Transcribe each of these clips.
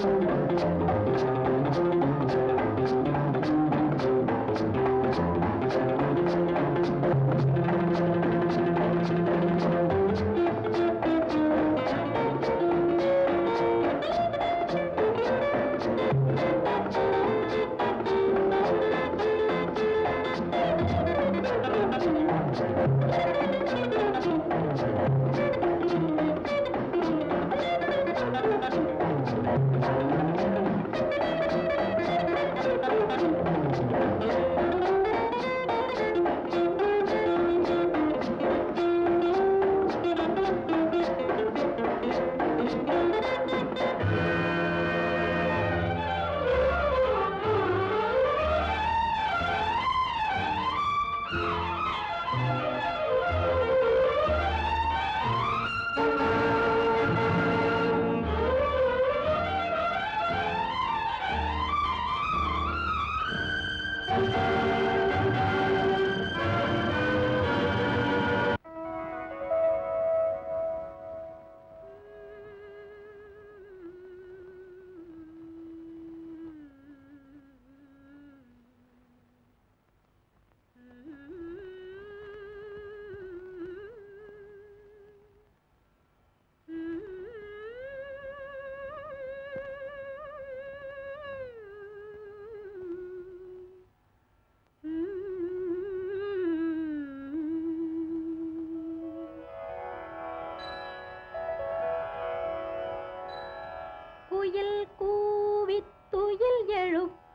குயில் கூவித் துயில் எழுப்ப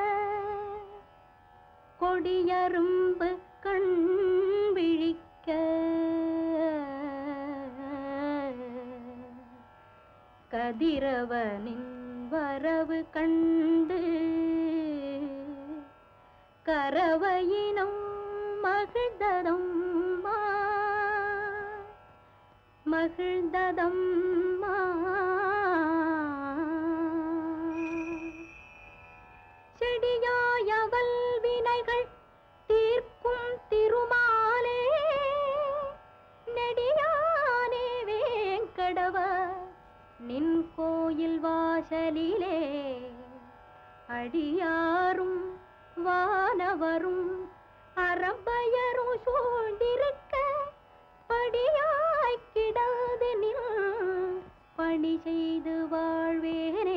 கொடியரும்பு கண் விழிக்க கதிரவனின் வரவு கண்டு கரவையினம் மகிழ்ந்ததம்மா மகிழ்ந்ததம்மா செடியாயவல் வினைகள் தீர்க்கும் திருமாலே நெடியானே வேங்கடவ நின் கோயில் வாசலிலே அடியாரும் வானவரும் அறம்பயரும் சூழ்ந்திருக்க படியாய் கிடாது நின் பணி செய்து வாழ்வேனே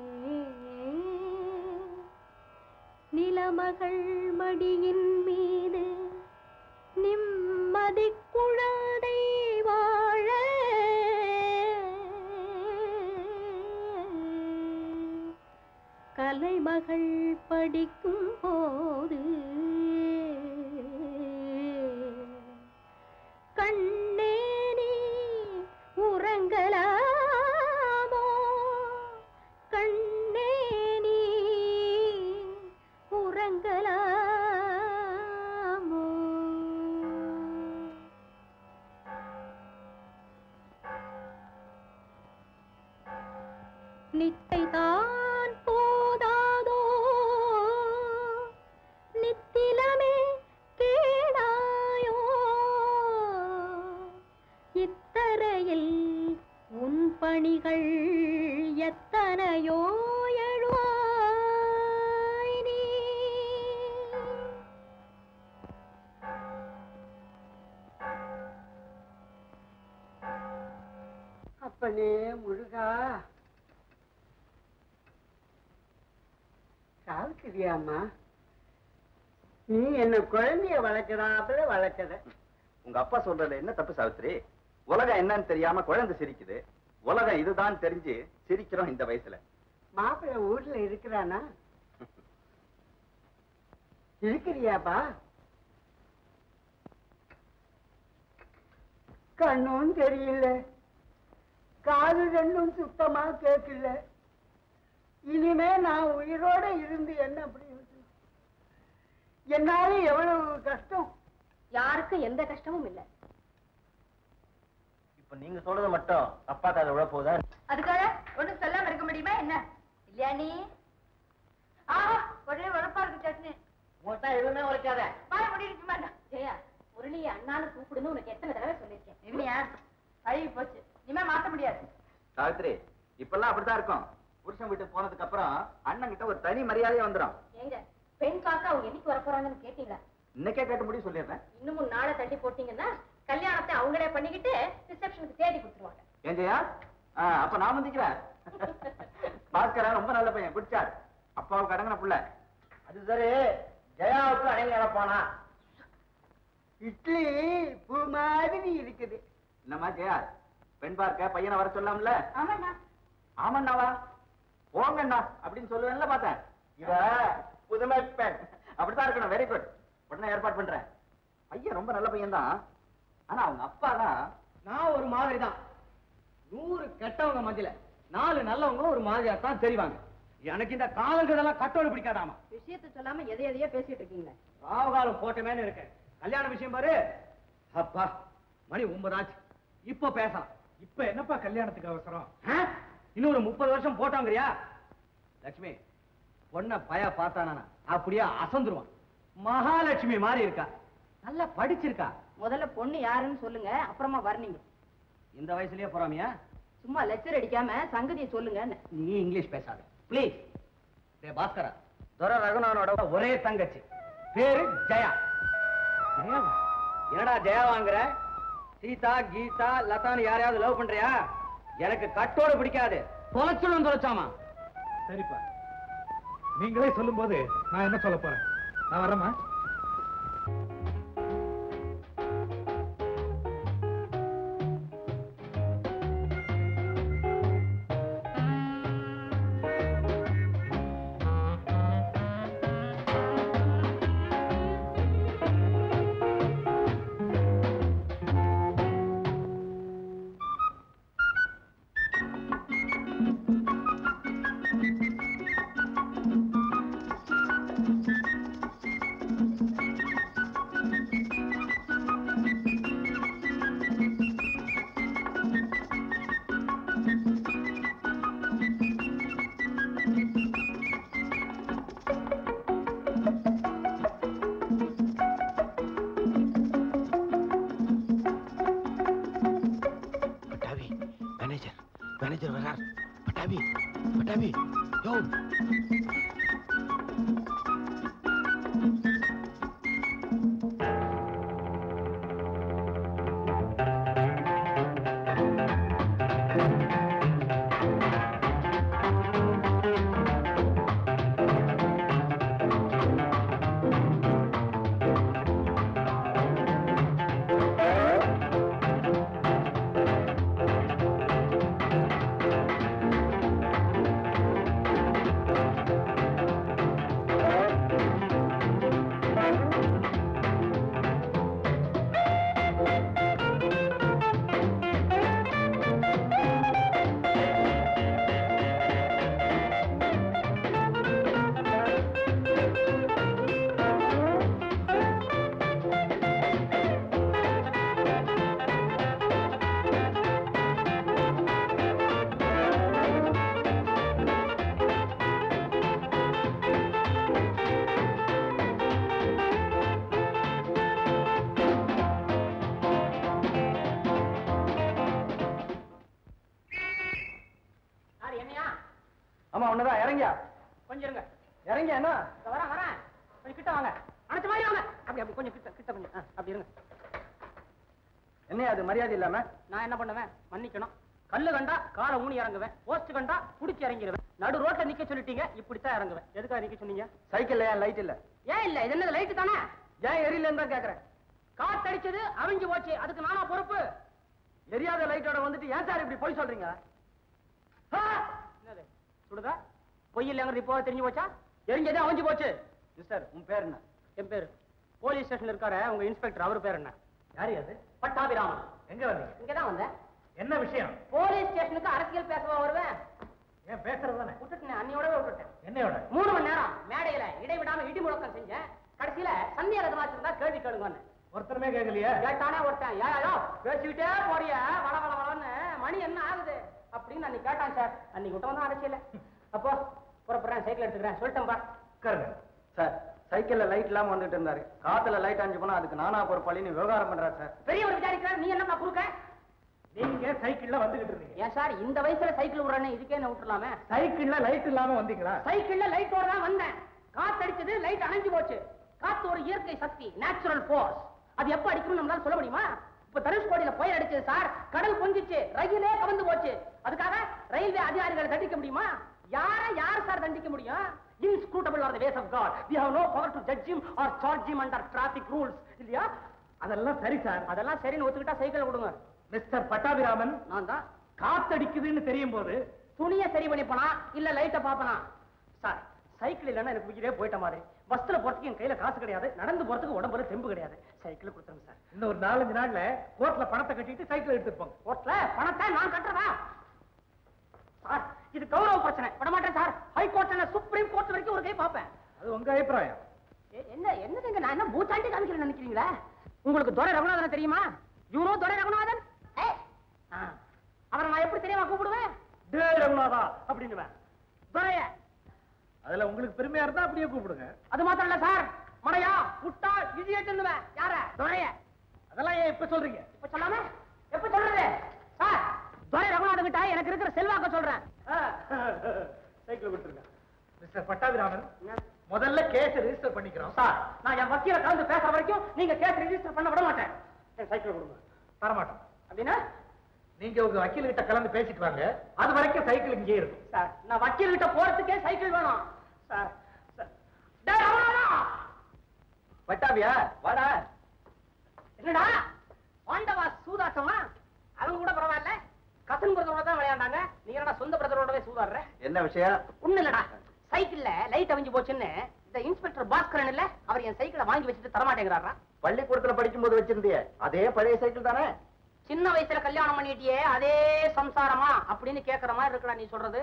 நிலமகள் மடியின் மீது நிம்மதி குழந்தை வாழ கலைமகள் படிக்கும் போது கண்ணே நீ உறங்கலாமோ கண்ணே நீ உறங்கலாமோ நித்தை தான் போதாதோ நித்திலமே கேளாயோ இத்தரையில் உன் பணிகள் எத்தனையோ எழுவாய் நீ அப்பனே முருகா சாவித்திரியாம்மா நீ என்ன குழந்தைய வளர்க்கறாப்புல வளர்க்கற உங்க அப்பா சொல்றதுல என்ன தப்பு சாவித்ரி உலகம் என்னன்னு தெரியாம குழந்தை சிரிக்குது உலகம் இதுதான் தெரிஞ்சு சிரிக்கிறோம் இந்த வயசுல மாப்பிள்ளை ஊர்ல இருக்கிறானா இருக்கிறியாப்பா கண்ணும் தெரியல காது ரெண்டும் சுத்தமா கேட்கல இனிமே நான் உயிரோட இருந்து என்ன அப்படி என்னால எவ்வளவு கஷ்டம் யாருக்கும் எந்த கஷ்டமும் இல்ல இப்ப நீங்க சொல்றது மட்டும் அப்பா காத விழ போதா அதுக்காக ஒண்ணும் சொல்லாம இருக்க முடியுமா என்ன இல்லையா நீ ஆஹா ஒரே உழப்பா இருக்கு சட்னி மொத்தம் எதுவுமே உழைக்காத வாய முடியிருக்க மாட்டேன் ஜெயா முரளியை அண்ணான்னு கூப்பிடுன்னு உனக்கு எத்தனை தடவை சொல்லியிருக்கேன் இல்லையா பழகி போச்சு இனிமே மாத்த முடியாது சாவித்ரி இப்பெல்லாம் அப்படித்தான் இருக்கும் புருஷன் வீட்டுக்கு போனதுக்கு அப்புறம் அண்ணன் கிட்ட ஒரு தனி மரியாதையே வந்துடும் ஏங்க பெண் பார்க்க அவங்க என்னைக்கு வர போறாங்கன்னு கேட்டீங்களா இன்னைக்கே கேட்டு முடியும் சொல்லிடுறேன் இன்னமும் நாளை தள்ளி போட்டீங்கன்னா கல்யாணத்தை அவங்களே பண்ணிக்கிட்டு ரிசப்ஷனுக்கு தேடி கொடுத்துருவாங்க ஏன் ஜெயா ஆ, அப்ப நான் வந்துக்கிறேன் பாஸ்கரன் ரொம்ப நல்ல பையன் பிடிச்சார் அப்பாவுக்கு அடங்கின புள்ள அது சரி ஜெயாவுக்கு அடைங்க போனா இட்லி பூ மாதிரி இருக்குது என்னம்மா ஜெயா பெண் பார்க்க பையனை வர சொல்லாம்ல ஆமாண்ணா ஆமாண்ணாவா போங்கண்ணா அப்படின்னு சொல்லுவேன்ல பார்த்தேன் இவ புதுமை பெண் அப்படித்தான் இருக்கணும் வெரி குட் உடனே ஏற்பாடு பண்றேன் பையன் ரொம்ப நல்ல பையன் தான் ஆனா அவங்க அப்பா தான் நான் ஒரு மாதிரி தான் நூறு கெட்டவங்க மத்தியில நாலு நல்லவங்க ஒரு மாதிரியா தான் தெரிவாங்க எனக்கு இந்த காலங்களெல்லாம் கட்டோடு பிடிக்காதாமா விஷயத்தை சொல்லாம எதை எதையோ பேசிட்டு இருக்கீங்களே ராவகாலம் போட்டமேன்னு இருக்கேன் கல்யாண விஷயம் பாரு அப்பா மணி ஒன்பதாச்சு இப்போ பேசலாம் இப்ப என்னப்பா கல்யாணத்துக்கு அவசரம் ஆ? இன்னும் ஒரு முப்பது வருஷம் போட்டோங்கிறியா லட்சுமி பொண்ண பய பார்த்தானா அப்படியே அசந்துருவான் மகாலட்சுமி மாதிரி இருக்கா நல்லா படிச்சிருக்கா முதல்ல பொண்ணு யாருன்னு சொல்லுங்க அப்புறமா வர்ணீங்க இந்த வயசுலயே போறாமியா சும்மா லெக்சர் அடிக்காம சங்கதியை சொல்லுங்க நீ இங்கிலீஷ் பேசாத ப்ளீஸ் டே பாஸ்கரா துரை ரகுநாதனோட ஒரே தங்கச்சி பேரு ஜெயா ஜெயாவா? என்னடா ஜெயா வாங்குற சீதா கீதா லதான்னு யாரையாவது லவ் பண்றியா எனக்கு கட்டோடு பிடிக்காது தொலைச்சுடும் தொலைச்சாமா சரிப்பா நீங்களே சொல்லும்போது நான் என்ன சொல்ல போறேன் நான் வரேம்மா பட்டாபி மேனேஜர் மேனேஜர் வரார் பட்டாபி பட்டாபி யோ யாரு என்னையா ஆமா ஒண்ணுதான் இறங்கியா கொஞ்சம் இருங்க இறங்க என்ன இதோ வரேன் வரேன் கொஞ்சம் கிட்ட வாங்க அணைச்ச மாதிரி வாங்க அப்படி அப்படி கொஞ்சம் கிட்ட கிட்ட கொஞ்சம் ஆ, அப்படி இருங்க என்ன அது மரியாதை இல்லாம நான் என்ன பண்ணுவேன் மன்னிக்கணும் கல்லு கண்டா காலை ஊனி இறங்குவேன் போஸ்ட் கண்டா புடிச்சு இறங்கிடுவேன் நடு ரோட்ல நிக்க சொல்லிட்டீங்க இப்படித்தான் இறங்குவேன் எதுக்காக நிக்க சொன்னீங்க சைக்கிள்ல ஏன் லைட் இல்ல ஏன் இல்ல இது என்னது லைட் தானே ஏன் எரியலன்னு தான் கேக்குறேன் காத்தடிச்சது அவிஞ்சு போச்சு அதுக்கு நானா பொறுப்பு எரியாத லைட்டோட வந்துட்டு ஏன் சார் இப்படி போய் சொல்றீங்க ஆ! என்னது சுடுதா பொய் இல்லைங்கிறது இப்போ தெரிஞ்சு போச்சா எரிஞ்சதே அவிஞ்சு போச்சு மிஸ்டர் உன் பேர் என்ன என் பேரு போலீஸ் ஸ்டேஷன்ல இருக்காரு உங்க இன்ஸ்பெக்டர் அவர் பேர் என்ன யாரு அது பட்டாபிராமன் எங்க வந்தீங்க இங்கதான் வந்தேன் என்ன விஷயம் போலீஸ் ஸ்டேஷனுக்கு அரசியல் பேசவா வருவேன் ஏன் பேசுறது தானே விட்டுட்டேன் அன்னையோடவே விட்டுட்டேன் என்னையோட மூணு மணி நேரம் மேடையில இடைவிடாம இடி முழக்கம் செஞ்சேன் கடைசியில சந்தியா ரதமாச்சு இருந்தா கேள்வி கேளுங்கன்னு ஒருத்தருமே கேட்கலையா கேட்டானே ஒருத்தன் ஏழோ பேசிக்கிட்டே போறிய வள வள வளன்னு மணி என்ன ஆகுது அப்படின்னு அன்னைக்கு கேட்டான் சார் அன்னைக்கு விட்டவன் தான் அரசியல அப்போ புறப்படுறேன் சைக்கிள் எடுத்துக்கிறேன் சொல்லிட்டேன்பா உட்காருங்க சார் சைக்கிள்ல லைட் இல்லாம வந்துட்டு இருந்தாரு காத்துல லைட் அஞ்சு போனா அதுக்கு நானா பொறுப்பாளின்னு விவகாரம் பண்றாரு சார் பெரியவர் விசாரிக்கிறார் நீ என்னப்பா குறுக்க நீங்க சைக்கிள்ல வந்துகிட்டு இருந்தீங்க ஏன் சார் இந்த வயசுல சைக்கிள் விடுறேன்னு இதுக்கே என்ன விட்டுலாமே சைக்கிள்ல லைட் இல்லாம வந்தீங்களா சைக்கிள்ல லைட்டோட தான் வந்தேன் காத்தடிச்சது லைட் அணைஞ்சு போச்சு காத்து ஒரு இயற்கை சக்தி நேச்சுரல் ஃபோர்ஸ் அது எப்ப அடிக்கணும் நம்மளால சொல்ல முடியுமா இப்ப தனுஷ்கோடியில புயல் அடிச்சது சார் கடல் பொங்கிச்சு ரயிலே கவர்ந்து போச்சு அதுக்காக ரயில்வே அதிகாரிகளை தண்டிக்க முடியுமா யார யார் சார் தண்டிக்க முடியும் inscrutable are the ways of God we have no power to judge him or charge him under traffic rules இல்லையா அதெல்லாம் சரி சார் அதெல்லாம் சரின்னு ஒத்துக்கிட்டா சைக்கிள் கொடுங்க மிஸ்டர் பட்டாபிராமன் நான் தான் காத்தடிக்குதுன்னு தெரியும் போது துணியை சரி பண்ணிப்பனா இல்ல லைட்ட பாப்பனா சார் சைக்கிள் இல்லைன்னா எனக்கு உயிரே போயிட்ட மாதிரி பஸ்ல போறதுக்கு என் கையில காசு கிடையாது நடந்து போறதுக்கு உடம்புல தெம்பு கிடையாது சைக்கிள் கொடுத்துருங்க சார் இன்னும் ஒரு நாலஞ்சு நாள்ல கோர்ட்ல பணத்தை கட்டிட்டு சைக்கிள் எடுத்துட்டு போங்க கோர்ட்ல பணத்தை நான் கட்டுறதா சார் இது கௌரவ பிரச்சனை விட மாட்டேன் சார் ஹை கோர்ட்ல சுப்ரீம் கோர்ட் வரைக்கும் ஒரு கை பார்ப்பேன் அது உங்க அபிப்பிராயம் ஏ- என்ன என்னதுங்க நான் என்ன பூத்தாண்டி காமிக்கிறேன் நினைக்கிறீங்களா உங்களுக்கு துரை ரகுநாதன் தெரியுமா யூனோ துரை ரகுநாதன் ஏய், ஆ, அவரை நான் எப்படி தெரியுமா கூப்பிடுவேன் டே ரகுநாதா அப்படின்னுவேன் துரைய அதுல உங்களுக்கு பெருமையா இருந்தா அப்படியே கூப்பிடுங்க அது மாத்திரம் இல்ல சார் மடையா புட்டா இடியட்டுன்னுவேன் யார துரைய அதெல்லாம் ஏன் இப்ப சொல்றீங்க இப்ப சொல்லாம எப்ப சொல்றது சார் துரை ரகுநாதன் கிட்ட எனக்கு இருக்கிற செல்வாக்க சொல்றேன் சைக்கிள் கொடுத்துருங்க மிஸ்டர் பட்டாபிராமன் முதல்ல கேஸ் ரெஜிஸ்டர் பண்ணிக்கிறோம் சார் நான் என் வக்கீல கலந்து பேசுற வரைக்கும் நீங்க கேஸ் ரெஜிஸ்டர் பண்ண விட மாட்டேன் என் சைக்கிள் கொடுங்க தரமாட்டோம் அப்படின்னா நீங்க உங்க வக்கீல் கிட்ட கலந்து பேசிட்டு வாங்க அது வரைக்கும் சைக்கிள் இங்கே இருக்கும் சார் நான் வக்கீல் கிட்ட போறதுக்கே சைக்கிள் வேணும் சார் சார். டேய் ரகுநாதா! பட்டாபியா வாடா என்னடா பாண்டவா சூதாட்டமா அவங்க கூட பரவாயில்ல கசன் பிரதரோட தான் விளையாண்டாங்க நீ என்னடா சொந்த பிரதரோடவே சூதாடுற என்ன விஷயம் ஒண்ணு இல்லடா சைக்கிள்ல லைட் அவிஞ்சு போச்சுன்னு இந்த இன்ஸ்பெக்டர் பாஸ்கரன் இல்ல அவர் என் சைக்கிளை வாங்கி வச்சுட்டு தரமாட்டேங்கிறாரா பள்ளிக்கூடத்துல படிக்கும் போது வச்சிருந்தியே அதே பழைய சைக்கிள் தானே சின்ன வயசுல கல்யாணம் பண்ணிட்டியே அதே சம்சாரமா அப்படின்னு கேக்குற மாதிரி இருக்குடா நீ சொல்றது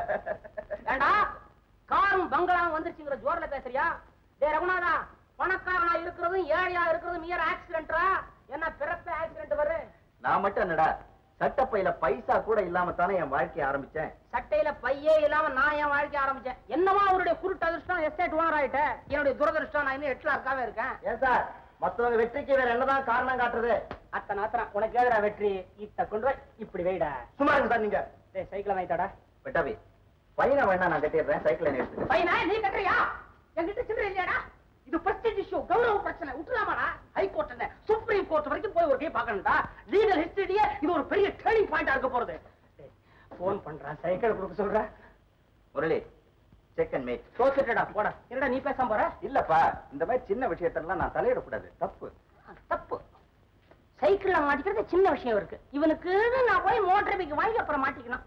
ஏண்டா காரும் பங்களாவும் வந்துருச்சுங்கிற ஜோர்ல பேசுறியா டே ரகுநாதா பணக்காரனா இருக்கிறதும் ஏழையா இருக்கிறதும் மியர் ஆக்சிடென்ட்ரா என்ன பிறப்ப ஆக்சிடென்ட் வரு நான் மட்டும் என்னடா சட்டப்பையில பைசா கூட இல்லாம தானே என் வாழ்க்கைய ஆரம்பிச்சேன் சட்டையில பையே இல்லாம நான் என் வாழ்க்கை ஆரம்பிச்சேன் என்னவா அவருடைய குருட்டு அதிர்ஷ்டம் எஸ்டேட் ஓனர் ஆயிட்டேன் என்னுடைய துரதிருஷ்டம் நான் இன்னும் எட்டு லாக்காவே இருக்கேன் ஏன் சார் மத்தவங்க வெற்றிக்கு வேற என்னதான் காரணம் காட்டுறது அத்தனை ஆத்திரம் உனக்கு ஏதுடா வெற்றி இத்த கொண்டு போய் இப்படி வைடா சும்மா இருக்கு சார் நீங்க டேய் சைக்கிளை வாங்கிட்டாடா பட்டாபி பையனை வேணா நான் கட்டிடுறேன் சைக்கிளை நீ எடுத்துக்க பையனா நீ கட்டுறியா என்கிட்ட சில்லறை இல்லையாடா இது பிரஸ்டீஜ் இஷ்யூ கௌரவ பிரச்சனை விட்டுலாமாடா ஹை கோர்ட் என்ன சுப்ரீம் கோர்ட் வரைக்கும் போய் ஒரு கே பார்க்கணும்டா லீகல் ஹிஸ்டரியே இது ஒரு பெரிய டேர்னிங் பாயிண்டா இருக்க போறது போன் பண்றேன் சைக்கிள் கொடுக்க சொல்றேன் முரளி செக் அண்ட் மேக் தோத்துட்டடா போடா என்னடா நீ பேசாம போற இல்லப்பா இந்த மாதிரி சின்ன விஷயத்தெல்லாம் நான் தலையிடக்கூடாது தப்பு தப்பு சைக்கிள்ல மாட்டிக்கிறது சின்ன விஷயம் இருக்கு இவனுக்கு நான் போய் மோட்டர் பைக் வாங்கி அப்புறம் மாட்டிக்கணும்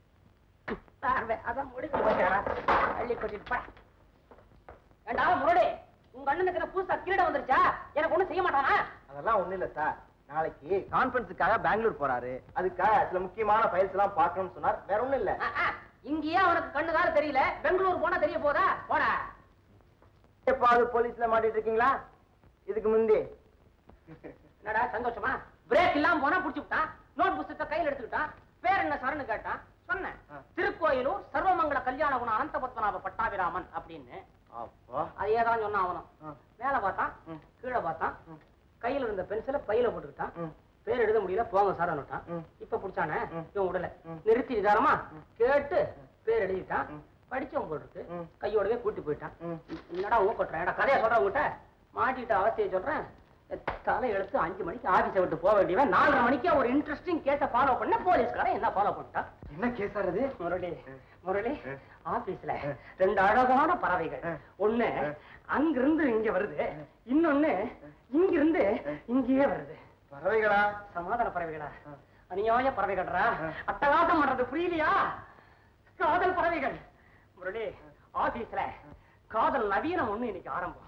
பார்வை, அதான் முடிஞ்சு போச்சாடா அள்ளி கொட்டிட்டு போடா. ஏண்டா முரளி உங்க அண்ணனுக்கு என்ன புதுசா கிரீடம் வந்துருச்சா எனக்கு ஒண்ணும் செய்ய மாட்டானா அதெல்லாம் ஒண்ணு இல்ல சார் நாளைக்கு கான்பரன்ஸுக்காக பெங்களூர் போறாரு அதுக்காக சில முக்கியமான ஃபைல்ஸ் எல்லாம் பார்க்கணும்னு சொன்னார் வேற ஒண்ணும் இல்ல ஆ, ஆ, இங்கேயே அவனுக்கு கண்ணுதார தெரியல பெங்களூர் போனா தெரிய போதா போடா எப்பாவது போலீஸ்ல மாட்டிட்டு இருக்கீங்களா இதுக்கு முந்தி என்னடா சந்தோஷமா பிரேக் இல்லாம போனா புடிச்சு விட்டான் நோட் புஸ்தகத்தை கையில எடுத்துக்கிட்டான் பேர் என்ன சரணு கேட்டான் சொன்னேன் ஆ. திருக்கோயிலூர் சர்வமங்கல கல்யாண குண அனந்த பத்மநாப பட்டாபிராமன் அப்படின்னு அப்பா அதையே தான் சொன்னான் அவனும் ஆ. மேல பார்த்தான் ம். கீழே பார்த்தான் ம். கையில இருந்த பென்சிலை பையில போட்டுக்கிட்டான் ம். பேர் எழுத முடியல போங்க சார் அனுட்டான் ம். இப்ப புடிச்சானே ம். இவன் விடல ம். நிறுத்தி நிதானமா கேட்டு பேர் எழுதிட்டான் ம். படிச்சவன் போல் இருக்கு ம். கையோடவே கூட்டி போயிட்டான் ம். என்னடா ஊ கொட்டுறேன் ஏடா கதையா சொல்றேன் உங்ககிட்ட மாட்டிட்ட அவஸ்தையை சொல்றேன் தலை எடுத்து அஞ்சு மணிக்கு ஆபீஸை விட்டு போக வேண்டியவன் நாலரை மணிக்கு ஒரு இன்ட்ரெஸ்டிங் கேஸ ஃபாலோ பண்ண போலீஸ்காரன் என்ன ஃபாலோ பண்ணிட்டான் என்ன கேஸ் ஆறது முரளி முரளி ஆ. ஆபீஸ்ல ரெண்டு அழகான பறவைகள் ஆ. ஒண்ணு ஆ. அங்கிருந்து இங்க வருது இன்னொன்னு இங்கிருந்து இங்கேயே வருது பறவைகளா சமாதான பறவைகளா ஆ. அநியாய பறவைகள்ரா ஆ. அட்டகாசம் பண்றது புரியலையா காதல் பறவைகள் முரளி ஆபீஸ்ல காதல் நவீனம் ஒண்ணு இன்னைக்கு ஆரம்பம்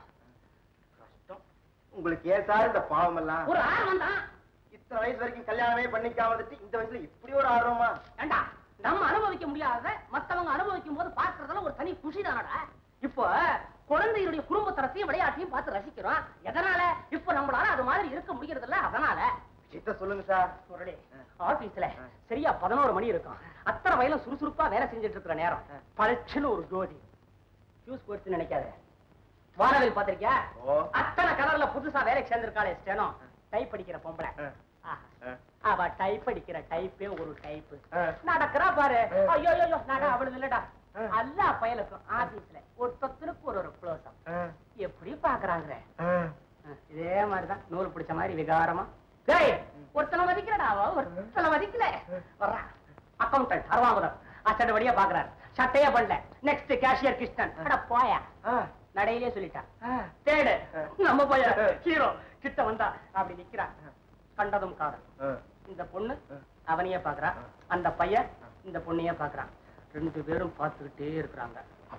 கஷ்டம் உங்களுக்கு ஏன் சார் இந்த பாவம் எல்லாம் ஒரு ஆர்வம் தான் இத்தனை வயசு வரைக்கும் கல்யாணமே பண்ணிக்காம வந்துட்டு இந்த வயசுல இப்படி ஒரு ஆர்வமா ஏண்டா நம்ம அனுபவிக்க முடியாத மத்தவங்க அனுபவிக்கும் போது பார்க்கறதுல ஒரு தனி குஷி தானடா இப்போ குழந்தைகளுடைய குடும்பத்தரத்தையும் விளையாட்டையும் பார்த்து ரசிக்கிறோம் எதனால இப்போ நம்மளால அது மாதிரி இருக்க முடியறது இல்ல அதனால விஷயத்த சொல்லுங்க சார் முரளி ஆபீஸ்ல சரியா பதினோரு மணி இருக்கும் அத்தனை வயலும் சுறுசுறுப்பா வேலை செஞ்சுட்டு இருக்கிற நேரம் பளிச்சுன்னு ஒரு ஜோதி ஃபியூஸ் போயிடுச்சுன்னு நினைக்காத வானவில் பாத்திருக்கியா ஓ. அத்தனை கலர்ல புதுசா வேலைக்கு சேர்ந்திருக்காளே ஸ்டெனோ டைப் படிக்கிற பொம்பளை ஆ. ஆ. ஆ. அவ டைப் அடிக்கிற டைப்பே ஒரு டைப் நடக்கிறா பாரு ஐயோ ஐயோ நட அவளுது இல்லடா எல்லா பயலுக்கும் ஆபீஸ்ல ஒரு தொத்தனுக்கு ஒரு ஒரு க்ளோஸ் எப்படி பாக்குறாங்க இதே மாதிரிதான் நூல் பிடிச்ச மாதிரி விகாரமா டேய் ஒருத்தனை மதிக்கிறடா அவ ஒருத்தனை மதிக்கல வர்றான் அக்கௌண்டன்ட் அருவாமதம் அச்சட வழியா பாக்குறாரு சட்டையா பண்ணல நெக்ஸ்ட் கேஷியர் கிருஷ்ணன் அட போயா நடையிலே சொல்லிட்டான் தேடு நம்ம போய ஹீரோ கிட்ட வந்தா அப்படி நிக்கிறான் கண்டதும் காதல் இந்த பொண்ணு அவனையே பாக்குறா அந்த பையன் இந்த பொண்ணையே பாக்குறான் ரெண்டு பேரும் பார்த்துக்கிட்டே இருக்கிறாங்க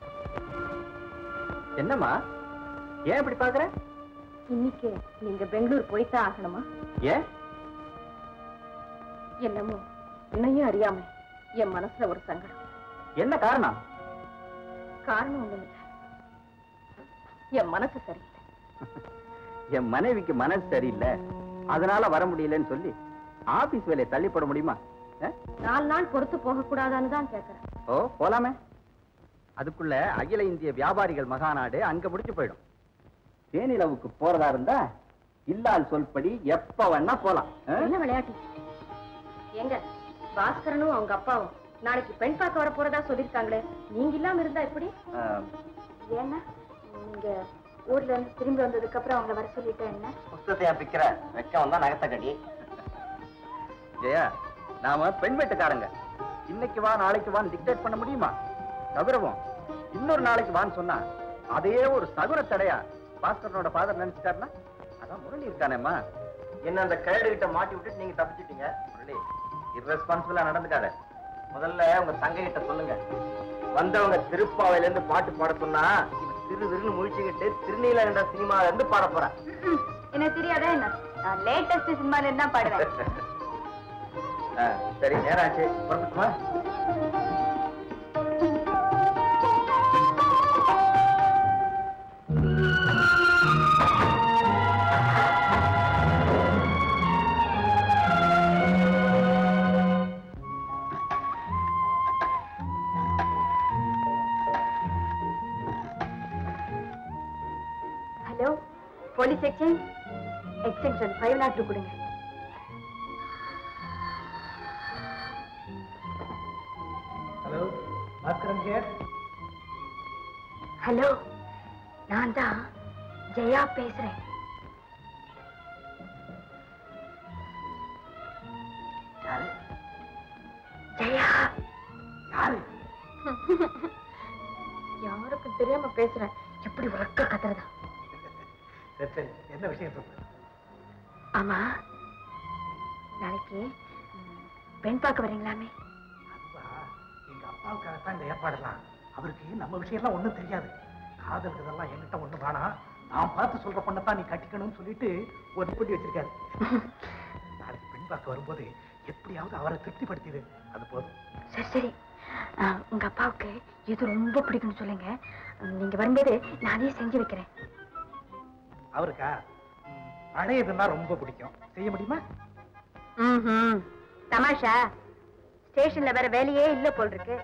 என்னம்மா ஏன் இப்படி பாக்குற இன்னைக்கு நீங்க பெங்களூர் போய்தான் ஆகணுமா ஏன் என்னமோ என்னையும் அறியாம என் மனசுல ஒரு சங்கடம் என்ன காரணம் காரணம் ஒண்ணும் இல்ல என் மனசு சரியில்லை என் மனைவிக்கு மனசு சரியில்லை அதனால வர முடியலன்னு சொல்லி ஆபீஸ் வேலையை தள்ளி போட முடியுமா அஹ்? நாலு நாள் பொறுத்து போக கூடாதான்னு தான் கேக்குறேன் ஓ போலாமே அதுக்குள்ள அகில இந்திய வியாபாரிகள் மகாநாடு அங்க முடிச்சு போயிடும் தேனிலவுக்கு போறதா இருந்தா இல்லால் சொல்படி எப்ப வேணா போலாம் அஹ்? என்ன விளையாட்டு எங்க பாஸ்கரனும் அவங்க அப்பாவும் நாளைக்கு பெண் பார்க்க வர போறதா சொல்லிருக்காங்களே நீங்க இல்லாம இருந்தா எப்படி அஹ், ஏன்னா நீங்க ஊர்ல இருந்து திரும்பி வந்ததுக்கு அப்புறம் அவங்கள வர சொல்லிட்டா என்ன புஸ்தத்தையா பிக்கிற வெக்கம் வந்தா நகத்த கடி ஜெயா நாம பெண் வீட்டுக்காரங்க இன்னைக்கு வா நாளைக்கு வான்னு டிக்டேட் பண்ண முடியுமா சகுரவம் இன்னொரு நாளைக்கு வான்னு சொன்னா அதே ஒரு சகுர தடையா பாஸ்கரனோட ஃபாதர் நினைச்சிட்டாருன்னா அதான் முரளி இருக்கானேம்மா என்ன அந்த கைடு கிட்ட மாட்டி விட்டுட்டு நீங்க தப்பிச்சிட்டீங்க முரளி irresponsible-ஆ நடந்துக்காத முதல்ல உங்க தங்க கிட்ட சொல்லுங்க வந்தவங்க திருப்பாவையில இருந்து பாட்டு பாட சொன்னா இது திரு திருன்னு முழிச்சுக்கிட்டு திருநீல என்ற சினிமால இருந்து பாட போறேன் எனக்கு தெரியாதா என்ன நான் லேட்டஸ்ட் சினிமால இருந்தா பாடுவேன் ஆ, சரி நேரம் ஆச்சு புறப்பட்டுமா hello police exchange extension five nought two கொடுங்க ஹலோ பாஸ்கரன் ஹியர் ஹலோ நான் தான் ஜெயா பேசுறேன் ஜெயா யாரு யாருக்கும் தெரியாம பேசுறேன் எப்படி உறக்க கத்துறதா சரி சரி என்ன விஷயம் சொல்லு ஆமா நாளைக்கு ம், பெண் பார்க்க வரீங்களாமே அப்பா எங்க அப்பாவுக்காக தான் இந்த ஏற்பாடெல்லாம் அவருக்கு நம்ம விஷயம்லாம் ஒண்ணும் தெரியாது காதல் இதெல்லாம் என்கிட்ட ஒண்ணு வேணாம் நான் பார்த்து சொல்ற பொண்ணத்தான் நீ கட்டிக்கணும்னு சொல்லிட்டு ஒரு பண்ணி வச்சிருக்காரு நாளைக்கு பெண் பார்க்க வரும்போது எப்படியாவது அவரை திருப்திப்படுத்திடு அது போதும் சரி சரி ஆ, உங்க அப்பாவுக்கு இது ரொம்ப பிடிக்கும்னு சொல்லுங்க நீங்க வரும்போது நானே செஞ்சு வைக்கிறேன் அவருக்கா ம், பழையதெல்லாம் ரொம்ப பிடிக்கும் செய்ய முடியுமா ம்ஹும். தமாஷா ஸ்டேஷன்ல வேற வேலையே இல்ல போல் இருக்கு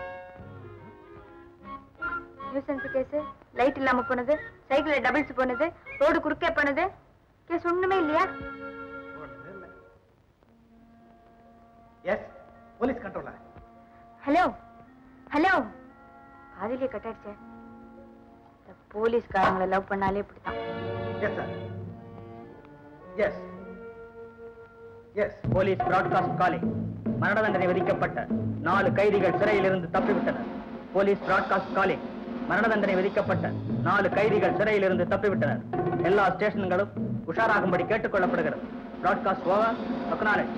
நியூசன்ஸ் கேஸ் லைட் இல்லாம போனது சைக்கிள்ல டபுள்ஸ் போனது ரோடு குறுக்கே போனது கேஸ் ஒண்ணுமே இல்லையா yes police controller hello hello பாதிலே கட் ஆயிடுச்சே இந்த போலீஸ்காரங்களை லவ் பண்ணாலே இப்படித்தான் yes sir yes yes police broadcast calling மரண தண்டனை விதிக்கப்பட்ட நாலு கைதிகள் சிறையிலிருந்து தப்பிவிட்டனர் போலீஸ் பிராட்காஸ்ட் காலிங் மரண தண்டனை விதிக்கப்பட்ட நாலு கைதிகள் சிறையிலிருந்து தப்பிவிட்டனர் எல்லா ஸ்டேஷன்களும் உஷாராகும்படி கேட்டுக்கொள்ளப்படுகிறது broadcast over acknowledge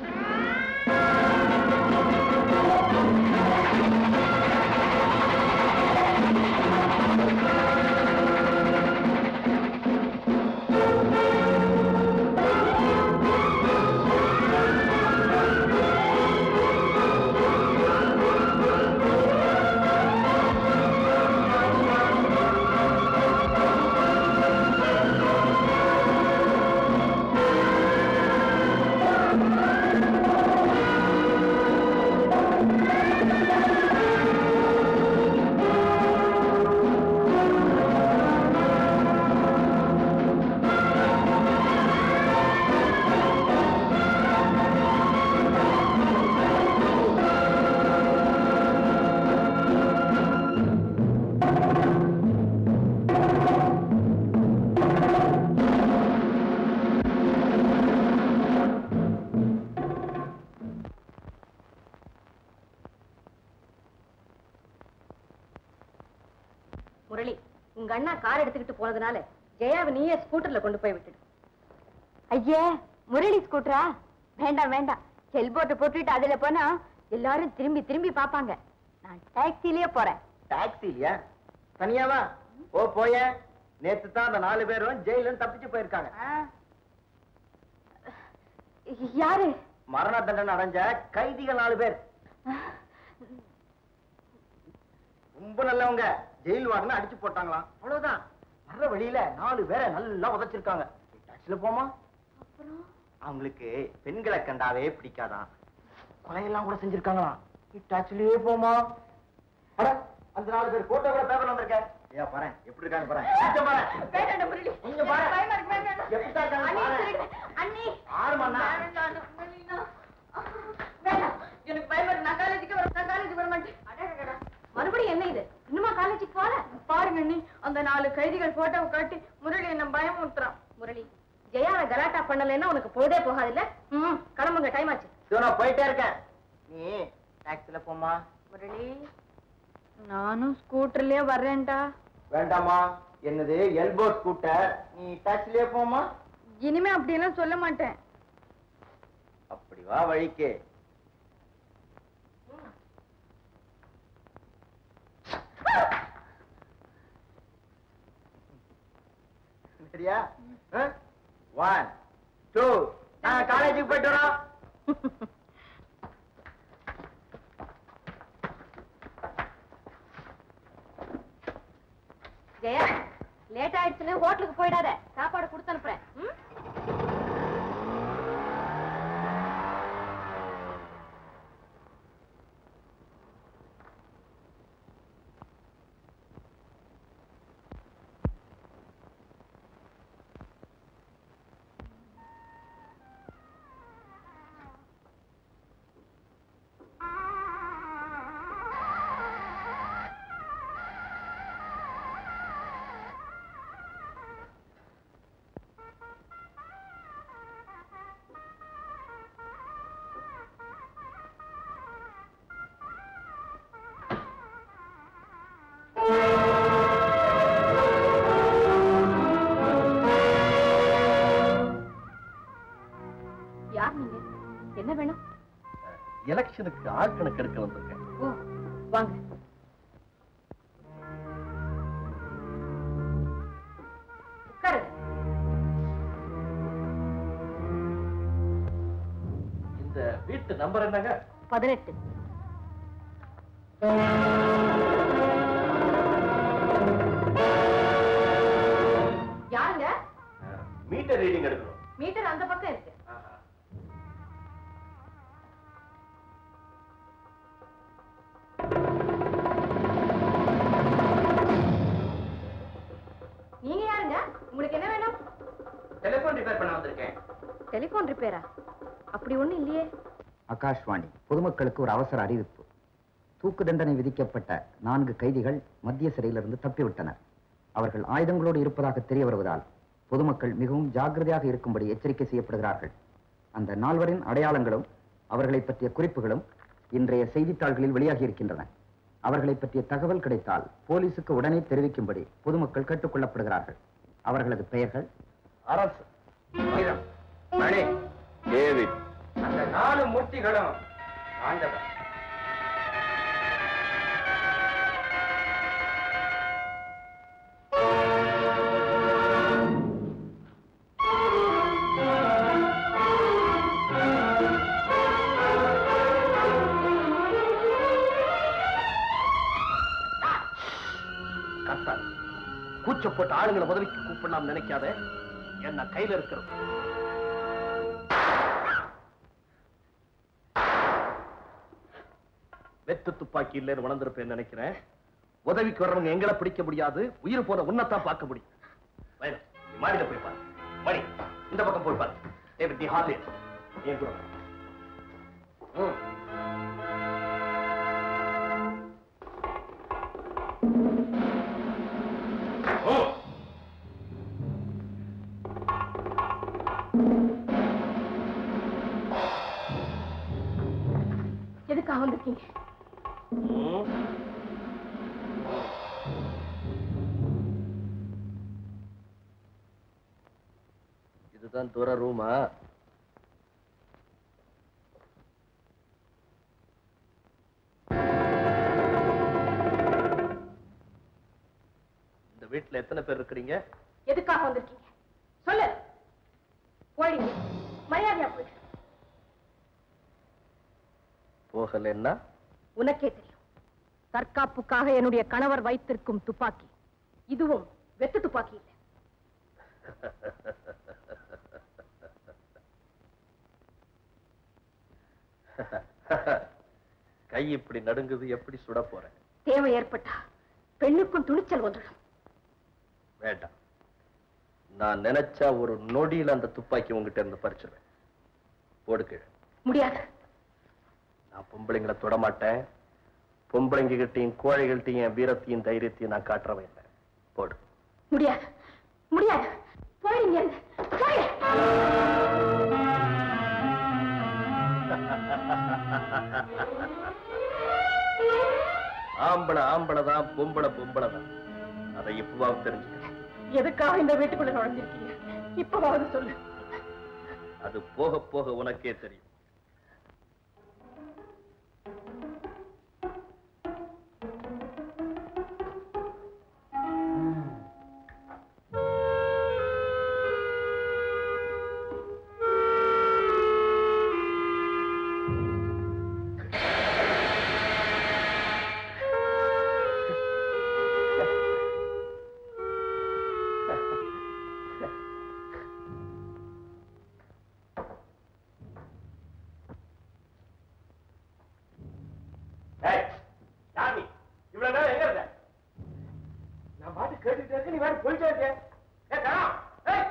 Thank Murali உங்க அண்ணா கார் எடுத்துக்கிட்டு போனதுனால ஜெயாவை நீயே ஸ்கூட்டர்ல கொண்டு போய் விட்டுடு ஐயே முரளி ஸ்கூட்டரா வேண்டாம் வேண்டாம் செல்போட்டை போட்டுட்டு அதுல போனா எல்லாரும் திரும்பி திரும்பி பாப்பாங்க நான் டாக்ஸிலேயே போறேன் டாக்ஸி இல்லையா தனியாவா ஓ போய நேத்து தான் அந்த நாலு பேரும் ஜெயில இருந்து தப்பிச்சு போயிருக்காங்க யாரு மரண தண்டனை அடைஞ்ச கைதிகள் நாலு பேர் ரொம்ப நல்லவங்க ஜெயில் வார்டன் அடிச்சு போட்டாங்களாம் அவ்வளவுதான் வர்ற வழியில நாலு பேரை நல்லா உதைச்சிருக்காங்க டாக்ஸில போமா அவங்களுக்கு பெண்களை கண்டாவே பிடிக்காதான் கொலையெல்லாம் கூட செஞ்சிருக்காங்களாம் டாக்ஸிலேயே போமா அட அந்த நாலு பேர் போட்டோ கூட பேப்பர்ல வந்திருக்க ஏன் பாரு எப்படி இருக்காங்க பாரு இங்க பாரு வேண்டாம் முரளி இங்க பாரு பயமா இருக்கு, வேண்டாம். எப்படி தான் இருக்காங்க அண்ணி, பாரு. சொல்லிடுங்க. அண்ணி ஆறுமண்ணா வேண்டாம், முரளிண்ணா. வேண்டாம் எனக்கு பயமா இருக்கு நான் காலேஜுக்கு வர நான் காலேஜுக்கு வர மாட்டேன் அடடடடா. மறுபடியும் என்ன இது இன்னுமா காலேஜுக்கு போல பாருங்க அண்ணி அந்த நாலு கைதிகள் போட்டோவை காட்டி முரளி என்ன பயமுறுத்துறான் முரளி ஜெயாவை கலாட்டா பண்ணலைன்னா உனக்கு பொழுதே போகாதுல்ல ம் கிளம்புங்க டைம் ஆச்சு இதோ நான் போயிட்டே இருக்கேன் நீ டாக்ஸில போமா முரளி நானும் ஸ்கூட்டர்லயே வர்றேன்டா வேண்டாமா என்னது எல்போ ஸ்கூட்டர் நீ டாக்ஸிலேயே போமா இனிமே அப்படியெல்லாம் சொல்ல மாட்டேன் அப்படி வா வழிக்கு சரியா ஒன் டூ நான் காலேஜுக்கு போயிட்டு வரோம் ஜெயா லேட் ஆயிடுச்சுன்னு ஹோட்டலுக்கு போயிடாத சாப்பாடு கொடுத்து அனுப்புறேன் ம்? யார் நீங்க என்ன வேணும் எலெக்ஷனுக்கு ஆள் கணக்கு எடுக்க வந்திருக்கேன் ஓ வாங்க உட்காருங்க இந்த வீட்டு நம்பர் என்னங்க பதினெட்டு யாருங்க மீட்டர் ரீடிங் எடுக்கணும் மீட்டர் அந்த பக்கம் இருக்கு நீங்க யாருங்க உங்களுக்கு என்ன வேணும் டெலிபோன் ரிப்பேர் பண்ண வந்திருக்கேன் டெலிபோன் ரிப்பேரா அப்படி ஒண்ணும் இல்லையே ஆகாஷ்வாணி பொதுமக்களுக்கு ஒரு அவசர அறிவிப்பு தூக்கு தண்டனை விதிக்கப்பட்ட நான்கு கைதிகள் மத்திய சிறையிலிருந்து தப்பிவிட்டனர் அவர்கள் ஆயுதங்களோடு இருப்பதாக தெரிய வருவதால் பொதுமக்கள் மிகவும் ஜாக்கிரதையாக இருக்கும்படி எச்சரிக்கை செய்யப்படுகிறார்கள் அந்த நால்வரின் அடையாளங்களும் அவர்களை பற்றிய குறிப்புகளும் இன்றைய செய்தித்தாள்களில் வெளியாகி இருக்கின்றன அவர்களை பற்றிய தகவல் கிடைத்தால் போலீசுக்கு உடனே தெரிவிக்கும்படி பொதுமக்கள் கேட்டுக்கொள்ளப்படுகிறார்கள் அவர்களது பெயர்கள் அரசு வீரம், மணி டேவிட் அந்த நாலு மூர்த்திகளும் ஆண்டவர் கத்தார் கூச்ச போட்டு ஆளுங்களை உதவிக்கு கூப்பிடலாம் நினைக்காத என்ன கையில இருக்கிறது வெத்து துப்பாக்கி இல்லைன்னு உணர்ந்திருப்பேன் நினைக்கிறேன் உதவிக்கு வர்றவங்க எங்களை பிடிக்க முடியாது உயிர் போன உன்னத்தான் பார்க்க முடியும் வேணும் நீ மாடியில போய் பாரு மணி இந்த பக்கம் போய் பாரு டேவிட் தி ஹார்லி என் கூட வா. ம். ஓ எதுக்காக வந்திருக்கீங்க ம். இதுதான் தூர ரூமா இந்த வீட்டுல எத்தனை பேர் இருக்கிறீங்க எதுக்காக வந்திருக்கீங்க சொல்லு போயிடுங்க மரியாதையா போயிடு போகலைன்னா உனக்கே தெரியும் தற்காப்புக்காக என்னுடைய கணவர் வைத்திருக்கும் துப்பாக்கி இதுவும் வெத்து துப்பாக்கி இல்லை கை இப்படி நடுங்குது எப்படி சுட போறேன் தேவை ஏற்பட்டா பெண்ணுக்கும் துணிச்சல் வந்துடும் வேண்டாம் நான் நினைச்சா ஒரு நொடியில அந்த துப்பாக்கி உங்ககிட்ட இருந்து பறிச்சிருவேன் போடு கீழே முடியாது நான் பொம்பளைங்களை தொட மாட்டேன் பொம்பளைங்க கிட்டையும் கோழைகள்கிட்டையும் என் வீரத்தையும் தைரியத்தையும் நான் காட்டுறவன் இல்லை போடு முடியாது முடியாது போயிடுங்க போயிடு ஆம்பளை ஆம்பளை தான் பொம்பளை பொம்பளை தான் அதை இப்பவாவது தெரிஞ்சுக்க எதுக்காக இந்த வீட்டுக்குள்ள நுழைஞ்சிருக்கீங்க இப்பவாவது சொல்லு அது போக போக உனக்கே தெரியும் யாமி இவ்வளவு நேரம் எங்க இருந்த நான் பாட்டு கேட்டுட்டு இருக்க நீ வேற போயிட்டே இருக்க ஏ கணா ஏய்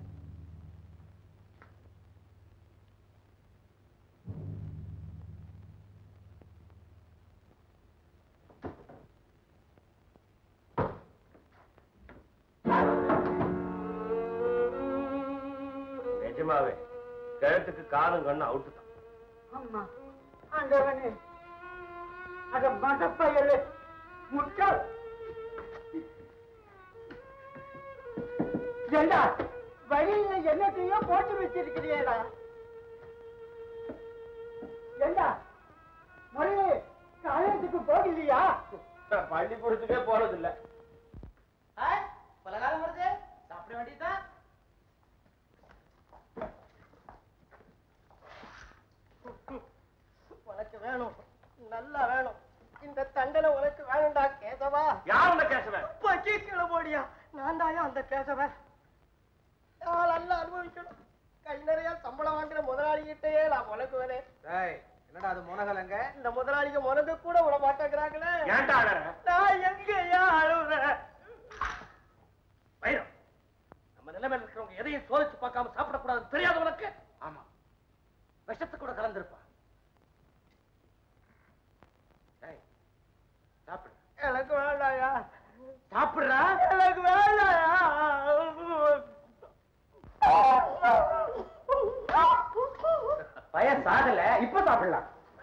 நிஜமாவே கிழத்துக்கு காலும் கண்ணு அவுட்டு தான் அம்மா ஆண்டவனே அத மடப்பயலே முட்டாள் ஏண்டா வழியில என்னத்தையோ போட்டு வச்சிருக்கிறியேடா ஏண்டா மொழி காலேஜுக்கு போகலையா பள்ளிக்கூடத்துக்கே போறது இல்ல பலகாரம் வருது சாப்பிட வேண்டியதுதான் உனக்கு வேணும் நல்லா வேணும் இந்த தண்டனை உனக்கு வேணும்டா கேசவா யார் இந்த கேசவன் பச்சை கீழே போடியா நான் தாயா அந்த கேசவன் நான் நல்லா அனுபவிக்கணும் கை நிறைய சம்பளம் வாங்குற முதலாளிகிட்டயே நான் உனக்குவனே என்னடா அது முனகலங்க இந்த முதலாளிக்கு முனங்க கூட விட மாட்டேங்கிறாங்களே ஏன்டா அழற நான் எங்கேயா அழுவுறேன் வைரம் நம்ம நிலைமையில இருக்கிறவங்க எதையும் சோதிச்சு பார்க்காம சாப்பிடக்கூடாதுன்னு தெரியாது உனக்கு ஆமா விஷத்தை கூட கலந்திருப்பா ஏய், சாப்பிடு எனக்கு வேண்டாயா சாப்பிடுறா எனக்கு வேண்டாயா பையன் சாகல இப்ப சாப்பிடலாம்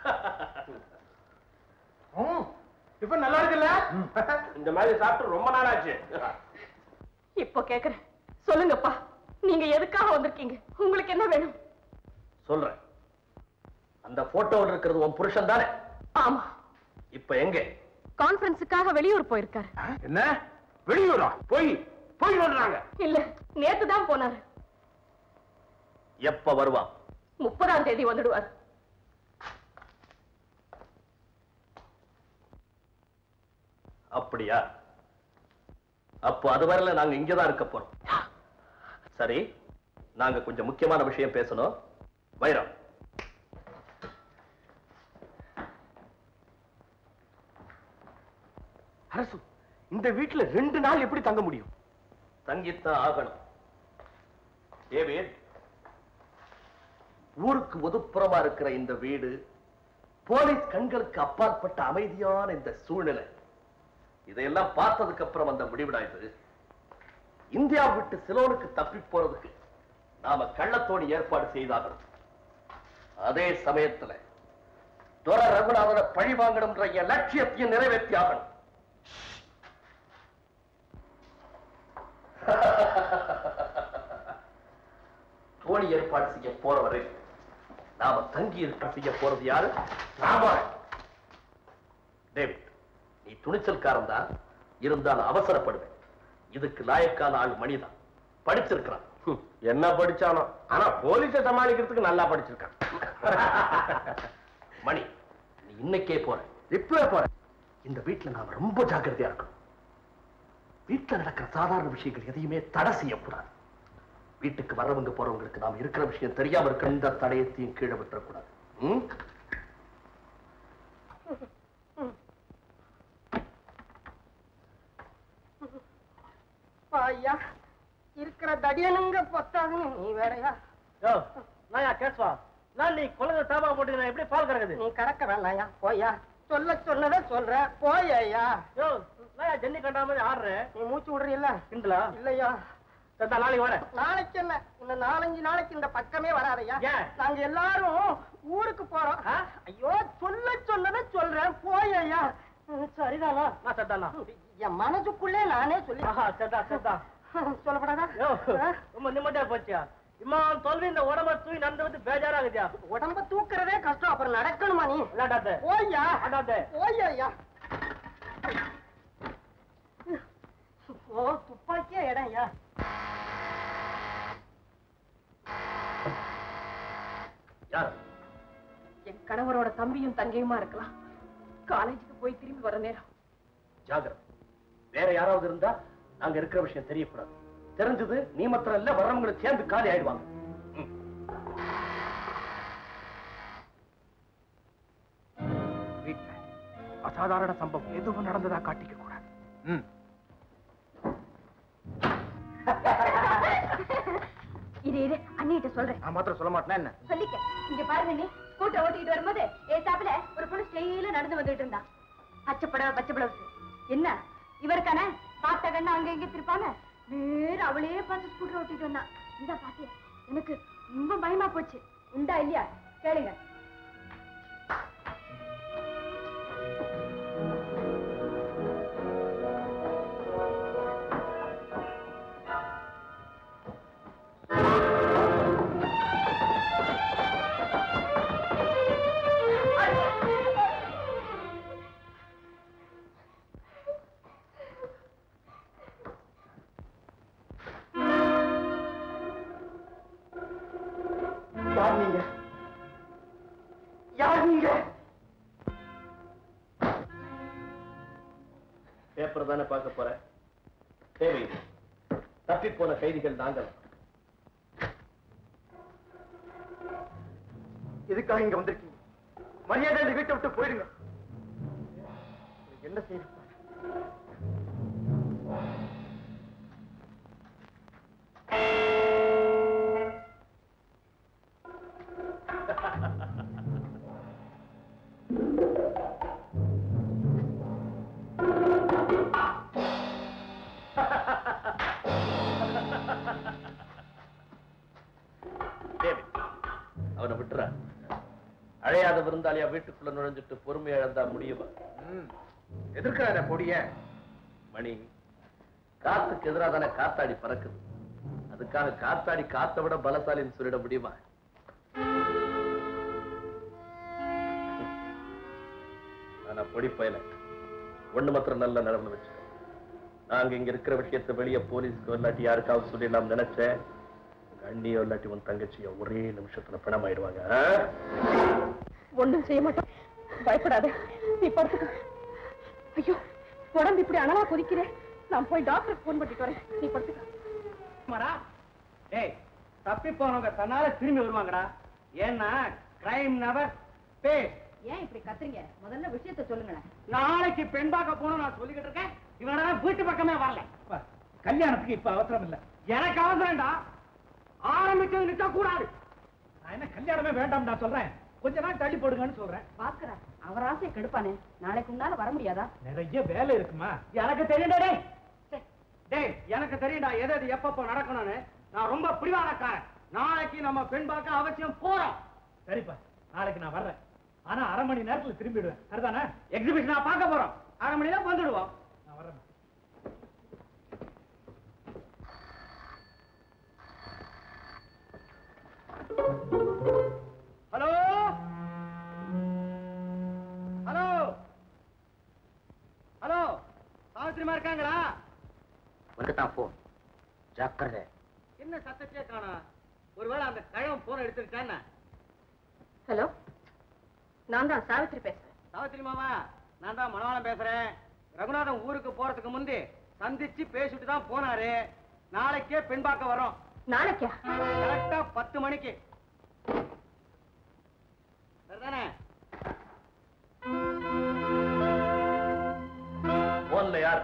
ம், இப்ப நல்லா இருக்குல்ல இந்த மாதிரி சாப்பிட்டு ரொம்ப நாள் ஆச்சு இப்போ கேக்குறேன் சொல்லுங்கப்பா நீங்க எதுக்காக வந்திருக்கீங்க உங்களுக்கு என்ன வேணும் சொல்றேன் அந்த போட்டோவில் இருக்கிறது உன் புருஷன் தானே ஆமா இப்ப எங்க கான்ஃபரன்ஸுக்காக வெளியூர் போயிருக்காரு என்ன வெளியூரா போய் போய் சொல்றாங்க இல்ல நேத்து தான் போனாரு எப்ப வருவான் முப்பதாம் தேதி வந்துடுவார் அப்படியா அப்போ அது வரல நாங்க இங்கதான் இருக்க போறோம் சரி நாங்க கொஞ்சம் முக்கியமான விஷயம் பேசணும் வைரம் அரசு இந்த வீட்டுல ரெண்டு நாள் எப்படி தங்க முடியும் தங்கித்தான் ஆகணும் ஏவேன் ஊருக்கு ஒதுப்புறமா இருக்கிற இந்த வீடு போலீஸ் கண்களுக்கு அப்பாற்பட்ட அமைதியான இந்த சூழ்நிலை இதையெல்லாம் பார்த்ததுக்கு அப்புறம் அந்த முடிவிடா இது இந்தியா விட்டு சிலோனுக்கு தப்பி போறதுக்கு நாம கள்ளத்தோடு ஏற்பாடு செய்தாகணும் அதே சமயத்துல துர ரகுநாதனை பழி வாங்கணும்ன்ற என் லட்சியத்தையும் நிறைவேற்றி ஆகணும் தோணி ஏற்பாடு செய்ய போற வரை நாம தங்கி ஏற்பாடு செய்ய போறது யாரு நான் போறேன் டேவிட் நீ துணிச்சல்காரன் தான் இருந்தாலும் அவசரப்படுவேன் இதுக்கு லாயக்கான ஆள் மணிதான் படிச்சிருக்கிறான் என்ன படிச்சானோ ஆனா போலீஸை சமாளிக்கிறதுக்கு நல்லா படிச்சிருக்கான் மணி நீ இன்னைக்கே போற இப்பவே போற இந்த வீட்டுல நாம ரொம்ப ஜாக்கிரதையா இருக்கணும் வீட்டுல நடக்கிற சாதாரண விஷயங்கள் எதையுமே தடை செய்யக்கூடாது வீட்டுக்கு வரவங்க போறவங்களுக்கு நாம் இருக்கிற விஷயம் தெரியாம இருக்க எந்த தடயத்தையும் கீழே விட்டுறக்கூடாது ம்? ஐயா இருக்கிற தடியனுங்க பத்தாதுன்னு நீ வேறயா நான் கேஸ்வா நான் நீ குழந்தை தாபா போட்டு நான் எப்படி பால் கறக்குது நீ கறக்க வேணாயா போயா சொல்ல சொன்னதை சொல்ற போயா யோ நான் ஜென்னி கண்டா மாதிரி ஆடுறேன் நீ மூச்சு விடுறீல்ல கிண்டலா இல்லையா சத்தா நாளைக்கு வரேன் நாளைக்கு என்ன இன்னும் நாலஞ்சு நாளைக்கு இந்த பக்கமே வராதையா ஏன்? நாங்க எல்லாரும் ஊருக்கு போறோம் ஆ? ஐயோ சொல்ல சொன்னதை சொல்றேன் போயா சரிதானா நான் சத்தானா என் மனசுக்குள்ளே நானே சொல்லி ஆஹா சத்தா சத்தா சொல்லப்படாதா யோ ஆ? ரொம்ப நிம்மதியா போச்சியா இம்மா தொல்வி இந்த உடம்ப தூக்கி நடந்து வந்து பேஜாராகுதியா உடம்ப தூக்குறதே கஷ்டம் அப்புறம் நடக்கணுமா நீ விளையாடாத போய்யா விளையாடாத போய்யா ஓ துப்பாக்கியா இடம் ஐயா யார் என் கணவரோட தம்பியும் தங்கையுமா இருக்கலாம் காலேஜுக்கு போய் திரும்பி வர நேரம் ஜாகிரதை வேற யாராவது இருந்தா நாங்க இருக்கிற விஷயம் தெரியக்கூடாது தெரிஞ்சது நீ மாத்திரம் இல்ல வர்றவங்களை சேர்ந்து காலி ஆயிடுவாங்க ம். வீட்டுல அசாதாரண சம்பவம் எதுவும் நடந்ததா காட்டிக்க கூடாது ம் இரு இரு அண்ணிட்ட சொல்றேன் நான் மாத்திரம் சொல்ல மாட்டேன் என்ன சொல்லிக்க இங்க பாருங்க நீ ஸ்கூட்டர் ஓட்டிட்டு வரும்போது ஏத்தாப்புல ஒரு பொண்ணு ஸ்டைல நடந்து வந்துட்டு இருந்தா பச்சை புடவை பச்சை பிளவுஸ் என்ன இவருக்கான பார்த்த கண்ணு அங்க இங்க திருப்பாம நேர அவளையே பார்த்து ஸ்கூட்டர் ஓட்டிட்டு வந்தா இந்த பாத்தியா எனக்கு ரொம்ப பயமா போச்சு உண்டா இல்லையா கேளுங்க யார் நீங்க யார் நீங்க பேப்பர் தானே பார்க்க போற தேவையில்லை தப்பி போன கைதிகள் நாங்கள் எதுக்காக இங்க வந்திருக்கீங்க மரியாதை இந்த வீட்டை விட்டு போயிடுங்க என்ன செய்யணும் டேவிட் அவனை விட்டுற அழையாத விருந்தாளியா வீட்டுக்குள்ள நுழைஞ்சிட்டு பொறுமை இழந்தா முடியுமா எதிர்க்கிறார பொடிய மணி காத்துக்கு எதிராக தானே காத்தாடி பறக்குது அதுக்காக காத்தாடி காத்தை விட பலசாலின்னு சொல்லிட முடியுமா ஆனா பொடி பயல ஒண்ணு மாத்திரம் நல்ல நிலவுல வச்சுக்கோ நாங்க இங்க இருக்கிற விஷயத்தை வெளியே போலீஸ்க்கு இல்லாட்டி யாருக்காவது சொல்லி நாம் நினைச்சேன் உங்க அண்ணியோ இல்லாட்டி உன் தங்கச்சியோ ஒரே நிமிஷத்துல பணமாயிடுவாங்க ஆ? ஒண்ணும் செய்ய மாட்டோம் பயப்படாத நீ படுத்துக்க ஐயோ உடம்பு இப்படி அனலா கொதிக்கிறேன் நான் போய் டாக்டருக்கு போன் பண்ணிட்டு வரேன் நீ படுத்துக்க மாடா ஏய் தப்பி போனவங்க தன்னால திரும்பி வருவாங்கடா ஏன்னா கிரைம் நவர் பே ஏன் இப்படி கத்துறீங்க முதல்ல விஷயத்த சொல்லுங்களேன் நாளைக்கு பெண் பார்க்க போகணும் நான் சொல்லிக்கிட்டு இருக்கேன் இவனா வீட்டு பக்கமே வரல கல்யாணத்துக்கு இப்ப அவசரம் இல்ல எனக்கு அவசரம்டா ஆரம்பிச்சது நிக்க கூடாது நான் என்ன கல்யாணமே வேண்டாம் நான் சொல்றேன் கொஞ்ச நாள் தள்ளி போடுங்கன்னு சொல்றேன் பாக்குறேன் அவர் ஆசையை கெடுப்பானே நாளைக்கு உன்னால வர முடியாதா நிறைய வேலை இருக்குமா எனக்கு தெரியும்டா டேய் டேய், டேய் எனக்கு தெரியும்டா எது எது எப்பப்போ நடக்கணும்னு நான் ரொம்ப பிடிவாதக்காரன் நாளைக்கு நம்ம பெண் பார்க்க அவசியம் போறோம் சரிப்பா நாளைக்கு நான் வர்றேன் ஆனா அரை மணி நேரத்துல திரும்பிடுவேன் சரிதானே எக்ஸிபிஷனா பார்க்க போறோம் அரை மணில வந்துடுவோம் நான் வர்றேன் சாவித்திரிமா இருக்காங்களா உனக்கு தான் போன் ஜாக்கிரதை என்ன சத்தத்தையே காணோம் ஒருவேளை அந்த கழகம் போன் எடுத்துருக்கான்னு ஹலோ நான் தான் சாவித்ரி பேசுறேன் சாவித்திரி மாமா நான் தான் மனவாளம் பேசுறேன் ரகுநாதன் ஊருக்கு போறதுக்கு முந்தி சந்திச்சு பேசிட்டு தான் போனாரு நாளைக்கே பெண் பார்க்க வரோம் நாளைக்கா கரெக்டா பத்து மணிக்கு சரிதானே போன்ல யார்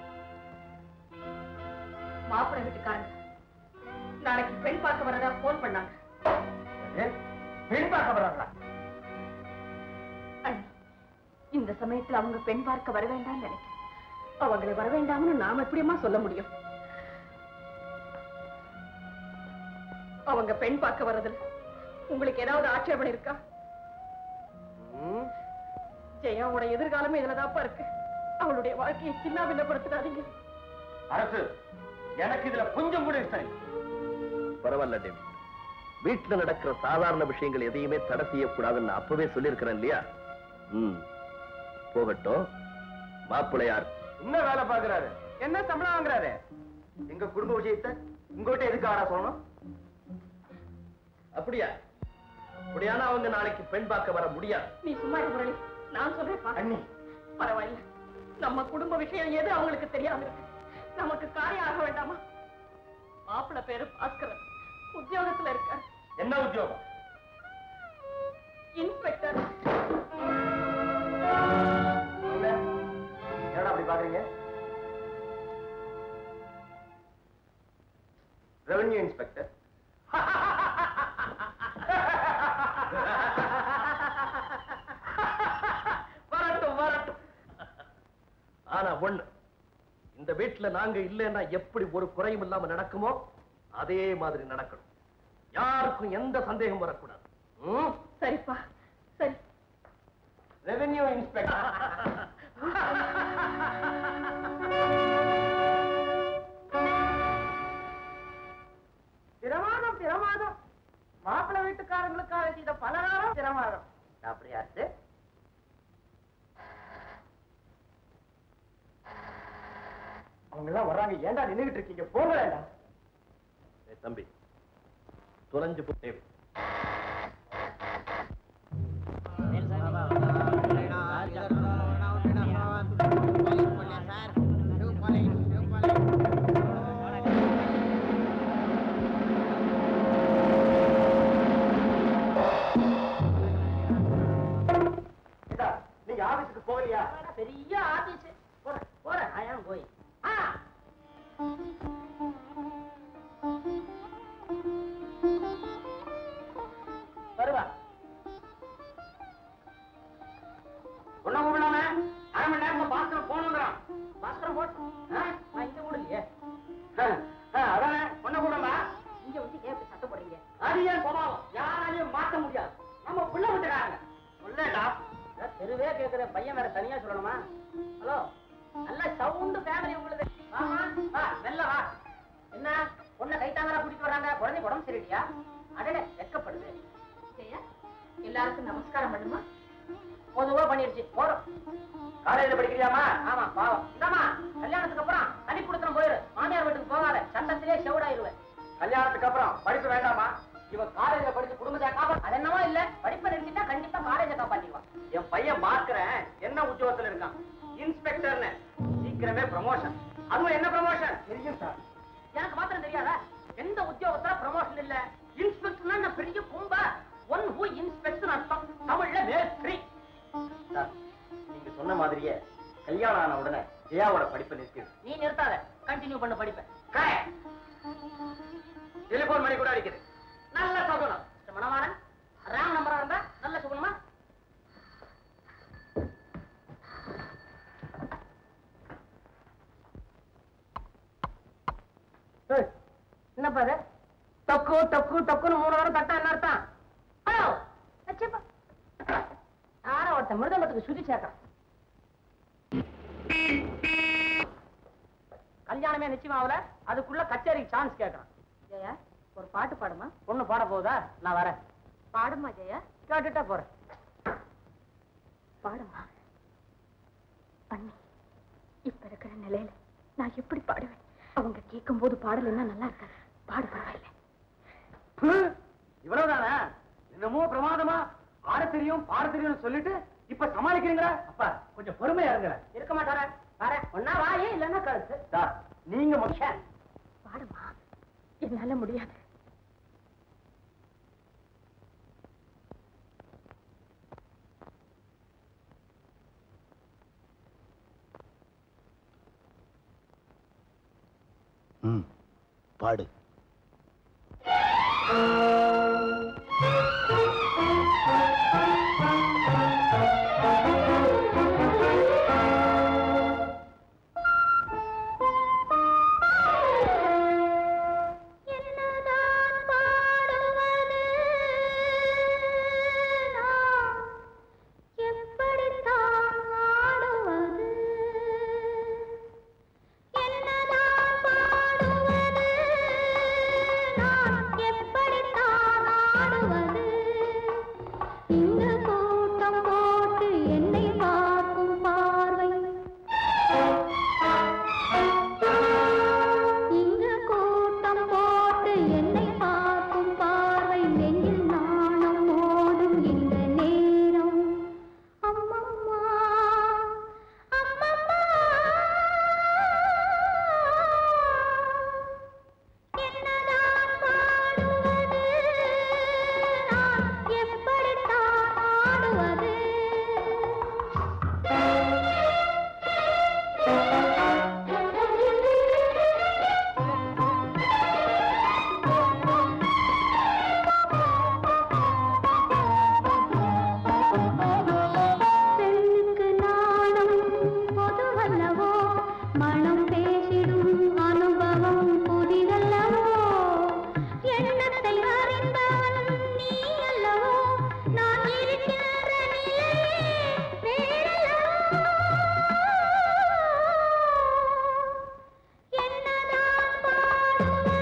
மாப்பிள்ளை வீட்டுக்காரங்க நாளைக்கு பெண் பார்க்க வரதா போன் பண்ணாங்க பெண் பார்க்க வர்றாங்களா அண்ணி இந்த சமயத்துல அவங்க பெண் பார்க்க வர வேண்டாம்னு நினைக்கிறேன் அவங்களை வர வேண்டாம்னு நாம எப்படியம்மா சொல்ல முடியும் அவங்க பெண் பார்க்க வர்றதுல உங்களுக்கு ஏதாவது ஆட்சேபம் இருக்கா ஜெயாவோட எதிர்காலமே இதுலதாப்பா இருக்கு அவளுடைய வாழ்க்கையை சின்ன பின்னப்படுத்தாதீங்க அரசு எனக்கு இதுல கொஞ்சம் கூட இஷ்டம் இல்லை. பரவாயில்ல டேவி வீட்டுல நடக்கிற சாதாரண விஷயங்கள் எதையுமே தடை செய்யக்கூடாதுன்னு அப்பவே சொல்லியிருக்கிறேன் இல்லையா ம் போகட்டும் மாப்பிள்ளை யார் என்ன வேலை பாக்குறாரு என்ன சம்பளம் வாங்குறாரு எங்க குடும்ப விஷயத்தை உங்ககிட்ட எதுக்கு ஆடா சொல்லணும் அப்படியா அப்படியானா அவங்க நாளைக்கு பெண் பார்க்க வர முடியாது நீ சும்மா இரு முரளி நான் சொல்றேன்ப்பா அண்ணி பரவாயில்ல நம்ம குடும்ப விஷயம் எது அவங்களுக்கு தெரியாம இருக்கு நமக்கு காரியம் ஆக வேண்டாமா மாப்பிள்ளை பேரு பாஸ்கரன் உத்தியோகத்துல இருக்கார் என்ன உத்தியோகம் இன்ஸ்பெக்டர் என்னடா அப்படி பாக்குறீங்க ரெவென்யூ இன்ஸ்பெக்டர் வரட்டும் வரட்டும் ஆனா ஒண்ணு இந்த வீட்டுல நாங்க இல்லைன்னா எப்படி ஒரு குறையும் இல்லாம நடக்குமோ அதே மாதிரி நடக்கணும் யாருக்கும் எந்த சந்தேகம் வரக்கூடாது ம்? சரிப்பா சரி ரெவென்யூ இன்ஸ்பெக்டர் பிரமாதம் பிரமாதம் மாப்பிள்ளை வீட்டுக்காரங்களுக்காக செய்த பலகாரம் பிரமாதம் அப்படியா இருக்கு அவங்க எல்லாம் வர்றாங்க ஏன்டா நின்னுகிட்டு இருக்கீங்க போங்களேடா ஏய், தம்பி தொலைஞ்சு போ டேய். ஏண்டா, நீங்க ஆபீஸுக்கு போகலையா பெரிய ஆபீஸ் போறேன் போறேன் ஆயாம் போய் ஆ வருவா ஒன்னும் கூப்பிடாம அரை மணி நேரம் பாஸ்கர் போனுங்கிறான் பாஸ்கரம் போட்டு நான் இங்க விடலையே அதானே ஒன்னும் கூப்பிடாம இங்க வந்து ஏன் இப்படி சத்தம் போடுறீங்க அது ஏன் சுபாவம் யாராலையும் மாத்த முடியாது நம்ம புள்ள விட்டுறாங்க புள்ளடா அதான் தெருவே கேக்குற பையன் வேற தனியா சொல்லணுமா ஹலோ நல்ல சவுண்டு ஃபேமிலி உங்களுக்கு ஆமா வா மெல்ல வா என்ன பொண்ணை கைத்தாங்கரா கூட்டிட்டு வராங்க குழந்தை உடம்பு சரியில்லையா அடடே வெக்கப்படுது ஜெயா எல்லாருக்கும் நமஸ்காரம் பண்ணுமா பொதுவா பண்ணிருச்சு போறோம் காலேஜ்ல படிக்கிறியாமா ஆமா பாவம் இந்தாமா கல்யாணத்துக்கு அப்புறம் தனி கொடுத்துரும் போயிரு மாமியார் வீட்டுக்கு போகாத சட்டத்திலே செவிடாயிருவேன் கல்யாணத்துக்கு அப்புறம் படிப்பு வேண்டாமா இவன் காலேஜ்ல படிச்சு குடும்பத்தை காப்பா அது என்னவோ இல்ல படிப்பை நிறுத்திட்டா கண்டிப்பா காலேஜை காப்பாத்திடுவான் என் பையன் மார்க்கிறேன் என்ன உத்தியோகத்துல இருக்கான் இன்ஸ்பெக்டர்னு சீக்கிரமே ப்ரமோஷன் அதுவும் என்ன ப்ரமோஷன் தெரியும் சார் எனக்கு மாத்திரம் தெரியாதா எந்த உத்தியோகத்துல ப்ரமோஷன் இல்ல இன்ஸ்பெக்டர்னா நான் பெரிய கும்ப ஒன் ஹூ இன்ஸ்பெக்டர் அர்த்தம் தமிழ்ல மேஸ்திரி சார் நீங்க சொன்ன மாதிரியே கல்யாணம் ஆன உடனே ஜெயாவோட படிப்பை நிறுத்திடு நீ நிறுத்தாத கண்டினியூ பண்ண படிப்பேன் டெலிபோன் மணி கூட அடிக்குது நல்ல சகுனம் மிஸ்டர் மணவாளன் ராங் நம்பரா இருந்தா நல்ல சகுனமா ஏய், என்னப்பா இது தொக்கு தொக்கு தொக்குன்னு மூணு வாரம் தட்டா என்ன அர்த்தம் ஹலோ அச்சப்பா யாரோ ஒருத்தன் மிருதங்கத்துக்கு சுதி சேர்க்கறான் கல்யாணமே நிச்சயம் ஆகல அதுக்குள்ள கச்சேரிக்கு சான்ஸ் கேட்கறான் ஜெயா ஒரு பாட்டு பாடுமா பொண்ணு பாட போகுதா நான் வரேன் பாடுமா ஜெயா கேட்டுட்டா போறேன் பாடுமா அண்ணி இப்ப இருக்கிற நிலையில நான் எப்படி பாடுவேன் அவங்க கேட்கும் போது பாடல் என்ன நல்லா இருக்காது பாடு பரவாயில்ல இவ்வளவுதானா என்னமோ பிரமாதமா ஆட தெரியும் பாட தெரியும்னு சொல்லிட்டு இப்ப சமாளிக்கிறீங்களா அப்பா கொஞ்சம் பொறுமையா இருங்க இருக்க மாட்டாரா பாரு ஒன்னா வாயே இல்லன்னா கழுத்து சார் நீங்க மனுஷன் பாடுமா என்னால முடியாது ம் பாடு என்னதான் பாடுவது நான் எப்படித்தான் ஆடுவது என்னதான் பாடுவது நான் எப்படித்தான் ஆடுவது இந்த கூட்டம் போட்டு என்னை பார்க்கும் பார்வை இங்க கூட்டம் போட்டு என்னை பார்க்கும் பார்வை நெஞ்சில் நாணம் ஓடும் இந்த நேரம் அம்மம்மா அம்மம்மா என்னதான் பாடுவது நான் எப்படித்தான் ஆடுவது பெண்ணுக்கு நாணம் பொதுவல்லவோ மனம் பேசிடும் அனுபவம் புதிதல்லவோ எண்ணத்தை அறிந்தவன் நீ அல்லவோ நான் இருக்கின்ற நிலையே வேறல்லவோ என்னதான் பாடுவது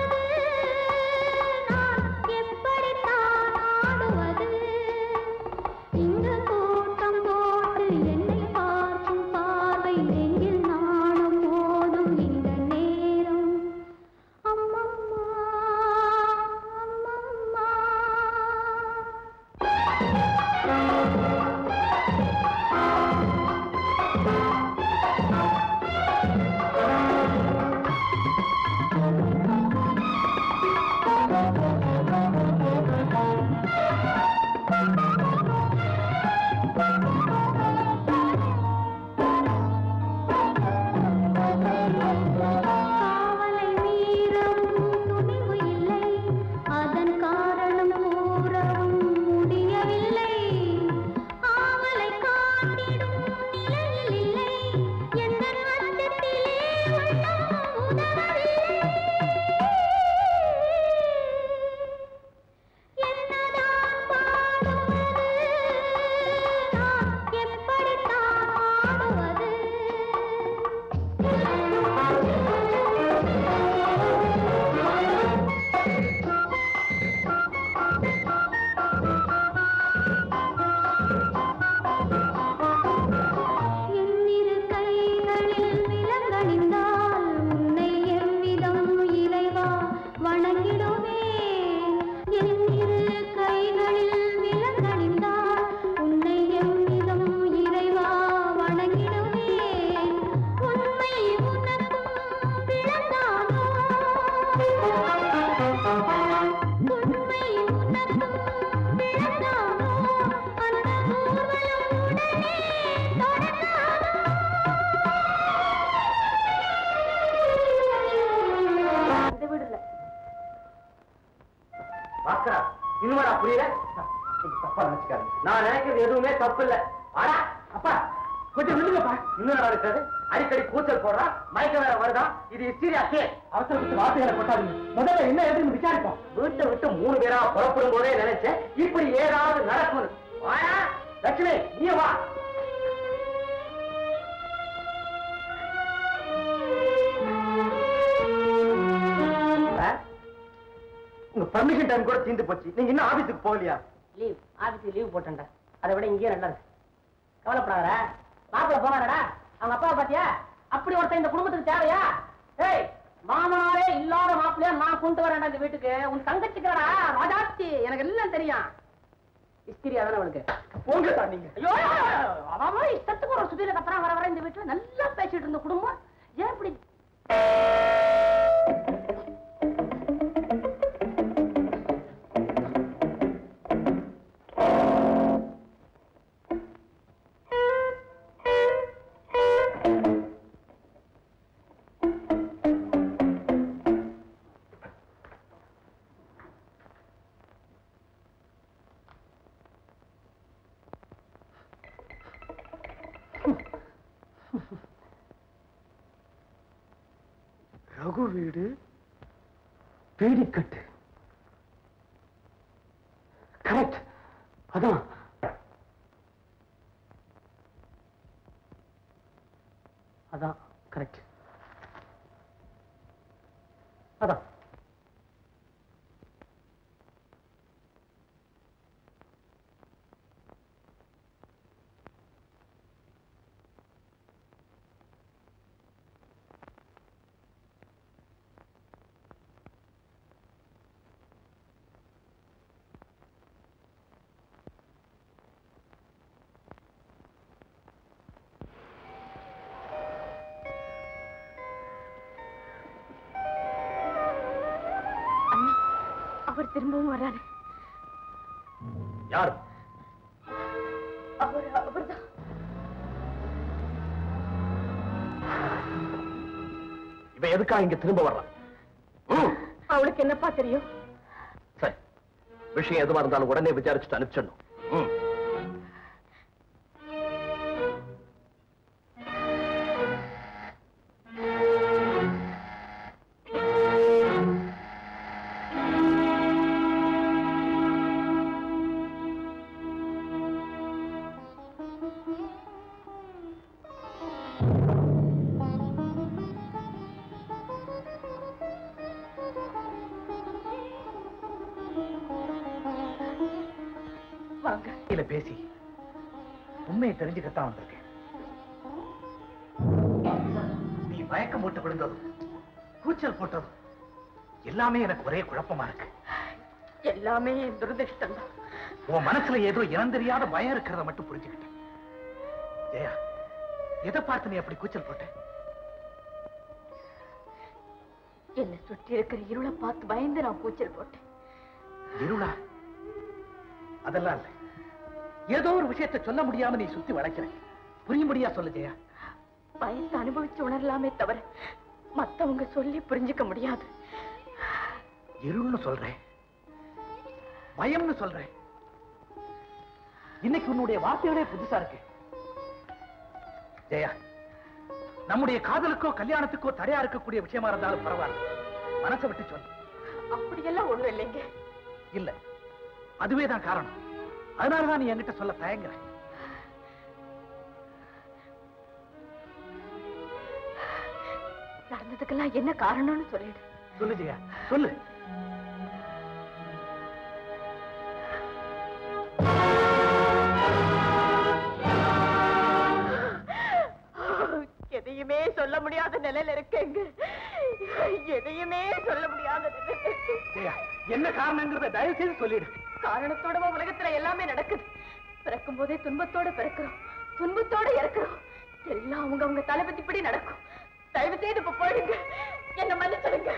நான் எப்படித்தான் ஆடுவது இந்த கூட்டம் போட்டு என்னை பார்க்கும் பார்வை நெஞ்சில் நாணம் போதும் இந்த நேரம் அம்மம்மா அம்மம்மா காவலை மீறவும் துணிவு இல்லை அதன் காரணம் கூறவும் முடியவில்லை ஆவலை காட்டிடும் நிலையில் இல்லை எந்த அச்சத்திலே உள்ளம் உதவவில்லை என்னதான் பாடுவது நான் எப்படித்தான் ஆடுவது என்னிரு கைகளில் விலங்கணிந்தால் உன்னை எவ்விதம் இறைவா வணங்கிடுவேன் என்னிரு கைகளில் விலங்கணிந்தால் உன்னை எவ்விதம் இறைவா வணங்கிடுவேன் உண்மை உனக்கும் விளங்காதோ உண்மை உனக்கும் விளங்காதோ அந்த ஊர்வலம் உடனே இந்த வீடு இல்ல பாஸ்கரா இன்னுமாடா புரியல நீங்க தப்பா நினைச்சுக்காதீங்க நான் நினைக்கிறது எதுவுமே தப்பு இல்ல ஆடா அப்பா கொஞ்சம் நில்லுங்கப்பா இன்னும் நல்லா இருக்காது அடிக்கடி கூச்சல் போடுறா மயக்க வேற வருதா இது ஹிஸ்டீரியா கே அவசரப்பட்டு வார்த்தைகளை கொட்டாதீங்க முதல்ல என்ன எதுன்னு விசாரிப்போம் வீட்டை விட்டு மூணு பேரா புறப்படும் போதே நினைச்சேன் இப்படி ஏதாவது நடக்கும் வாயா லட்சுமி நீ வா சார், உங்க பர்மிஷன் டைம் கூட தீர்ந்து போச்சு நீங்க இன்னும் ஆபீஸுக்கு போகலையா லீவ் ஆபீஸ்க்கு லீவ் போட்டேன்டா அதை விட இங்கேயே நல்லா இருக்கு கவலைப்படாத மாப்பிள்ள போனாரடா அவங்க அப்பாவை பாத்தியா அப்படி ஒருத்தன் இந்த குடும்பத்துக்கு தேவையா ஏய் மாமனாரே இல்லாத மாப்பிள்ளையா நான் கொண்டு வரேன்டா இந்த வீட்டுக்கு உன் தங்கச்சிக்காரா ராஜாச்சி எனக்கு எல்லாம் தெரியும் இஸ்திரி அதானே அவனுக்கு போங்கடா நீங்க ஐயோ அவன் இஷ்டத்துக்கு ஒரு சுத்தியில கத்துறான் வர வர இந்த வீட்டுல நல்லா பேசிட்டு இருந்த குடும்பம் ஏன் இப்படி ரகு வீடு பீடிக்கட்டு கரெக்ட் அதான் அதான் கரெக்ட் அதான் அண்ணா அவர் திரும்பவும் வர்றாரு யார் அவர் அவர்தான் இவன் எதுக்கா இங்க திரும்ப வர்றான் ம், அவளுக்கு என்னப்பா தெரியும் சரி விஷயம் எதுவா இருந்தாலும் உடனே விசாரிச்சுட்டு அனுப்பிச்சிடணும் ம். வாங்க இல்ல பேசி உண்மையை தெரிஞ்சுக்கத்தான் வந்திருக்கேன் நீ மயக்கம் போட்டு விழுந்ததும் கூச்சல் போட்டதும் எல்லாமே எனக்கு ஒரே குழப்பமா இருக்கு எல்லாமே என் துரதிருஷ்டம் தான் உன் மனசுல ஏதோ இனம் தெரியாத பயம் இருக்கிறத மட்டும் புரிஞ்சுக்கிட்டேன் ஜெயா எதை பார்த்து நீ அப்படி கூச்சல் போட்ட என்னை சுற்றி இருக்கிற இருளை பார்த்து பயந்து நான் கூச்சல் போட்டேன் இருளா அதெல்லாம் இல்ல ஏதோ ஒரு விஷயத்தை சொல்ல முடியாம நீ சுத்தி வளைக்கிற புரியும்படியா சொல்லு ஜெயா பயத்தை அனுபவிச்சு உணரலாமே தவிர மத்தவங்க சொல்லி புரிஞ்சுக்க முடியாது இருள்னு சொல்றேன் பயம்னு சொல்றேன் இன்னைக்கு உன்னுடைய வார்த்தைகளே புதுசா இருக்கு ஜெயா நம்முடைய காதலுக்கோ கல்யாணத்துக்கோ தடையா இருக்கக்கூடிய விஷயமா இருந்தாலும் பரவாயில்ல மனசை விட்டு சொல்லு அப்படியெல்லாம் ஒண்ணும் இல்லைங்க இல்ல அதுவே தான் காரணம் அதனாலதான் நீ என்கிட்ட சொல்ல தயங்குற நடந்ததுக்கெல்லாம் என்ன காரணம்னு சொல்லிடு சொல்லு ஜெயா சொல்லு எதையுமே சொல்ல முடியாத நிலையில இருக்கேங்க எதையுமே சொல்ல முடியாத நிலையில இருக்கேன். ஜெயா என்ன காரணங்கிறத தயவு செய்து சொல்லிடு காரணத்தோட உலகத்துல எல்லாமே நடக்குது பிறக்கும் போதே துன்பத்தோட பிறக்கிறோம் துன்பத்தோட இறக்குறோம் எல்லாம் அவங்க அவங்க தலைபத்திப்படி நடக்கும் தயவு செய்து இப்ப போயிடுங்க என்ன மன்னிச்சிடுங்க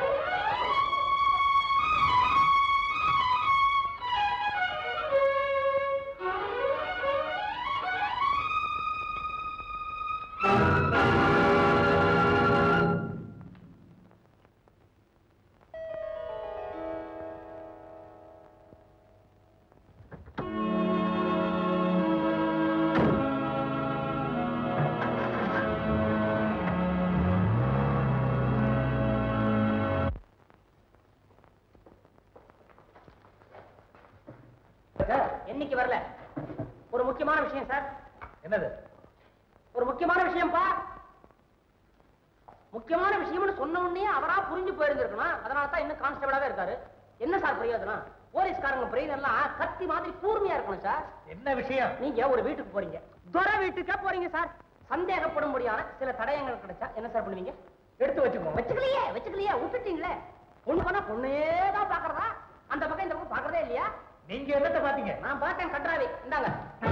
சார் என்னைக்கு வரல ஒரு முக்கியமான விஷயம் சார் என்னது ஒரு முக்கியமான விஷயம்ப்பா முக்கியமான விஷயம்னு சொன்ன உடனே அவரா புரிஞ்சு போயிருந்திருக்கணும் அதனால தான் இன்னும் கான்ஸ்டபிளாவே இருக்காரு என்ன சார் பிரயோஜனம் போலீஸ்காரங்க பிரெயின் எல்லாம் கத்தி மாதிரி கூர்மையா இருக்கணும் சார் என்ன விஷயம் நீங்க ஒரு வீட்டுக்கு போறீங்க துரை வீட்டுக்கே போறீங்க சார் சந்தேகப்படும்படியான சில தடயங்கள் கிடைச்சா என்ன சார் பண்ணுவீங்க எடுத்து வச்சுக்கோ வச்சுக்கலையே வச்சுக்கலையே விட்டுட்டீங்களே பொண்ணு பண்ணா பொண்ணே தான் பாக்குறதா அந்த பக்கம் இந்த பக்கம் பாக்குறதே இல்லையா நீங்க என்னத்த பாத்தீங்க நான் பார்த்தேன் கன்றாவி இந்தாங்க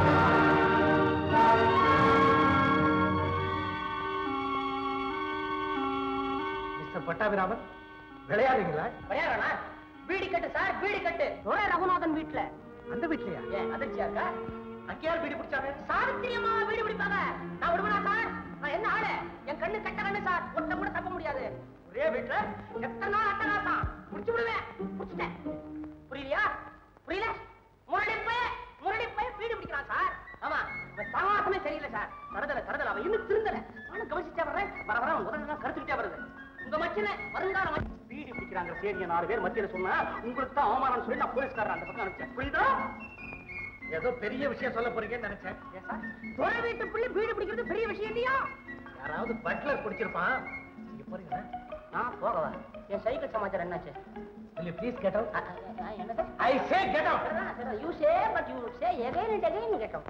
மிஸ்டர் பட்டாபிராமன் விளையாடுறீங்களா விளையாடுறா பீடி கட்டு சார் பீடி கட்டு துரை ரகுநாதன் வீட்டுல அந்த வீட்லயா ஏன் அதிர்ச்சியா இருக்கா அங்கே யார் பீடி பிடிச்சாங்க சாவித்திரியமா வீடு பிடிப்பாங்க நான் விடுவேனா சார் நான் என்ன ஆளு என் கண்ணு கட்ட கண்ணு சார் ஒட்ட கூட தப்ப முடியாது ஒரே வீட்டுல எத்தனை நாள் அட்டகாசம் முடிச்சு விடுவேன் முடிச்சுட்டேன் புரியலையா புரியல முரடி போய் முரடி போய் வீடு பிடிக்கிறான் சார் ஆமா இவன் சகவாசமே சரியில்லை சார் தரதல தரதல அவன் இன்னும் திருந்தல நானும் கவனிச்சுட்டே வர்றேன் வர வர அவன் உடனே கருத்துக்கிட்டே வருது உங்க மச்சின வருங்கால மச்சி வீடு பிடிக்கிறாங்க சரி நாலு பேர் மத்தியில சொன்னா உங்களுக்கு தான் அவமானம் சொல்லி நான் போலீஸ்காரன் அந்த பக்கம் அனுப்பிச்சேன் புரியுதா ஏதோ பெரிய விஷயம் சொல்ல போறீங்கன்னு நினைச்சேன் ஏன் சார் துறை வீட்டு பிள்ளை வீடு பிடிக்கிறது பெரிய விஷயம் இல்லையா யாராவது பட்லர் பிடிச்சிருப்பான் நீங்க போறீங்களா நான் போகவா என் சைக்கிள் சமாச்சாரம் என்னாச்சு will you please get out அ, அ, அ, என்ன sir i say get out you say but you say again and again கேட்டோம்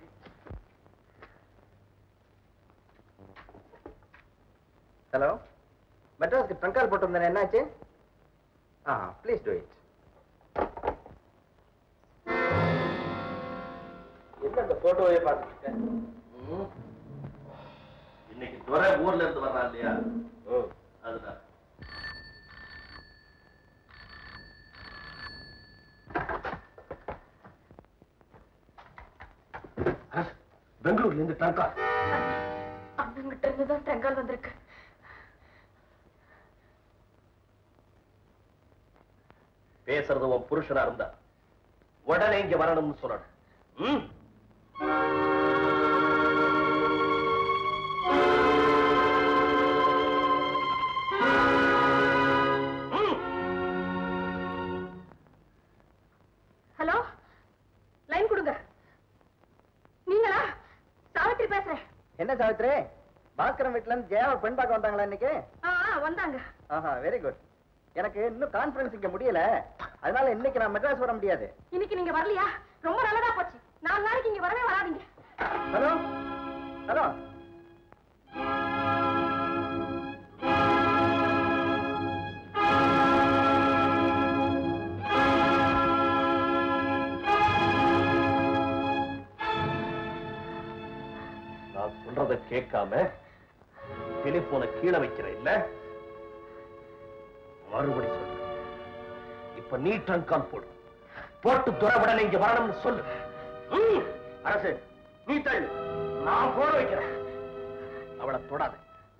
ஹலோ மெட்ராஸ்க்கு ட்ரங்க் கால் போட்டிருந்தேன் என்னாச்சு ஆ ப்ளீஸ் டூ இட் என்ன அந்த போட்டோவே பார்த்துருக்க இன்னைக்கு துறை ஊர்ல இருந்து வர்றான் இல்லையா ஓ அதுதான் பெங்களூர்ல இருந்து டங்கா அண்ணங்கிட்ட இருந்து தான் தெங்கால் வந்திருக்கு பேசுறது உன் புருஷனா இருந்தா உடனே இங்க வரணும்னு சொல்லணும் ம்? ம். ஹலோ லைன் கொடுங்க நீங்களா சாவித்திரி பேசுறேன் என்ன சாவித்ரி பாஸ்கரன் வீட்டுல இருந்து ஜெயாவை பெண் பார்க்க வந்தாங்களா இன்னைக்கு ஆ ஆ, வந்தாங்க ஆஹா வெரி குட் எனக்கு இன்னும் கான்ஃபரன்ஸ் இங்க முடியல அதனால இன்னைக்கு நான் மெட்ராஸ் வர முடியாது இன்னைக்கு நீங்க வரலையா ரொம்ப நல்லதா போச்சு நாலு நாளைக்கு இங்க வரவே வராதீங்க ஹலோ ஹலோ நான் சொல்றத கேட்காம டெலிபோனை கீழே வைக்கிறேன் இல்ல மறுபடி சொல்லு இப்ப நீ ட்ரங்க் கால் போடு போட்டு துறை உடனே இங்க வரணும்னு சொல்லு ம். அரசு நீ தள்ளு நான் போட வைக்கிறேன் அவளை தொடாத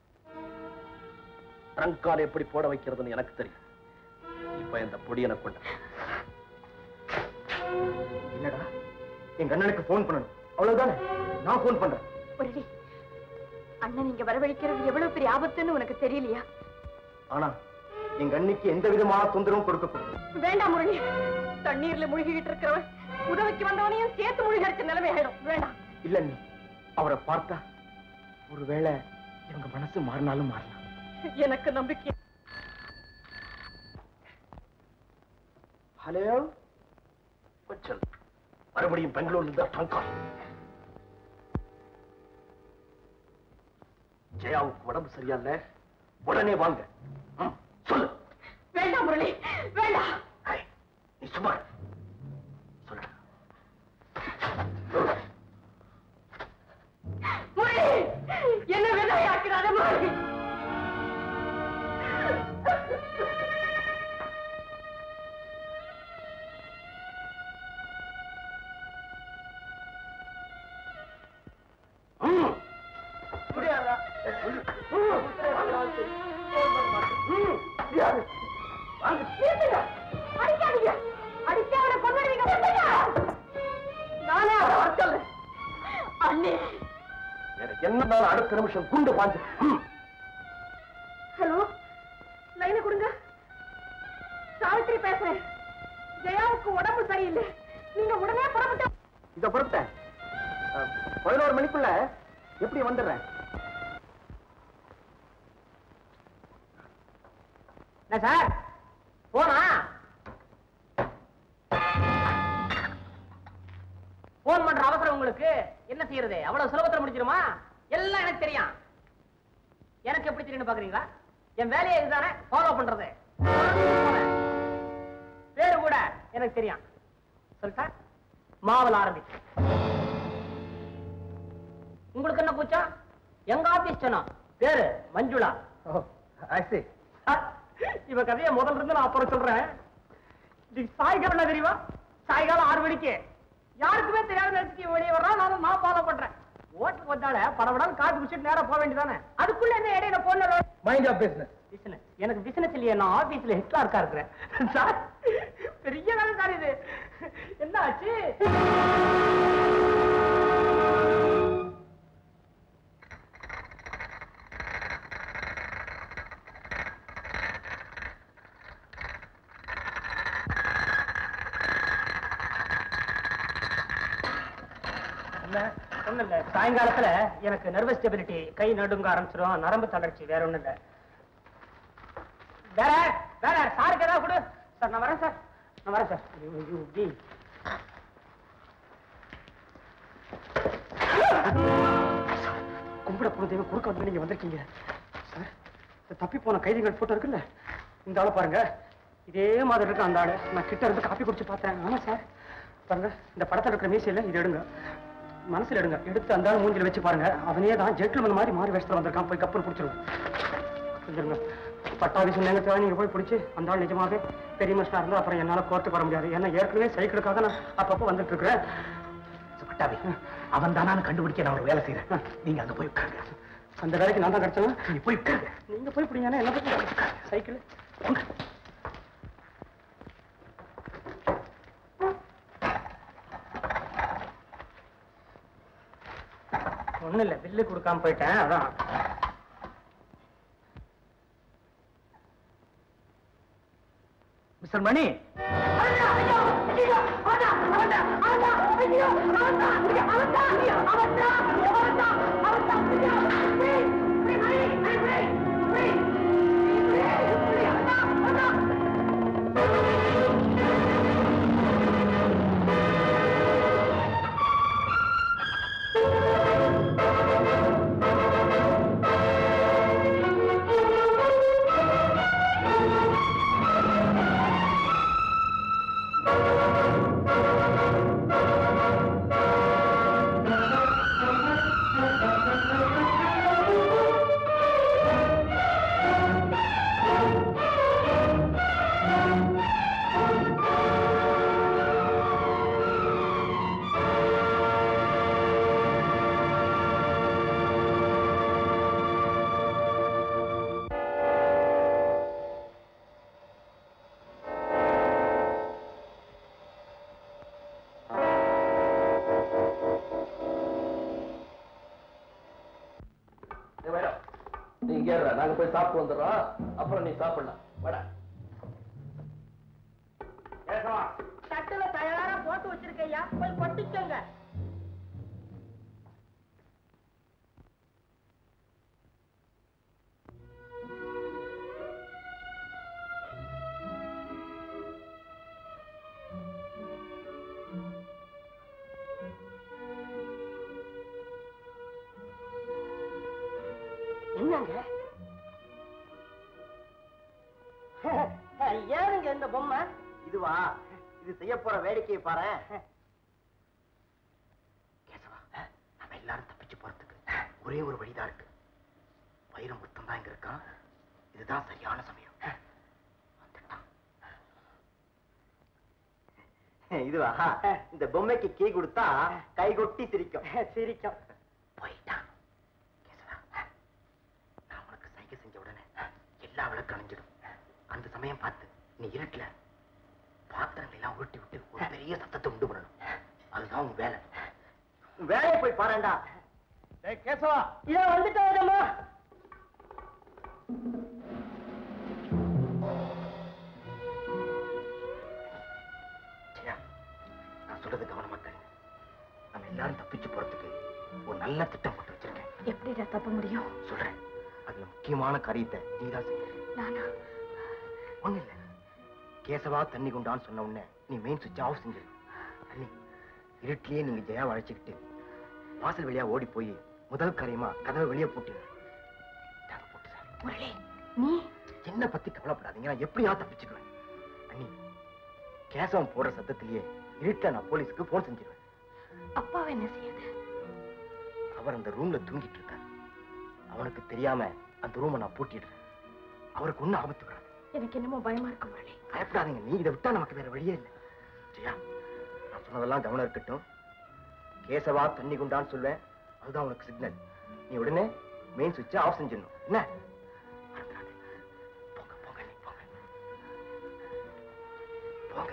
ட்ரங்க் கால் எப்படி போட வைக்கிறதுன்னு எனக்கு தெரியும் இப்ப இந்த பொடியனை கொண்ட என்னடா எங்க அண்ணனுக்கு ஃபோன் பண்ணணும் அவ்வளவுதானே நான் ஃபோன் பண்றேன் முரளி அண்ணன் இங்க வரவழைக்கிறது எவ்வளவு பெரிய ஆபத்துன்னு உனக்கு தெரியலையா ஆனா எங்க அண்ணிக்கு எந்த விதமான தொந்தரவும் கொடுக்க வேண்டாம் முரளி தண்ணீர்ல முழுகிட்டு இருக்கிறவன் உதவிக்கு வந்தவனையும் சேர்த்து முழுகடிச்ச நிலைமை ஆயிடும் வேண்டாம் இல்ல நீ அவரை பார்த்தா ஒருவேளை இவங்க மனசு மாறினாலும் மாறலாம் எனக்கு நம்பிக்கை ஹலோ வச்சல் மறுபடியும் பெங்களூர்ல இருந்தா டங்கா ஜெயாவுக்கு உடம்பு சரியில்லை உடனே வாங்க ம், சொல்லு வேண்டாம் முரளி வேண்டாம் ஐ, நீ சும்மா இரு. சொல்லு சொல்லு. முரளி என்ன விதையாக்கிறாத முரளி ம். நிறுத்துங்க. அடிக்காதீங்க அடிச்சா அவனை கொன்னுடுவீங்க நிறுத்துங்க. நானே அவனை வர சொல்றேன் அண்ணே வேற என்னன்னாலும் அடுத்த நிமிஷம் குண்டு பாஞ்சு ம். ஹலோ லைனை கொடுங்க சாவித்திரி பேசுறேன் ஜெயாவுக்கு உடம்பு சரியில்லை நீங்க உடனே புறப்பட்டு இத பொறுத்தேன் பதினோரு மணிக்குள்ள எப்படி வந்துடுறேன் என்ன சார் போனா போன் பண்ற அவசரம் உங்களுக்கு என்ன செய்யறது அவ்வளவு சுலபத்துல முடிச்சிருமா எல்லாம் எனக்கு தெரியும் எனக்கு எப்படி தெரியும் பாக்குறீங்களா என் வேலையை இதுதானே ஃபாலோ பண்றது போனேன். பேரு கூட எனக்கு தெரியும் சொல்லிட்டா மாவல் ஆரம்பிச்சு உங்களுக்கு என்ன கூச்சம் எங்க ஆபீஸ் சொன்னோம் பேரு மஞ்சுளா இவ கதையை முதல்ல இருந்து நான் அப்புறம் சொல்றேன் இது சாயங்காலம் என்ன தெரியுமா சாயங்காலம் ஆறு மணிக்கு யாருக்குமே தெரியாத நினைச்சு வெளியே வர்றான் நானும் நான் ஃபாலோ பண்றேன் ஓட்டு வந்தால படபடம் காட்டு குடிச்சிட்டு நேரா போக வேண்டியதானே அதுக்குள்ள என்ன இடையில போன மைண்ட் ஆஃப் பிசினஸ் பிசினஸ் எனக்கு பிசினஸ் இல்லையே நான் ஆபீஸ்ல ஹெட் கிளார்க்கா இருக்கிறேன் சார் பெரிய வேலை சார் இது என்ன ஆச்சு என்ன ஒண்ணும் இல்ல சாயங்காலத்துல எனக்கு நர்வஸ் ஸ்டெபிலிட்டி கை நடுங்க ஆரம்பிச்சிடும் நரம்பு தளர்ச்சி வேற ஒண்ணும் இல்ல வேற வேற சாருக்கு ஏதாவது கொடு சார் நான் வரேன் சார் நான் வரேன் சார் You- you be. கும்பிட போன தெய்வம் குறுக்க வந்து நீங்க வந்திருக்கீங்க சார் இந்த தப்பி போன கைதிகள் போட்டோ இருக்குல்ல இந்த ஆளை பாருங்க இதே மாதிரி இருக்கு அந்த ஆளு நான் கிட்ட இருந்து காப்பி குடிச்சு பார்த்தேன் ஆமா சார் பாருங்க இந்த படத்துல இருக்கிற மீசையில இது எடுங்க மனசுல எடுங்க எடுத்து அந்த ஆள் மூஞ்சில வச்சு பாருங்க அவனே தான் ஜென்டில்மேன் மாதிரி மாறி வேஷத்துல வந்திருக்கான் போய் கப்பல் பிடிச்சிருங்க சொல்லுங்க பட்டாபிஷம் நேரத்தில் நீங்க போய் பிடிச்சி அந்த ஆள் நிஜமாவே பெரிய மனுஷனா இருந்தா அப்புறம் என்னால கோர்ட்டுக்கு வர முடியாது ஏன்னா ஏற்கனவே சைக்கிளுக்காக நான் அப்பப்போ வந்துட்டு இருக்கிறேன் பட்டாபி அவன் தானான்னு கண்டுபிடிக்க நான் ஒரு வேலை செய்யறேன் நீங்க அங்க போய் உட்காருங்க அந்த வேலைக்கு நான் தான் கிடைச்சேன் நீ போய் உட்காருங்க நீங்க போய் பிடிங்கன்னா என்ன பத்தி சைக்கிள் போங்க. ஒண்ணும் இல்ல பில்லு கொடுக்காம போயிட்டேன் அதான் மிஸ்டர் மணி ஏய், வாடா. நீ இங்கே இருடா. நாங்க போய் சாப்பிட்டு வந்துடுறோம் அப்புறம் நீ சாப்பிடலாம் வாடா தட்டுல தயாரா போட்டு வச்சிருக்கையா போய் கொட்டிக்கோங்க என்னங்க ஏனுங்க இந்த பொம்மை இதுவா இது செய்ய போற வேடிக்கையை பாரு கேசவா நம்ம எல்லாரும் தப்பிச்சு போறதுக்கு ஒரே ஒரு வழிதான் இருக்கு வைரமுத்தம் தான் இங்க இருக்கான் இதுதான் சரியான சமயம் வந்துட்டான் இதுவா இந்த பொம்மைக்கு கீ கொடுத்தா கை கொட்டி சிரிக்கும் சிரிக்கும் போயிட்டான் கேசவா நான் உனக்கு சைகை செஞ்ச உடனே எல்லா விளக்கு அணைஞ்சிடும் அந்த சமயம் பார்த்து நீ இருட்டுல பாத்திரங்களை எல்லாம் உருட்டி விட்டு ஒரு பெரிய சத்தத்தை உண்டு பண்ணணும் அதுதான் உன் வேலை வேலையை போய் பாருடா கேசவா இத வந்துட்டோம்மா ஜெயா, நான் சொல்றது கவனமா கேளுங்க நம்ம எல்லாரும் தப்பிச்சு போறதுக்கு ஒரு நல்ல திட்டம் போட்டு வச்சிருக்கேன் எப்படிடா தப்ப முடியும் சொல்றேன் அதுல முக்கியமான காரியத்தை நீதான் செய்ய நானா ஒண்ணு இல்ல கேசவா தண்ணி கொண்டான்னு சொன்ன உடனே நீ மெயின் சுவிட்ச் ஆஃப் செஞ்சிரு அண்ணி இருட்டிலேயே நீங்க ஜெயாவை அழைச்சுக்கிட்டு வாசல் வழியா ஓடி போய் முதல் காரியமா கதவை வெளியே போட்டு போட்டு சார் முரளி நீ என்ன பத்தி கவலைப்படாதீங்க நான் எப்படியா தப்பிச்சுக்குவேன் அண்ணி கேசவன் போடுற சத்தத்திலேயே இருட்ட நான் போலீஸ்க்கு போன் செஞ்சிருவேன் அப்பாவை என்ன செய்யுது அவர் அந்த ரூம்ல தூங்கிட்டு இருக்கார் அவனுக்கு தெரியாம அந்த ரூமை நான் பூட்டிடுறேன் அவருக்கு ஒண்ணு ஆபத்து வராது எனக்கு என்னமோ பயமா இருக்கு முரளி பயப்படாதீங்க நீ இதை விட்டா நமக்கு வேற வழியே இல்லை ஜெயா நான் சொன்னதெல்லாம் கவனம் இருக்கட்டும் கேசவா தண்ணி குண்டான்னு சொல்வேன் அதுதான் உனக்கு சிக்னல் நீ உடனே மெயின் சுவிட்சை ஆஃப் செஞ்சிடணும் என்ன மறந்துடாத. போங்க போங்க நீ போங்க போங்க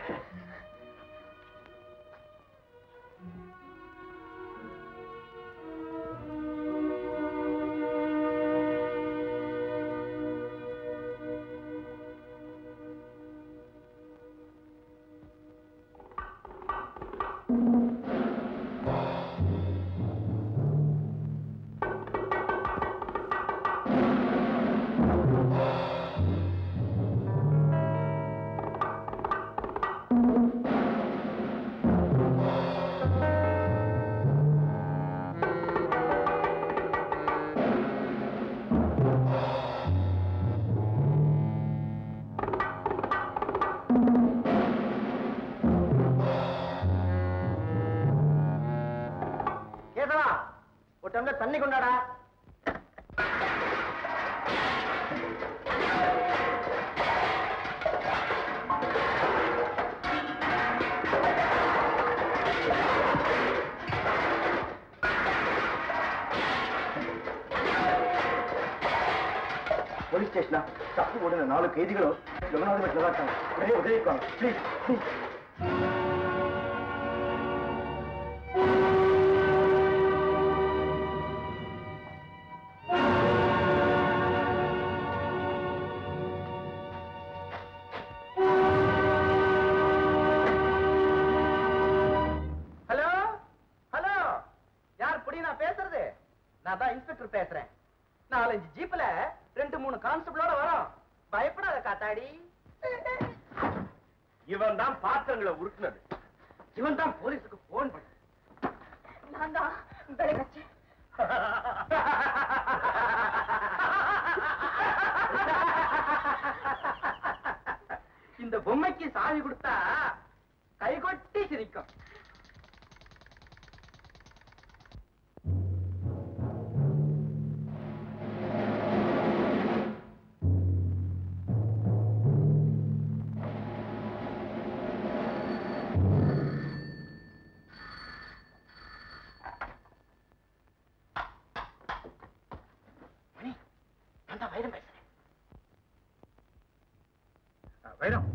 கேசவா ஒரு டம்ளர் தண்ணி கொண்டாடா போலீஸ் ஸ்டேஷனா தப்பு ஓடுன நாலு கைதிகளும் எவனாவது வீட்டில் தான் இருக்காங்க உடனே உதவிக்குவாங்க ப்ளீஸ் ப்ளீஸ் ஹலோ ஹலோ யார் புடி நான் பேசுறது நான் தான் இன்ஸ்பெக்டர் பேசுறேன் நாலஞ்சு ஜீப்ல ரெண்டு மூணு கான்ஸ்டபிளோட வரோம் பயப்படாத காத்தாடி இவன் தான் பாத்திரங்களை உருட்டுனது இவன் தான் போலீஸுக்கு போன் பண்ண நான் தான் விலை வச்சேன் இந்த பொம்மைக்கு சாவி கொடுத்தா கைகொட்டி சிரிக்கும் மணி நான் தான் வைரம் பேசுறேன் வைரம்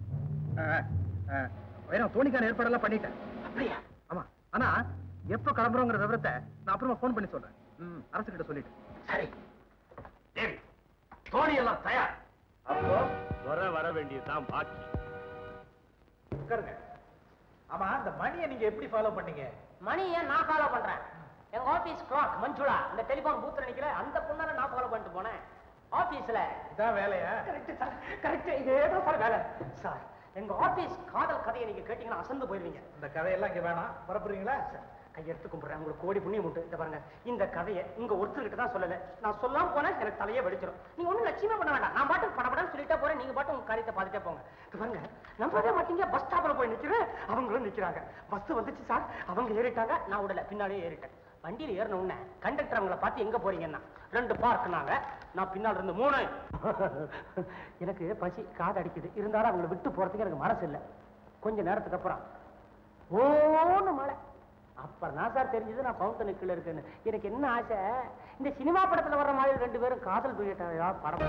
வைரம் தோணிக்கான ஏற்பாடெல்லாம் பண்ணிட்டேன் அப்படியா ஆமா ஆனா எப்ப கிளம்புறோங்கிற விவரத்தை நான் அப்புறமா ஃபோன் பண்ணி சொல்றேன் ம் அரசு கிட்ட சொல்லிட்டு சரி தேவி தோணி எல்லாம் தயார் அப்போ வர வர வேண்டியதுதான் பாக்கி உட்காருங்க ஆமா அந்த மணியை நீங்க எப்படி ஃபாலோ பண்ணீங்க மணி ஏன் நான் ஃபாலோ பண்றேன் எங்க ஆபீஸ் கிளாக் மஞ்சுளா இந்த டெலிபோன் பூத்துல நிக்கிற அந்த பொண்ணால நான் ஃபாலோ பண்ணிட்டு போனேன் ஆபீஸ்ல இதான் வேலையா கரெக்ட் சார் கரெக்ட் இதே தான் சார் வேலை சார் எங்க ஆபீஸ் காதல் கதையை நீங்க கேட்டீங்கன்னா அசந்து போயிருவீங்க இந்த கதையெல்லாம் இங்க வேணாம் பரப்புறீங்களா சார் கையெடுத்து கும்பிடுறேன் உங்களுக்கு கோடி புண்ணியம் உண்டு இந்த பாருங்க இந்த கதையை உங்க ஒருத்தர்கிட்ட தான் சொல்லல நான் சொல்லாம போனா எனக்கு தலையே வெடிச்சிடும் நீங்க ஒண்ணும் லட்சியமா பண்ண வேண்டாம் நான் பாட்டு படப்படன்னு சொல்லிட்டே போறேன் நீங்க பாட்டு உங்க காரியத்தை பார்த்துட்டே போங்க இது பாருங்க நம்பவே மாட்டீங்க பஸ் ஸ்டாப்ல போய் நிக்கிறேன் அவங்களும் நிக்கிறாங்க பஸ் வந்துச்சு சார் அவங்க ஏறிட்டாங்க நான் விடல பின்னாடியே ஏறிட்டேன் வண்டியில ஏறின உடனே கண்டக்டர் அவங்கள பார்த்து எங்க போறீங்கன்னா ரெண்டு பார்க்குனாங்க நான் பின்னால் இருந்து மூணு எனக்கு பசி காது அடிக்குது இருந்தாலும் அவங்கள விட்டு போறதுக்கு எனக்கு மனசு இல்லை கொஞ்ச நேரத்துக்கு அப்புறம் ஓன்னு மழை அப்புறம் நான் சார் தெரிஞ்சது நான் பவுண்டனுக்குள்ள இருக்குன்னு எனக்கு என்ன ஆசை இந்த சினிமா படத்துல வர்ற மாதிரி ரெண்டு பேரும் காதல் புரியட்டா படம்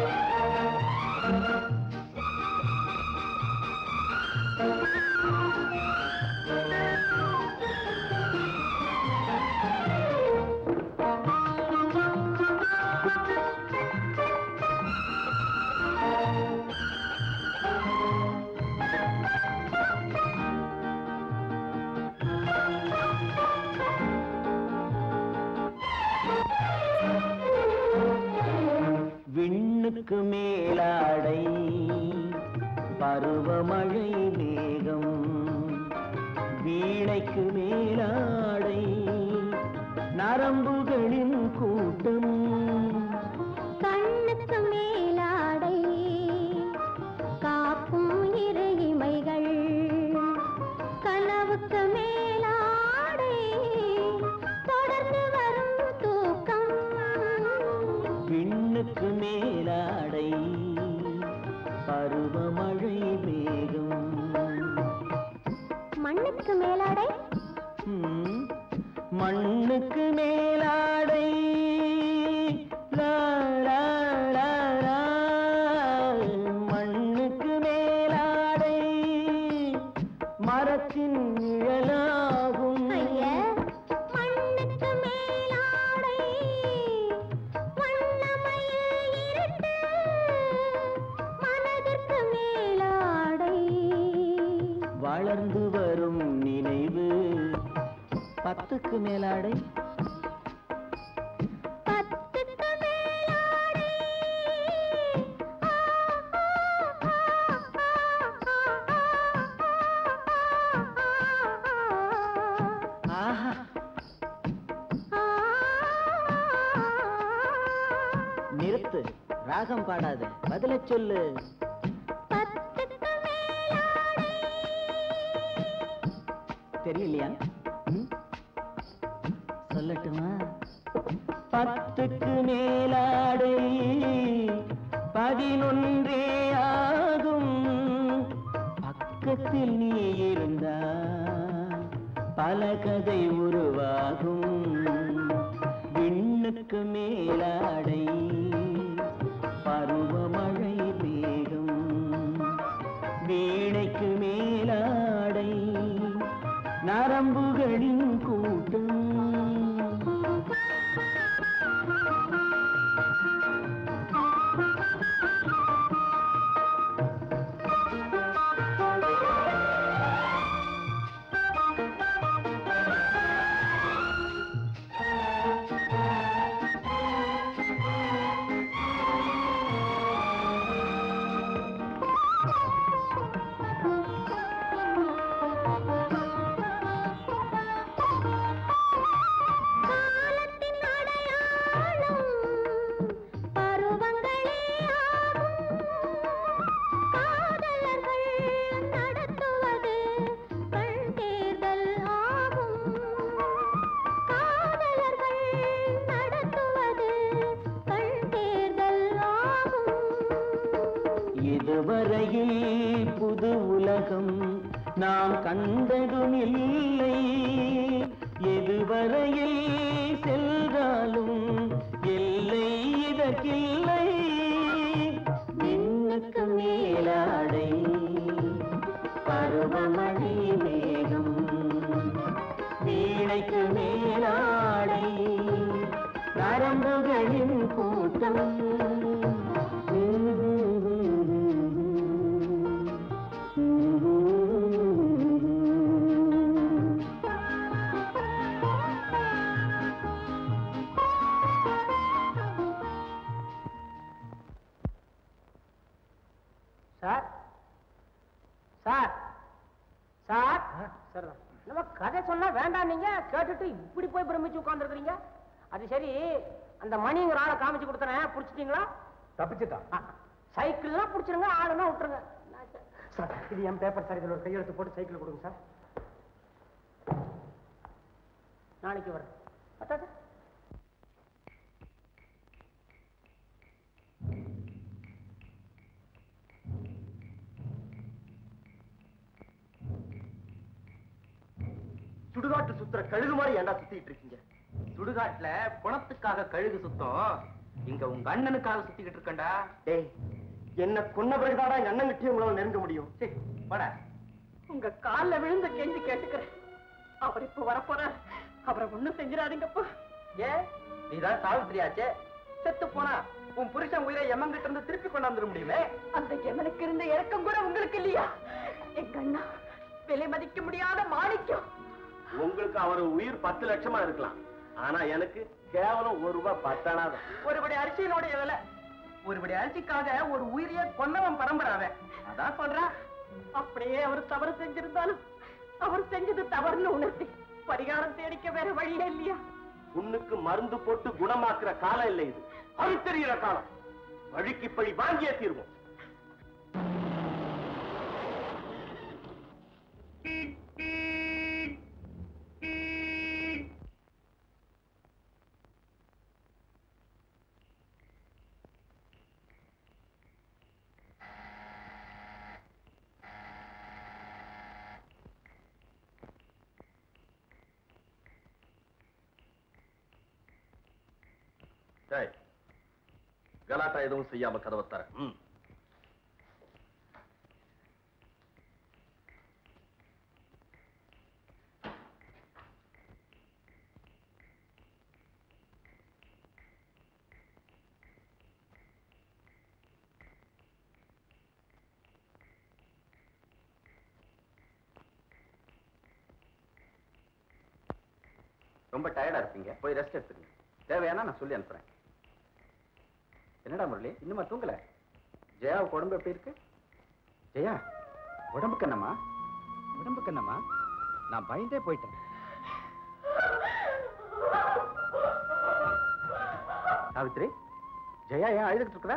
விண்ணுக்கு மேலாடை பருவமழை மேகம் வீணைக்கு மேலாடை நரம்புகளில் மரத்தின் நிழலாகும் மண்ணுக்கு மேலாடை வண்ணமயில் இருட்டு மனதிற்கு மேலாடை வளர்ந்து வரும் நினைவு பத்துக்கு மேலாடை பத்துக்கு மேலாடை ஆஹா நிறுத்து ராகம் பாடாத பதில சொல்லு பத்துக்கு மேலாடை தெரியலையா ம்? சொல்லட்டுமா பத்துக்கு மேலாடை பதினொன்றே ஆகும் பக்கத்தில் நீ இருந்தா பல கதை உருவாகும் விண்ணுக்கு மேலாடை பருவமழை மேகம் வீணைக்கு மேலாடை நரம்புகளின் கூட்டம் காலத்தின் அடையாளம் பருவங்களே ஆகும் காதலர்கள் நடத்துவது கண் தேர்தல் ஆகும் காதலர்கள் நடத்துவது கண் தேர்தல் ஆகும் இதுவரையில் புது உலகம் நாம் கண்டதும் இல்லை எதுவரையில் சென்றாலும் எல்லை இதற்கில்லை விண்ணுக்கு மேலாடை பருவமழை மேகம் வீணைக்கு மேலாடை நரம்புகளின் கூட்டம் சார் சார் சார் சார் நம்ம கதை சொன்னா வேண்டாம் நீங்க கேட்டுட்டு இப்படி போய் பிரமிச்சு உட்கார்ந்துருக்கீங்க அது சரி அந்த மணிங்கிற ஆளை காமிச்சு கொடுத்தனே புடிச்சிட்டீங்களா தப்பிச்சுட்டான் சைக்கிள்லாம் புடிச்சிருங்க ஆளுனா விட்டுருங்க சார் இது என் பேப்பர் சார் இதுல ஒரு கையெழுத்து போட்டு சைக்கிள் கொடுங்க சார் நாளைக்கு வரேன் அட்டாட்டா. சுடுகாட்டு சுத்துற கழுகு மாதிரி ஏன்டா சுத்திட்டு இருக்கீங்க சுடுகாட்டுல குணத்துக்காக கழுகு சுத்தம் இங்க உங்க அண்ணனுக்காக சுத்திக்கிட்டு இருக்கேன்டா டேய் என்ன கொன்ன பிறகுதாடா எங்க அண்ணன் கிட்டயும் உங்களால நெருங்க முடியும் சரி வாடா உங்க கால்ல விழுந்து கெஞ்சி கேட்டுக்கிறேன் அவர் இப்ப வரப்போறார் அவரை ஒண்ணும் செஞ்சிடாதீங்கப்பா ஏ நீதான் சாவித்திரியாச்சே செத்து போனா உன் புருஷன் உயிரை எம்மங்கிட்ட இருந்து திருப்பி கொண்டாந்துட முடியுமே அந்த எமனுக்கு இருந்த இறக்கம் கூட உங்களுக்கு இல்லையா எங்க அண்ணா விலை மதிக்க முடியாத மாணிக்கம் உங்களுக்கு அவர் உயிர் பத்து லட்சமா இருக்கலாம் ஆனா எனக்கு கேவலம் ஒரு ரூபாய் பத்தானாத ஒருபடி அரிசியினுடைய விலை ஒருபடி அரிசிக்காக ஒரு உயிரியே கொன்னவன் பரம்பராவன் அதான் சொல்றேன் அப்படியே அவர் தவறு செஞ்சிருந்தாலும் அவர் செஞ்சது தவறுன்னு உணர்த்தி பரிகாரம் தேடிக்க வேற வழியே இல்லையா புண்ணுக்கு மருந்து போட்டு குணமாக்குற காலம் இல்லை இது அது தெரிகிற காலம் வழிக்கு பழி வாங்கியே தீர்வோம் டேய், கலாட்டா எதுவும் செய்யாம கதவை தர ம் ரொம்ப டயர்டா இருப்பீங்க போய் ரெஸ்ட் எடுத்துக்கங்க தேவையானா நான் சொல்லி அனுப்புறேன் என்னடா முரளி இன்னுமா தூங்கல ஜெயாவுக்கு உடம்பு எப்படி இருக்கு ஜெயா உடம்புக்கு என்னம்மா உடம்புக்கு என்னம்மா நான் பயந்தே போயிட்டேன் சாவித்ரி ஜெயா ஏன் அழுதுகிட்டு இருக்கிறா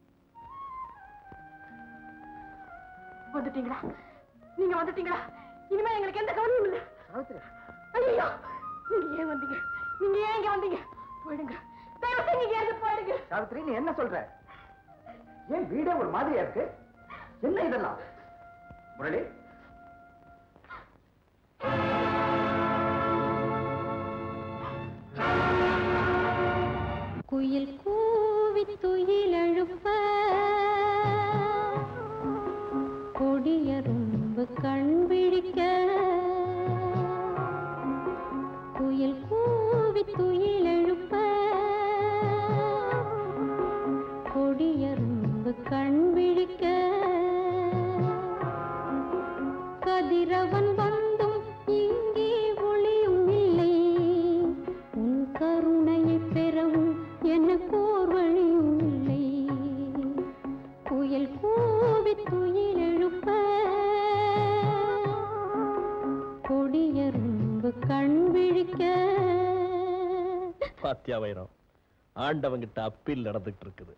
வந்துட்டீங்களா நீங்க வந்துட்டீங்களா இனிமே எங்களுக்கு எந்த கவலையும் இல்லை சாவித்ரி ஐயோ நீங்க ஏன் வந்தீங்க நீங்க ஏன் இங்க வந்தீங்க போயிடுங்க தயவு செஞ்சு நீங்க ஏன் போயிடுங்க சாவித்ரி நீ என்ன சொல்ற ஏன் வீடே ஒரு மாதிரியா இருக்கு என்ன இதெல்லாம் முரளி குயில் கூவி துயில் எழுப்ப கொடியரும்பு கண் விழிக்க குயில் கூவி துயில் எழுப்ப கொடியரும்பு கண் விழிக்க கதிரவன் வந்தும் இங்கே ஒளியும் இல்லை உன் கருணையை பெறவும் எனக்கு ஓர் வழியும் இல்லை புயல் கூவி துயில் எழுப்ப கொடியரும்பு கண் விழிக்க பாத்தியா வைரம் ஆண்டவங்கிட்ட அப்பீல் நடந்துட்டு இருக்குது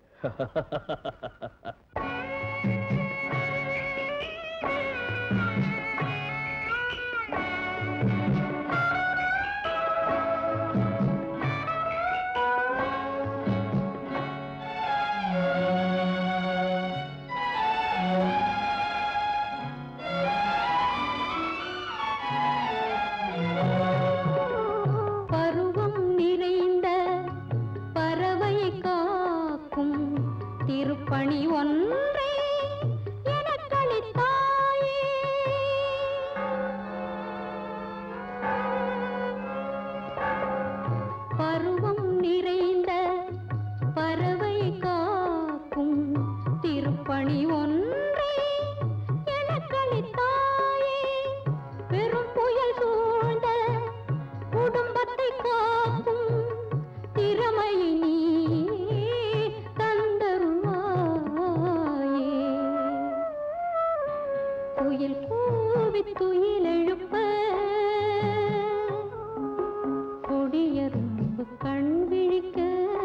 பருவம் நிறைந்த பறவை காக்கும் திருப்பணி ஒன்றே எனக்களித்தாயே பருவம் நிறைந்த பறவை காக்கும் திருப்பணி ஒன்றே எனக்களித்தாயே பெரும் புயல் சூழ்ந்த குடும்பத்தை காக்கும் திறமையை நீ தந்தருவாயே குயில் கூவி துயில் எழுப்ப கொடியரும்பு கண் விழிக்க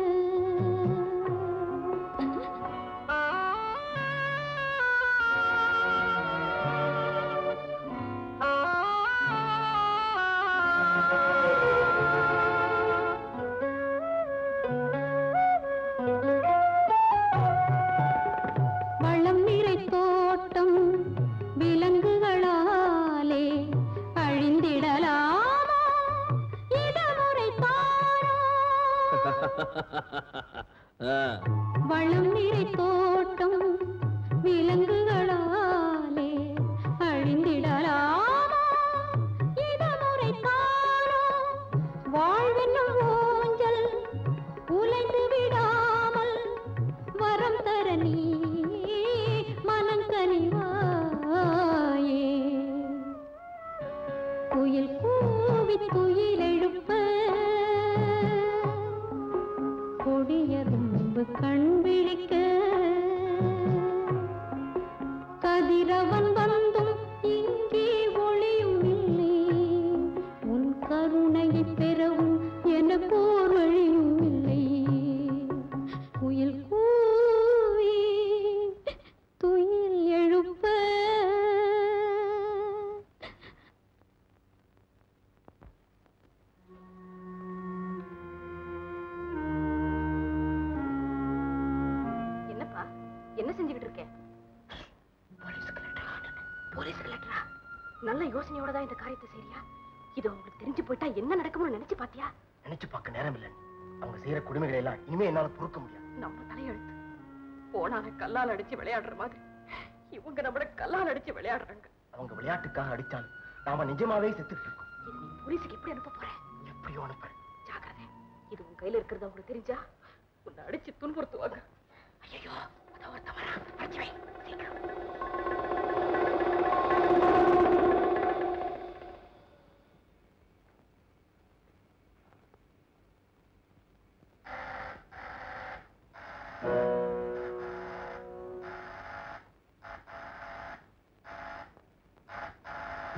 வளம் நிறை தோட்டம் விலங்குகளாலே அழிந்திடலாமா இடமுறை தாரோ ஆ, வளம் நிறை தோட்டம் விலங்குகளாலே அழிந்திடலாமா இடமுறை தாரோ வாழ்வென்னும் ஊஞ்சல் உலைந்து விடாமல் வரம் தர நீ மனம் கனிவாயே குயில் கூவி துயில் எழுப்ப கொடியரும்பு கண் விழிக்க கதிரவன் வந்தும் இங்கே ஒளியும் இல்லை உன் கருணையை பெறவும் எனக்கு ஓர் வழியும் இல்லை குயில் கூவி துயில் எழுப்ப என்னப்பா என்ன செஞ்சுக்கிட்டு இருக்க போலீஸ் கலெக்டரா நல்ல யோசனையோட தான் இந்த காரியத்தை செய்றியா இது உங்களுக்கு தெரிஞ்சு போயிட்டா என்ன நடக்கும்னு நினைச்சு பாத்தியா நினைச்சு பார்க்க நேரம் இல்லை அவங்க செய்யற கொடுமைகளை எல்லாம் இனிமே என்னால பொறுக்க முடியாது நம்ம தலையெழுத்து போனால கல்லால் அடிச்சு விளையாடுற மாதிரி இவங்க நம்மள கல்லால் அடிச்சு விளையாடுறாங்க அவங்க விளையாட்டுக்காக அடிச்சாலும் நாம நிஜமாவே செத்துட்டு இருக்கோம் இது நீ போலீஸுக்கு எப்படி அனுப்ப போற எப்படியோ அனுப்புறேன் ஜாக்கிரதை இது உன் கையில இருக்கிறது அவங்களுக்கு தெரிஞ்சா உன்னை அடிச்சு துன்புறுத்துவாங்க ஐயோ அதான் ஒரு தவறா படிச்சு வை சீக்கிரம்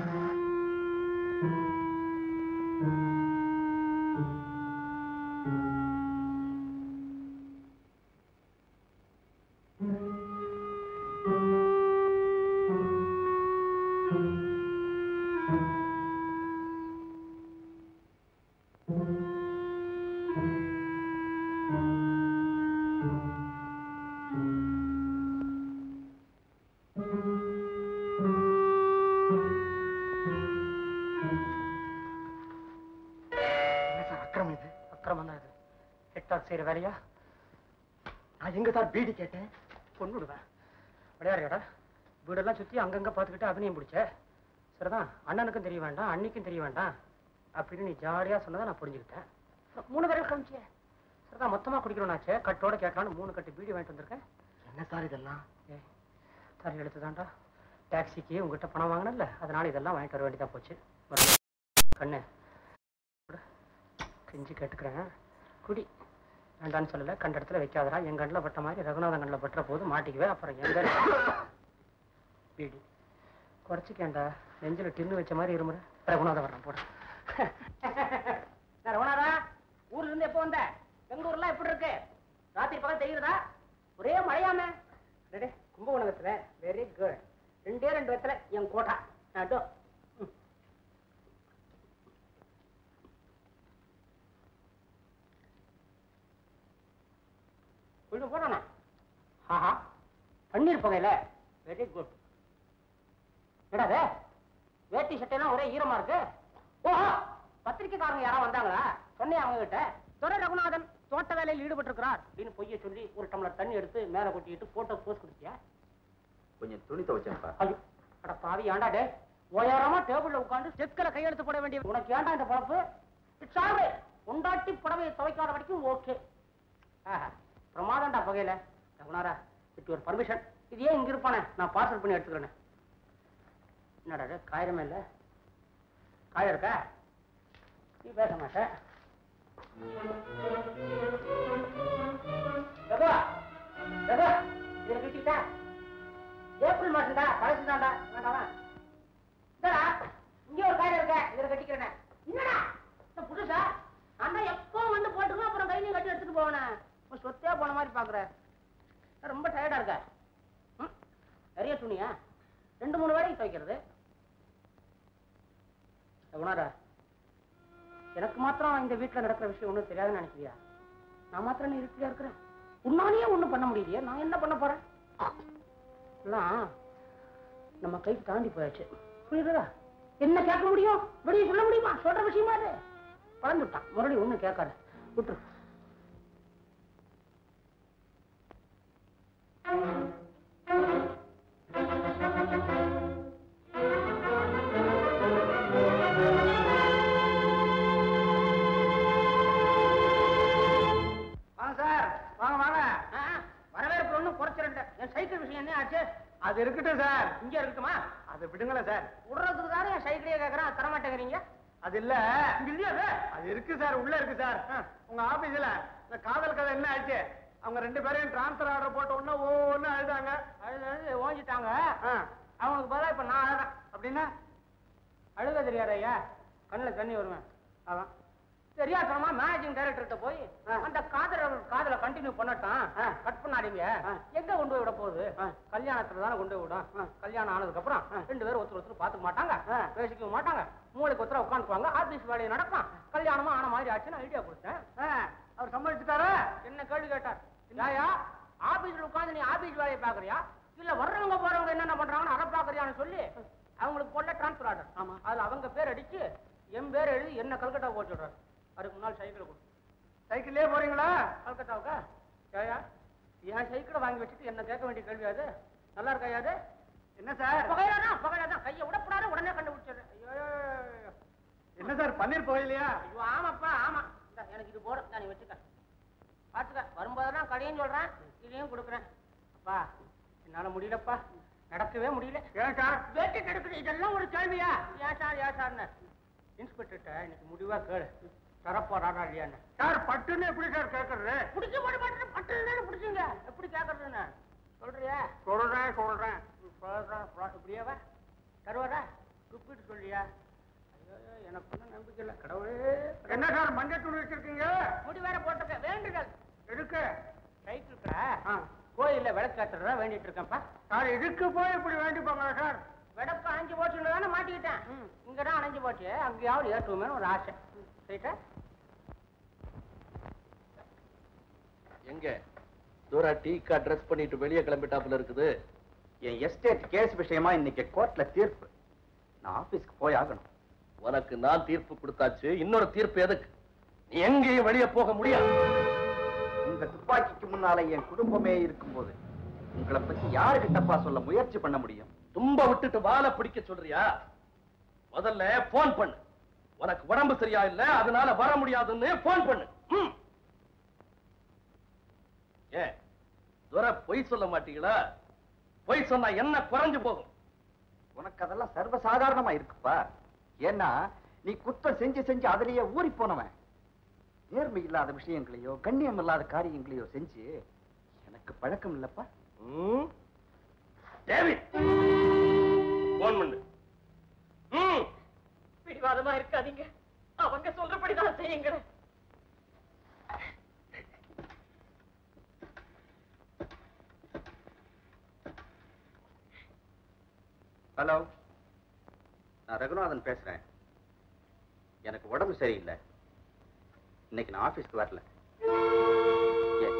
என்ன சார் அக்கிரமம் இது அக்கிரமம் தான் இது ஹெட்டாக் செய்யற வேலையா நான் எங்க சார் பீடி கேட்டேன் கொண்டுடுவேன் விளையாடுறியாடா வீடெல்லாம் சுத்தி அங்கங்க பார்த்துக்கிட்டு அபிநயம் பிடிச்ச சரிதான் அண்ணனுக்கும் தெரிய வேண்டாம் அண்ணிக்கும் தெரிய வேண்டாம் அப்படின்னு நீ ஜாலியா சொன்னதை நான் புரிஞ்சுக்கிட்டேன் மூணு பேரும் காமிச்சிய சரிதான் மொத்தமா குடிக்கிறோம்னாச்சே கட்டோட கேட்கலான்னு மூணு கட்டு பீடி வாங்கிட்டு வந்திருக்கேன் என்ன சார் இதெல்லாம் ஏ தரை எடுத்துதான்டா டாக்ஸிக்கு உங்ககிட்ட பணம் வாங்கினல அதனால இதெல்லாம் வாங்கிட்டு வர வேண்டியதா போச்சு மறுபடியும் கண்ணு கொடு. கெஞ்சி கேட்டுக்கிறேன் குடி வேண்டான்னு சொல்லல கண்ட இடத்துல வைக்காதடா என் கண்ணில் பட்ட மாதிரி ரகுநாதன் கண்ணில் பட்டுற போது மாட்டிக்குவேன் அப்புறம் எங்க பீடி குறைச்சிக்கேன்டா நெஞ்சில டின்னு வச்ச மாதிரி இருமுறை ரகுநாதன் வர்றேன் போட ரகுநாதா ஊர்ல இருந்து எப்போ வந்த பெங்களூர்லாம் எப்படி இருக்கு ராத்திரி பக்கம் தெரியுறதா ஒரே மழையாம டேடே, கும்பகோணத்துல வெரி குட் ரெண்டே ரெண்டு வயசுல என் கோட்டா அதோ. ம். கொஞ்சம் போடணா ஆஹா பன்னீர் புகையில வெரி குட் என்னடா இது? வேட்டி சட்டையெல்லாம் ஒரே ஈரமா இருக்கு ஓஹோ பத்திரிக்கைக்காரங்க யாரோ வந்தாங்களா சொன்னேன் அவங்க கிட்ட துரை ரகுநாதன் தோட்ட வேலையில் ஈடுபட்டிருக்கிறார் அப்படின்னு பொய்ய சொல்லி ஒரு டம்ளர் தண்ணி எடுத்து மேல கொட்டிட்டு போட்டோ போஸ்ட் கொடுத்தியா கொஞ்சம் துணி துவைச்சேன்ப்பா ஐயோ அட பாவி ஏன்டா டே ஓயாரமா டேபிள்ல உட்கார்ந்து செக்கல கையெழுத்து போட வேண்டிய உனக்கு ஏன்டா இந்த பொழப்பு இட்ஸ் ஆல் உண்டாட்டி புடவையை துவைக்காத வரைக்கும் ஓகே ஆஹா பிரமாதம்டா பகையில ரகுணாரா வித் ஒரு பர்மிஷன் இது ஏன் இங்க இருப்பானே நான் பார்சல் பண்ணி எடுத்துக்கிறேன் என்னடா இது, காயமே இல்ல காயம் இருக்கா நீ பேச மாட்ட ரகுவா ரகுவா இதுல கிட்டிட்டா ஏப்ரல் மாசம்டா பழசுதான்டா வேண்டாமா இந்தடா இங்க ஒரு காயம் இருக்க இதுல கட்டிக்கிறேன் என்னடா இந்த புதுசா நான் தான் எப்பவும் வந்து போட்டுருவோம் அப்புறம் கையிலையும் கட்டி எடுத்துட்டு போவேனே உன் சொத்தே போன மாதிரி பாக்குற நான் ரொம்ப டயர்டா இருக்க ம்? நிறைய துணியா ரெண்டு மூணு வேலைக்கு துவைக்கிறது உணரா எனக்கு மாத்திரம் இந்த வீட்டுல நடக்கிற விஷயம் ஒண்ணும் தெரியாதுன்னு நினைக்கிறியா நான் மாத்திரம் நீ இருட்டியா இருக்கிறேன் உன்னாலேயே ஒண்ணும் பண்ண முடியலையே நான் என்ன பண்ண போறேன் எல்லாம் நம்ம கைக்கு தாண்டி போயாச்சு புரியுதா என்ன கேட்க முடியும் வெளியே சொல்ல முடியுமா சொல்ற விஷயமா அது பழந்து விட்டான் மறுபடியும் ஒண்ணும் கேட்காத விட்டுரு வாங்க சார் வாங்க வாங்க வரவேற்பு ஒன்றும் குறைச்சிருந்த என் சைக்கிள் விஷயம் என்ன ஆச்சு அது இருக்கட்டும் சார் இங்க இருக்கட்டுமா அதை விடுங்களேன் சார் விடுறதுக்கு தானே என் சைக்கிளே கேட்கறேன் தரமாட்டேங்கிறீங்க அது இல்ல இங்க இல்லையா அது? அது இருக்கு சார் உள்ள இருக்கு சார் உங்க ஆபீஸ்ல இந்த காதல் கதை என்ன ஆச்சு அவங்க ரெண்டு பேரையும் டிரான்ஸ்பர் ஆர்டர் போட்ட உடனே ஒவ்வொன்னு அழுதாங்க அழுது அழுது ஓஞ்சிட்டாங்க ஆ, அவனுக்கு பதிலா இப்ப நான் அழறேன் அப்படின்னா அழுக தெரியாத ஐயா கண்ணுல தண்ணி வருவேன் அதான் தெரியாதனமா மேனேஜிங் டைரக்டர்கிட்ட போய் அந்த காதல காதல கண்டினியூ பண்ணட்டான் கட் பண்ணாதீங்க எங்க கொண்டு போய் விட போகுது கல்யாணத்துல தானே கொண்டு போய் விடும் கல்யாணம் ஆனதுக்கு அப்புறம் ரெண்டு பேரும் ஒருத்தர் ஒருத்தர் பாத்துக்க மாட்டாங்க பேசிக்க மாட்டாங்க மூளைக்கு ஒருத்தர உட்காந்துக்குவாங்க ஆபீஸ் வேலையை நடக்கும் கல்யாணமா ஆன மாதிரி ஆச்சுன்னு ஐடியா கொடுத்தேன் அவர் சம்மதிச்சுட்டாரா என்ன கேள்வி கேட்டார் யாயா ஆபீஸ்ல உட்கார்ந்து நீ ஆபீஸ் வேலையை பாக்குறியா இல்ல வர்றவங்க போறவங்க என்னென்ன பண்றாங்கன்னு அதை பாக்குறியான்னு சொல்லி அவங்களுக்கு போல டிரான்ஸ்பர் ஆர்டர் ஆமா அதுல அவங்க பேர் அடிச்சு என் பேர் எழுதி என்ன கல்கட்டா போட்டு விடுறாரு அதுக்கு முன்னால் சைக்கிள் கொடு சைக்கிள்லயே போறீங்களா கல்கட்டாவுக்கா ஏயா என் சைக்கிளை வாங்கி வச்சுட்டு என்ன கேட்க வேண்டிய கேள்வி அது நல்லா இருக்கா அது என்ன சார் பகையிலாதான் பகையிலாதான் கையை விடக்கூடாது உடனே கண்டுபிடிச்சிடுறேன் ஐயோ, ஐயோ, ஐயோ, ஐயோ. என்ன சார் பன்னீர் போகலையா ஐயோ ஆமாப்பா ஆமா இந்தா, எனக்கு இது போடும் நான் நீ வச்சுக்க பாத்துக்க வரும்போதெல்லாம் கடையும் சொல்றேன் இதையும் கொடுக்குறேன் அப்பா என்னால முடியலப்பா நடக்கவே முடியல ஏன் சார் வேட்டை கெடுக்குது இதெல்லாம் ஒரு கேள்வியா ஏன் சார் ஏன் சார்னு இன்ஸ்பெக்டர்கிட்ட இன்னைக்கு முடிவா கேளு தரப்போறாரா இல்லையான்னு சார் பட்டுன்னு எப்படி சார் கேட்கறது பிடிக்க மாட்ட மாட்டேன் பட்டு பிடிச்சிங்க எப்படி கேட்கறதுன்னு சொல்றியா சொல்றேன் சொல்றேன் சொல்றேன், சொல்றேன். இப்படியே வா தருவாரா துப்பு ஒப்பிட்டு சொல்லியா ஐயோ எனக்கு ஒன்றும் நம்பிக்கை இல்லை கடவுளே என்ன சார் மஞ்சள் துணி வச்சிருக்கீங்க முடி வேற போட்டிருக்க வேண்டுதல் எதுக்கு ரைட் இருக்கா கோயில்ல விளக்காட்டுறதா வேண்டிட்டு இருக்கேன்ப்பா சார் இதுக்கு போய் இப்படி வேண்டிப்பாங்க சார் விடப்ப அஞ்சு போச்சுன்னு தானே மாட்டிக்கிட்டேன் இங்க தான் அணைஞ்சு போச்சு அங்கேயாவது ஏற்றுவோமேனு ஒரு ஆசை ரைட்டா எங்க தூரா டீக்கா ட்ரெஸ் பண்ணிட்டு வெளியே கிளம்பிட்டாப்புல இருக்குது என் எஸ்டேட் கேஸ் விஷயமா இன்னைக்கு கோர்ட்ல தீர்ப்பு நான் ஆபீஸ்க்கு போய் ஆகணும் உனக்கு நான் தீர்ப்பு கொடுத்தாச்சு இன்னொரு தீர்ப்பு எதுக்கு நீ எங்கேயும் வெளியே போக முடியாது உங்க துப்பாக்கிக்கு முன்னால என் குடும்பமே இருக்கும்போது உங்களை பத்தி யாருகிட்டப்பா சொல்ல முயற்சி பண்ண முடியும் தும்ப விட்டுட்டு வாழை பிடிக்க சொல்றியா முதல்ல போன் பண்ணு உனக்கு உடம்பு சரியா இல்ல அதனால வர முடியாதுன்னு போன் பண்ணு ம். ஏன் துரை பொய் சொல்ல மாட்டீங்களா பொய் சொன்னா என்ன குறைஞ்சு போகும் உனக்கு அதெல்லாம் சர்வசாதாரணமா இருக்குப்பா ஏன்னா நீ குற்றம் செஞ்சு செஞ்சு அதிலேயே ஊறி போனவன் நேர்மை இல்லாத விஷயங்களையோ கண்ணியம் இல்லாத காரியங்களையோ செஞ்சு எனக்கு பழக்கம் இல்லப்பா ம். டேவிட் போன் பண்ணு ம். பிடிவாதமா இருக்காதீங்க அவங்க சொல்றபடிதான் செய்யுங்க ஹலோ நான் ரகுநாதன் பேசுறேன் எனக்கு உடம்பு சரியில்லை இன்னைக்கு நான் ஆபீஸ்க்கு வரல Yes.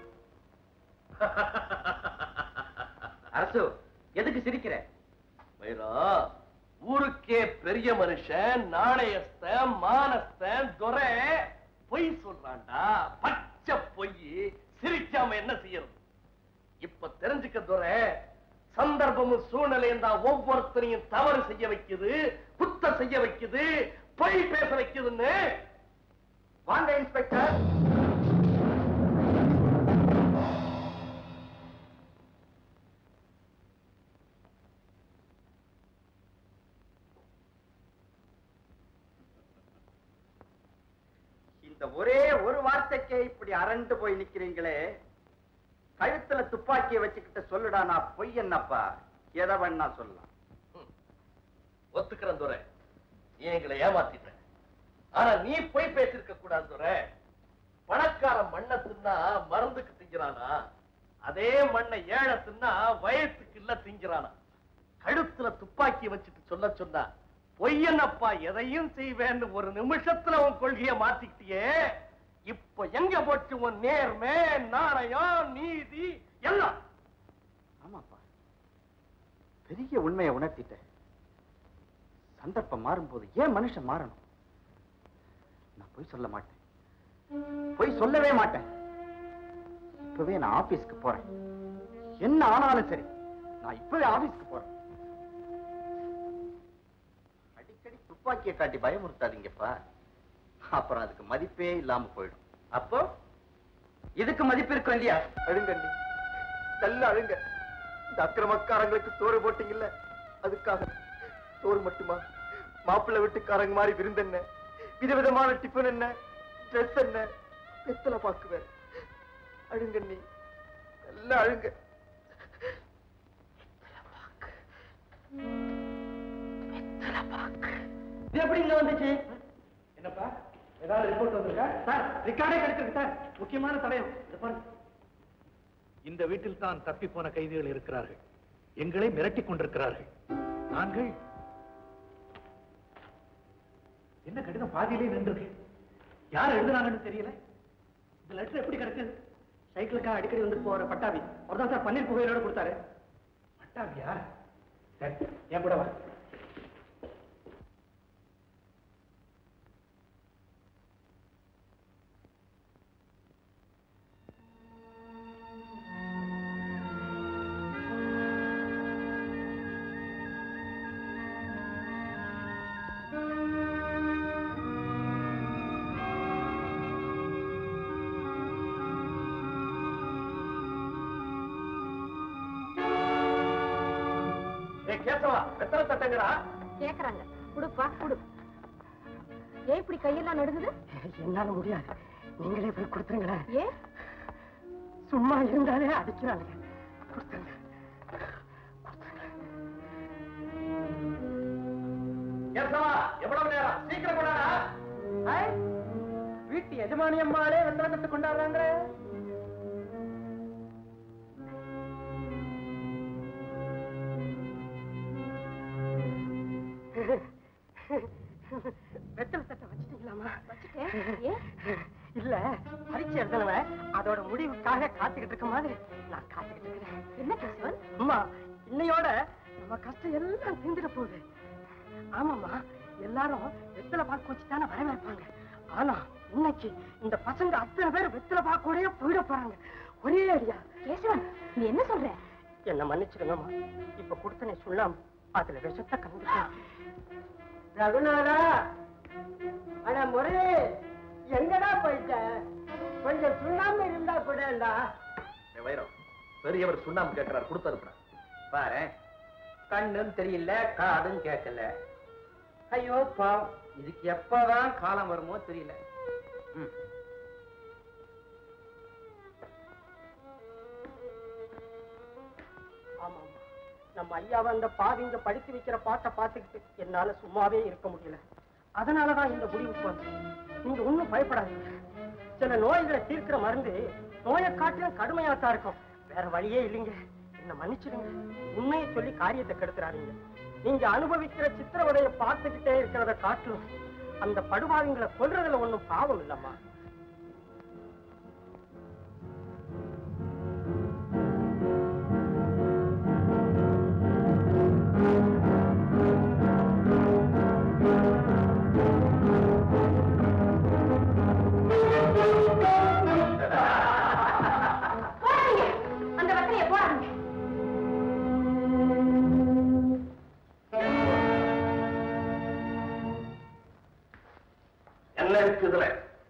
அரசு எதுக்கு சிரிக்கிற வைரா ஊருக்கே பெரிய மனுஷன் நாணயஸ்தன் மானஸ்தன் துரை பொய் சொல்றான்டா பச்சை பொய் சிரிக்காம என்ன செய்யறது இப்ப தெரிஞ்சுக்க துரை சந்தர்ப்பமும் சூழ்நிலையும் தான் ஒவ்வொருத்தரையும் தவறு செய்ய வைக்குது குத்த செய்ய வைக்குது பொய் பேச வைக்குதுன்னு வாங்க இன்ஸ்பெக்டர் இந்த ஒரே ஒரு வார்த்தைக்கே இப்படி அரண்டு போய் நிக்கிறீங்களே கழுத்துல துப்பாக்கியை வச்சுக்கிட்டு சொல்லுடா நான் பொய் என்னப்பா எதை வேணா சொல்லலாம் ஒத்துக்கிறேன் துரை நீ எங்களை ஏமாத்திட்ட ஆனா நீ பொய் பேசிருக்க கூடாது துரை பணக்கார மண்ணை தின்னா மருந்துக்கு திங்கிறானா அதே மண்ணை ஏழை தின்னா வயசுக்கு இல்ல திங்கிறானா கழுத்துல துப்பாக்கி வச்சுட்டு சொல்ல சொன்னா பொய்யனப்பா எதையும் செய்வேன்னு ஒரு நிமிஷத்துல உன் கொள்கையை மாத்திக்கிட்டியே இப்ப எங்க போச்சு உன் நேர்மை நாணயம் நீதி எல்லாம் ஆமாப்பா பெரிய உண்மையை உணர்த்திட்டேன் சந்தர்ப்பம் மாறும்போது ஏன் மனுஷன் மாறணும் நான் பொய் சொல்ல மாட்டேன் பொய் சொல்லவே மாட்டேன் இப்பவே நான் ஆபீஸ்க்கு போறேன் என்ன ஆனாலும் சரி நான் இப்பவே ஆபீஸ்க்கு போறேன் அடிக்கடி துப்பாக்கியை காட்டி பயமுறுத்தாதீங்கப்பா அப்புறம் அதுக்கு மதிப்பே இல்லாம போயிடும் அப்போ இதுக்கு மதிப்பு இருக்கும் இல்லையா அழுங்கண்டி நல்லா அழுங்க இந்த அக்கிரமக்காரங்களுக்கு சோறு போட்டீங்கல்ல அதுக்காக சோறு மட்டுமா மாப்பிள்ளை வீட்டுக்காரங்க மாதிரி விருந்தென்ன விதவிதமான டிஃபன் என்ன ட்ரெஸ் என்ன வெத்தலை பாக்குவேன் அழுங்க நீ நல்லா அழுங்க இது எப்படி இங்க வந்துச்சு என்னப்பா ஏதாவது ரிப்போர்ட் வந்திருக்கா சார் ரிக்கார்டே கிடைச்சிருக்கு சார் முக்கியமான தடயம் இதை பாருங்க இந்த வீட்டில் தான் தப்பி போன கைதிகள் இருக்கிறார்கள் எங்களை மிரட்டிக் கொண்டிருக்கிறார்கள் நாங்கள் என்ன கடிதம் பாதியிலே நின்றுருக்கு யார் எழுதுனாங்கன்னு தெரியல இந்த லெட்டர் எப்படி கிடைச்சது சைக்கிளுக்கா அடிக்கடி வந்து போற பட்டாபி அவர் தான் சார் பன்னீர் புகையிலோட கொடுத்தாரு பட்டாவியா சரி என் கூட வா ஏ கேசவா வெத்தலை தட்டங்கடா கேக்குறாங்க குடுப்பா குடு ஏன் இப்படி கையெல்லாம் நடுங்குது என்னால முடியாது நீங்களே போய் கொடுத்துருங்களேன் ஏன் சும்மா இருந்தாலே அடிக்கிறாங்க கொடுத்துருங்க கேசவா எவ்வளவு நேரம் சீக்கிரம் கொண்டாடா வீட்டு எஜமானி அம்மாளே வெத்தலை கொண்டாடுறாங்க வெத்தலை சட்டை வச்சுட்டீங்களாமா இல்ல பரீட்சை எழுதினவன் அதோட முடிவுக்காக காத்துக்கிட்டு இருக்க மாதிரி நான் காத்துக்கிட்டு இருக்கிறேன் என்ன கேசவன் அம்மா இன்னையோட நம்ம கஷ்டம் எல்லாம் தீர்ந்துட போகுது ஆமாம்மா எல்லாரும் வெத்தலை பாக்கு வச்சு தானே வரவேற்பாங்க ஆனா இன்னைக்கு இந்த பசங்க அத்தனை பேர் வெத்தலை பாக்கோடய போயிட போறாங்க ஒரே அடியா கேசவன் நீ என்ன சொல்ற என்ன மன்னிச்சிடுங்கம்மா இப்ப கொடுத்தனே சொல்லாம் அதுல விஷத்தை கலந்து ரகுநாதா ஆனா முறை எங்கடா போயிட்ட கொஞ்சம் சுண்ணாம இருந்தா கூடடா ஏய், வைரம் பெரியவர் சுண்ணாம்பு கேட்கிறார் கொடுத்து அனுப்புறேன் பாரு கண்ணும் தெரியல காதும் கேட்கல ஐயோ பாவம் இதுக்கு எப்பதான் காலம் வருமோ தெரியல ம். ஆமா ஆமா. நம்ம ஐயாவை அந்த பாவிங்க படித்து வைக்கிற பாட்டை பார்த்துக்கிட்டு என்னால சும்மாவே இருக்க முடியல அதனாலதான் இந்த முடிவுக்கு வந்தேன் நீங்க ஒண்ணும் பயப்படாதீங்க சில நோய்களை தீர்க்கிற மருந்து நோயை காட்டிலும் கடுமையாத்தான் இருக்கும் வேற வழியே இல்லைங்க என்ன மன்னிச்சிடுங்க உண்மையை சொல்லி காரியத்தை கெடுத்துறாதீங்க நீங்க அனுபவிக்கிற சித்திரவதையை பார்த்துக்கிட்டே இருக்கிறத காட்டிலும் அந்த படுபாவிங்களை கொல்றதுல ஒண்ணும் பாவம் இல்லம்மா போடாதீங்க அந்த வெத்தலையை போடாதீங்க என்ன இருக்கு இதுல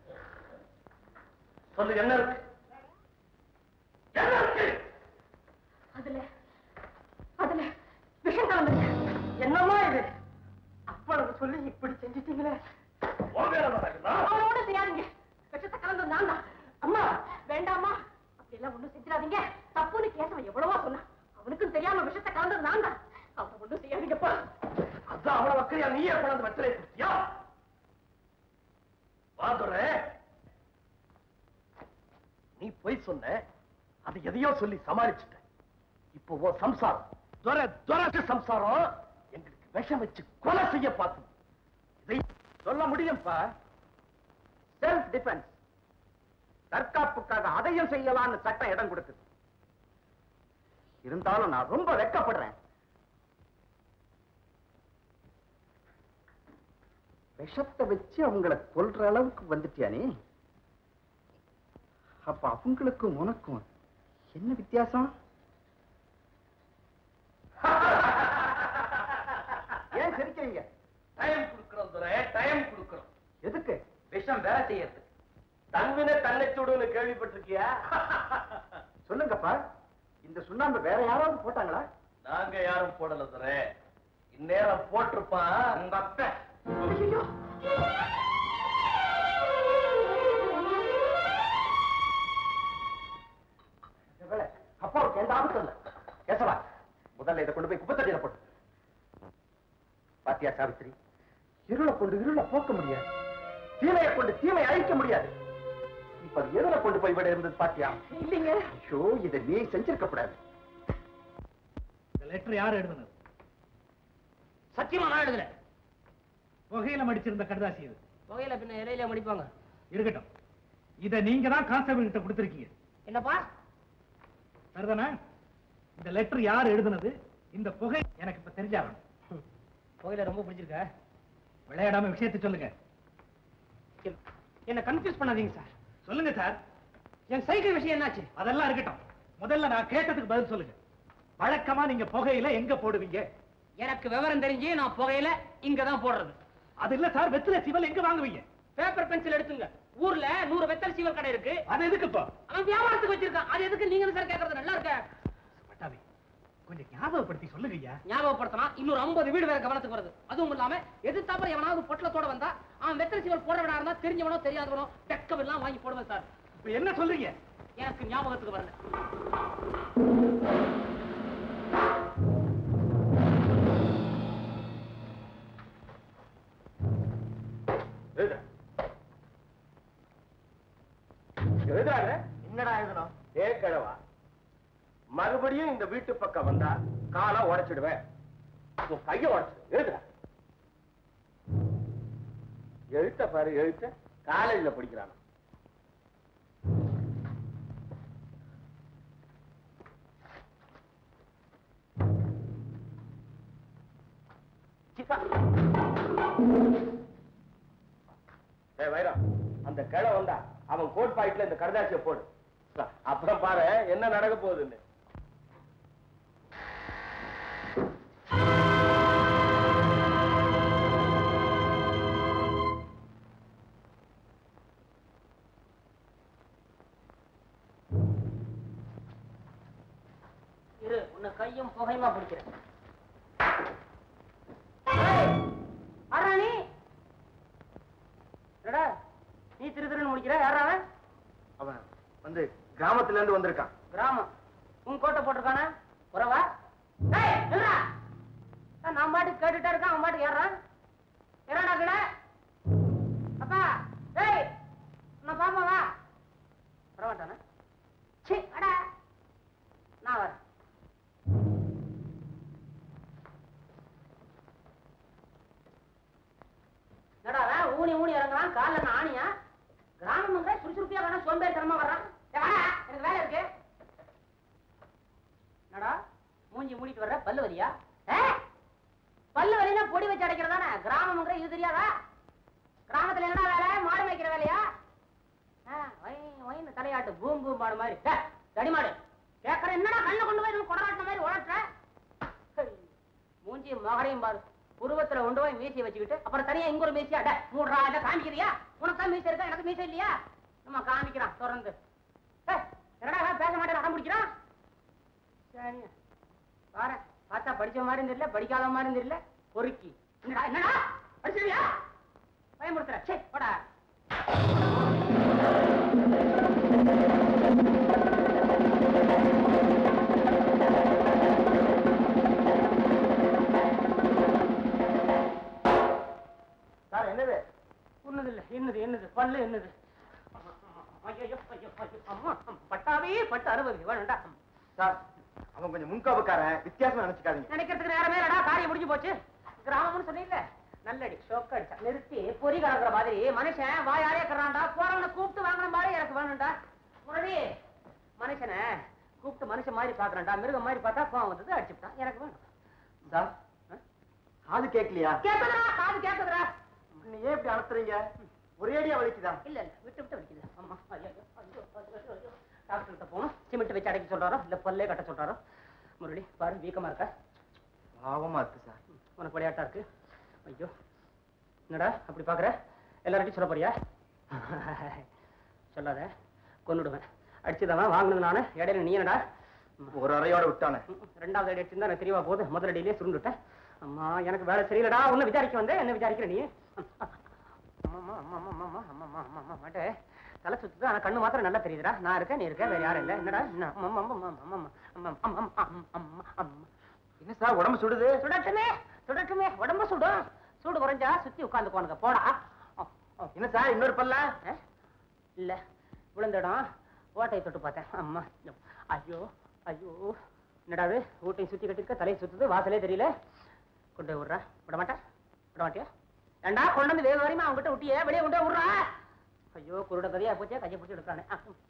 சொல்லு என்ன இருக்கு என்ன இருக்கு அதுல அதுல விஷம் கலந்துருக்கு என்னம்மா இது அப்பளவு சொல்லி இப்படி செஞ்சிட்டீங்களே உன் மேல தான் இருக்குதா? அவனோட செய்யாதீங்க விஷத்தை கலந்து நான் தான் அம்மா வேண்டாமா அப்படி எல்லாம் ஒண்ணும் செஞ்சிடாதீங்க தப்புன்னு கேசவன் எவ்வளவோ சொன்னான் அவனுக்கும் தெரியாம விஷத்தை கலந்தது நான் தான் அவனை ஒண்ணும் செய்யாதீங்கப்பா அதான் அவ்வளவு வக்கரியா நீயே கொண்டாந்து வெத்தலை கொடுத்தியா வாதுரை நீ பொய் சொன்ன அது எதையோ சொல்லி சமாளிச்சுட்ட இப்போ உன் சம்சாரம் துர துரட்டு சம்சாரம் எங்களுக்கு விஷம் வச்சு கொலை செய்ய பார்த்து இதை சொல்ல முடியும்ப்பா செல்ஃப் டிஃபென்ஸ் தற்காப்புக்காக அதையும் செய்யலாம்னு சட்டம் இடம் கொடுக்குது இருந்தாலும் நான் ரொம்ப வெட்கப்படுறேன் விஷத்தை வச்சு அவங்கள கொல்ற அளவுக்கு வந்துட்டியா நீ அப்ப அவங்களுக்கும் உனக்கும் என்ன வித்தியாசம் ஏன் சிரிக்கிறீங்க டைம் கொடுக்கிறோம் துரை டைம் கொடுக்கிறோம் எதுக்கு விஷம் வேலை செய்யறது தன்வினை தன்னை சுடுன்னு கேள்விப்பட்டிருக்கியா சொல்லுங்கப்பா இந்த சுண்ணாம்பு வேற யாராவது போட்டாங்களா நாங்க யாரும் போடல துரை இந்நேரம் போட்டிருப்பான் உங்க அப்ப வேலை, அப்பாவுக்கு எந்த ஆபத்தும் இல்ல கேசவா முதல்ல இதை கொண்டு போய் குப்பத்தட்டியில போட்டு பாத்தியா சாவித்திரி இருளை கொண்டு இருளை போக்க முடியாது தீமையை கொண்டு தீமை அழிக்க முடியாது இப்ப அது எதுல கொண்டு போய் விட இருந்தது பாத்தியா இல்லைங்க ஐயோ இதை நீ செஞ்சிருக்க கூடாது இந்த லெட்டர் யார் எழுதுனது சத்தியமா நான் எழுதல புகையில மடிச்சிருந்த கடுதாசி இது புகையில பின்ன இலையில முடிப்பாங்க இருக்கட்டும் இத நீங்க தான் கான்ஸ்டபிள் கிட்ட கொடுத்திருக்கீங்க என்னப்பா சரிதானே இந்த லெட்டர் யார் எழுதுனது இந்த புகை எனக்கு இப்ப தெரிஞ்சாகணும் புகையில ரொம்ப பிடிச்சிருக்க விளையாடாம விஷயத்தை சொல்லுங்க என்ன கன்ஃபியூஸ் பண்ணாதீங்க சார் சொல்லுங்க சார் என் சைக்கிள் விஷயம் என்னாச்சு அதெல்லாம் இருக்கட்டும் முதல்ல நான் கேட்டதுக்கு பதில் சொல்லுங்க வழக்கமா நீங்க புகையில எங்க போடுவீங்க எனக்கு விவரம் தெரிஞ்சு நான் புகையில இங்க தான் போடுறது அது இல்ல சார் வெத்தில சிவல் எங்க வாங்குவீங்க பேப்பர் பென்சில் எடுத்துங்க ஊர்ல நூறு வெத்தல் சீவல் கடை இருக்கு அது எதுக்கு இப்போ அவன் வியாபாரத்துக்கு வச்சிருக்கான் அது எதுக்கு நீங்க சார் கேக்குறது நல்லா இருக்க பட்டாபி கொஞ்சம் ஞாபகப்படுத்தி சொல்லுங்க ஐயா ஞாபகப்படுத்தினா இன்னொரு 50 வீடு வேற கவனத்துக்கு வருது அதுவும் இல்லாம எதிர்த்தாப்புல எவனாவது பொட்டலத்தோட வந்தா அவன் வெத்தல் சீவல் போடுறவனா இருந்தா தெரிஞ்சவனோ தெரியாதவனோ டெக்கம் எல்லாம் வாங்கி போடுவேன் சார் இப்ப என்ன சொல்றீங்க எனக்கு ஞாபகத்துக்கு வரல பக்கம் வந்தா காலை உடைச்சிடுவேன் உன் கைய உடைச்சிடு எழுதுற எழுத்த பாரு எழுத்த காலேஜ்ல படிக்கிறான் ஏய் வைரம் அந்த கிழ வந்தா அவன் கோட் பாயிட்ல இந்த கடுதாசிய போடு அப்புறம் பாரு என்ன நடக்க போகுதுன்னு இரு உன்னை கையும் புகையுமா பிடிக்கிறேன் அரணி என்னடா நீ திரு திருன்னு முடிக்கிற யாரா அவன் அவன் வந்து கிராமத்துல இருந்து வந்திருக்கான் கிராமம் உன் கோட்டை போட்டிருக்கானே உறவா டேய் நில்றா அஹ், நான் பாட்டுக்கு கேட்டுட்டே இருக்கேன் அவன் பாட்டுக்கு ஏறான் ஏறாடா கிட அப்பா டேய் நான் பாப்பா வா வரமாட்டானே சி அடா நான் வரேன் என்னடா அவன் ஊனி ஊனி இறங்குறான் கால்ல என்ன ஆணியா கிராமம் சுறுசுறுப்பியா வேணா சோம்பேறித்தனமா வர்றான் ஏய், வாடா, எனக்கு வேலை இருக்கு என்னடா மூஞ்சி மூடிட்டு வர்ற பல்லு வலியா ஏ? பல்லு வலினா பொடி வச்சு அடைக்கிறதானே கிராமம்ங்கிற இது தெரியாதா கிராமத்துல என்ன வேலை மாடு மேய்க்கிற வேலையா ஆ, வை வைன்னு தலையாட்டு பூம் பூம் மாடு மாதிரி டே, தடி மாடு கேட்கற என்னடா கண்ணை கொண்டு போய் கொடராட்டின மாதிரி உழட்டுற ஹை, மூஞ்சியும் மகரையும் பாரு உருவத்துல கொண்டு போய் மீசையை வச்சுக்கிட்டு அப்புறம் தனியா இங்க ஒரு மீசையா டே, மூடுறா இதை காமிக்கிறியா உனக்கு தான் மீசை இருக்கா எனக்கு மீசை இல்லையா நம்ம காமிக்கிறான் தொடர்ந்து ஏய், என்னடா இவன் பேச மாட்டேன் அடம் பிடிக்கிறான் சரிங்க பாரு பார்த்தா படிச்ச மாதிரி தெரியல படிக்காத மாதிரி தெரியல பொறுக்கி என்னடா என்னடா படிச்சிருவியா பயமுறுத்துற சே போடா சார் என்னது உன்னது இல்ல என்னது என்னது பல்லு என்னது ஐயோ ஐயோ ஐயோ அம்மா பட்டாவே பட்டு அறுபது வேணும்டா சார் அவன் கொஞ்சம் முன்காப்புக்காரன் வித்தியாசமா நினைச்சுக்காதீங்க நினைக்கிறதுக்கு நேரமே இல்லடா காரியம் முடிஞ்சு போச்சு கிராமம்னு சொன்னீங்கல்ல நல்லடி ஷோக் அடிச்சா நிறுத்தி பொறி கலக்குற மாதிரி மனுஷன் வாயாலே இருக்கிறான்டா போறவனை கூப்பிட்டு வாங்கின மாதிரி எனக்கு வேணும்டா முரளி மனுஷனை கூப்பிட்டு மனுஷன் மாதிரி பாக்குறேன்டா மிருகம் மாதிரி பார்த்தா கோவம் வந்தது அடிச்சுட்டான் எனக்கு வேணும் சார் காது கேட்கலையா கேக்குதுடா காது கேக்குதுடா நீ ஏன் இப்படி அனுப்புறீங்க ஒரேடியா வலிக்குதா இல்ல இல்ல விட்டு விட்டு வலிக்குது அம்மா ஐயோ ஐயோ ஐயோ ஐயோ டாக்டர்கிட்ட போகணும் சிமெண்ட் வச்சு அடைக்க சொல்றாரோ இல்ல பல்லே கட்ட சொல்றாரோ முரளி பாரு வீக்கமா இருக்கா பாவமா இருக்கு சார் உனக்கு விளையாட்டா இருக்கு ஐயோ என்னடா அப்படி பாக்குற எல்லார்ட்டையும் சொல்ல போறியா சொல்லாத கொன்னுடுவேன் அடிச்சுதான் வாங்கினது நானு இடையில நீ என்னடா ஒரு அறையோட விட்டானே ரெண்டாவது அடி அடிச்சிருந்தா எனக்கு தெரியவா போகுது முதல் அடியிலே சுருண்டுட்டேன் அம்மா எனக்கு வேலை சரியில்லடா ஒண்ணு விசாரிக்க வந்தேன் என்ன விசாரிக்கிற நீ அம்மா அம்மா அம்மா அம்மா அம்மா அம்மா அம்மா அம்மா மாட்டே தலை சுத்துது ஆனா கண்ணு மாத்திரம் நல்லா தெரியுதுடா நான் இருக்கேன் நீ இருக்க வேற யாரும் இல்ல என்னடா என்ன அம்மா அம்மா அம்மா அம்மா அம்மா அம்மா அம்மா அம்மா அம்மா அம்மா என்ன சார் உடம்பு சுடுது சுடட்டுமே சுடட்டுமே உடம்பு சுடும் சூடு குறைஞ்சா சுத்தி உட்காந்துக்கோனுங்க போடா அ, அ. என்ன சார் இன்னொரு பல்ல ஆ? இல்ல விழுந்த இடம் ஓட்டையை தொட்டு பார்த்தேன் அம்மா ஐயோ ஐயோ என்னடா இது ஊட்டையும் சுத்தி கட்டிருக்க தலையை சுத்துது வாசலே தெரியல கொண்டு போய் விடுறா விட மாட்டேன் விட மாட்டியா ஏண்டா கொண்டு வந்து வேக வரையுமா அவங்ககிட்ட விட்டியே வெளியே கொண்டு போய் விடுறா ஐயோ குருட கதையா போச்சே கையை பிடிச்சி எடுக்கானே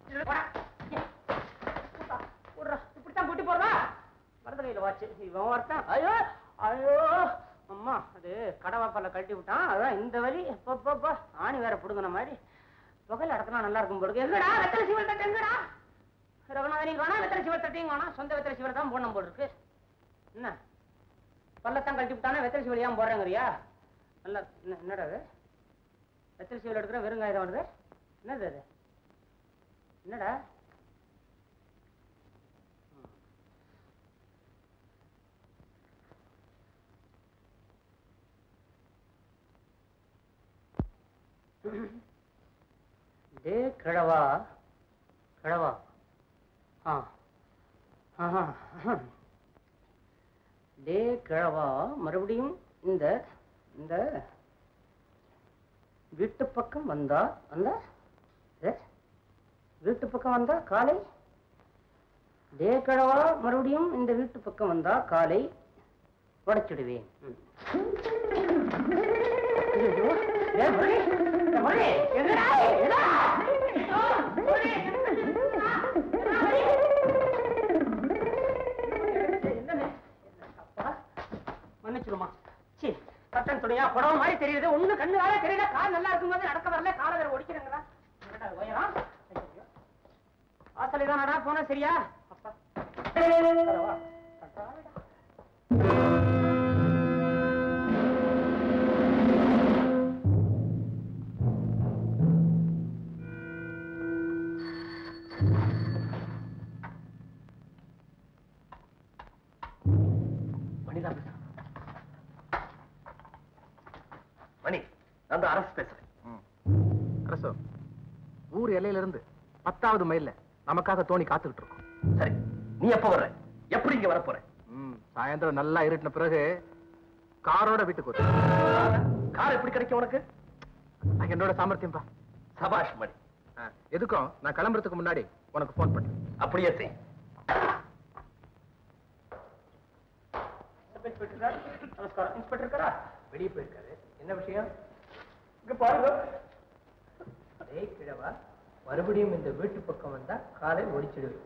விடுறா இப்படித்தான் கூட்டி போறதா மறந்து கையில வாச்சு இவன் ஒருத்தன் ஐயோ ஐயோ அம்மா அது கடவாப்பால கழட்டி விட்டான் அதான் இந்த வலி அப்பப்பா ஆணி வேற புடுங்கின மாதிரி புகையில அடக்கினா நல்லா இருக்கும் போடுங்க எங்கடா வெத்தலை சிவல் தட்டு எங்கடா ரகுநாதனையும் காணா வெத்தலை சிவல் தட்டையும் காணா சொந்த வெத்தலை சிவல் தான் போடணும் போல் இருக்கு என்ன பல்லத்தான் கழட்டி விட்டானா வெத்தலை சிவல் ஏன் போடுறேங்கறியா நல்லா என்ன- என்னடா அது வெத்தலை சிவல் எடுக்கிற வெறுங்காயம் வருது என்னது அது என்னடா டே கிழவா கிழவா ஆ ஆஹா. டே கிழவா மறுபடியும் இந்த இந்த வீட்டு பக்கம் வந்தா அந்த ஏ, வீட்டு பக்கம் வந்தா காலை டே கிழவா மறுபடியும் இந்த வீட்டு பக்கம் வந்தா காலை உடைச்சிடுவேன் ம். ஐயையோ, டேய் முரளி, டேய் முரளி, எங்கடா? எங்கடா? முரளி, என்னண்ணே? அப்பா, மன்னிச்சிருமா சீ கட்டன் துணியா புடவை மாதிரி தெரியுது ஒண்ணு கண்ணு வேலை தெரியல கால் நல்லா இருக்கும்போது நடக்க வரல காலை வேற ஒடிக்கிறாங்களா என்னடா இது உயரம் ஐயையோ. வாசலை தான் நடா போனா சரியா அப்பா பரவா. கட்டாதடா. மணிதான் பேசுறேன். மணி நான் தான் அரசு பேசுறேன் அரசோ ஊர் எல்லையில இருந்து பத்தாவது மைல்ல நமக்காக தோணி காத்துக்கிட்டு இருக்கோம் சரி நீ எப்ப வர்ற எப்படி இங்க வரப்போற ம், சாயந்தரம் நல்லா இருட்டின பிறகு காரோட வீட்டுக்கு வரும் கார் எப்படி கிடைக்கும் உனக்கு அது என்னோட சாமர்த்தியம்பா சபாஷ் மணி ஆ, எதுக்கும் நான் கிளம்புறதுக்கு முன்னாடி உனக்கு ஃபோன் பண்ணேன் அப்படியே செய் இன்ஸ்பெக்டர் சார் நமஸ்காரம் இன்ஸ்பெக்டர் இருக்கா வெளியே போயிருக்காரு என்ன விஷயம் இங்க பாருங்க டேய் கிழவா மறுபடியும் இந்த வீட்டு பக்கம் வந்தா காலை ஒடிச்சிடுவேன்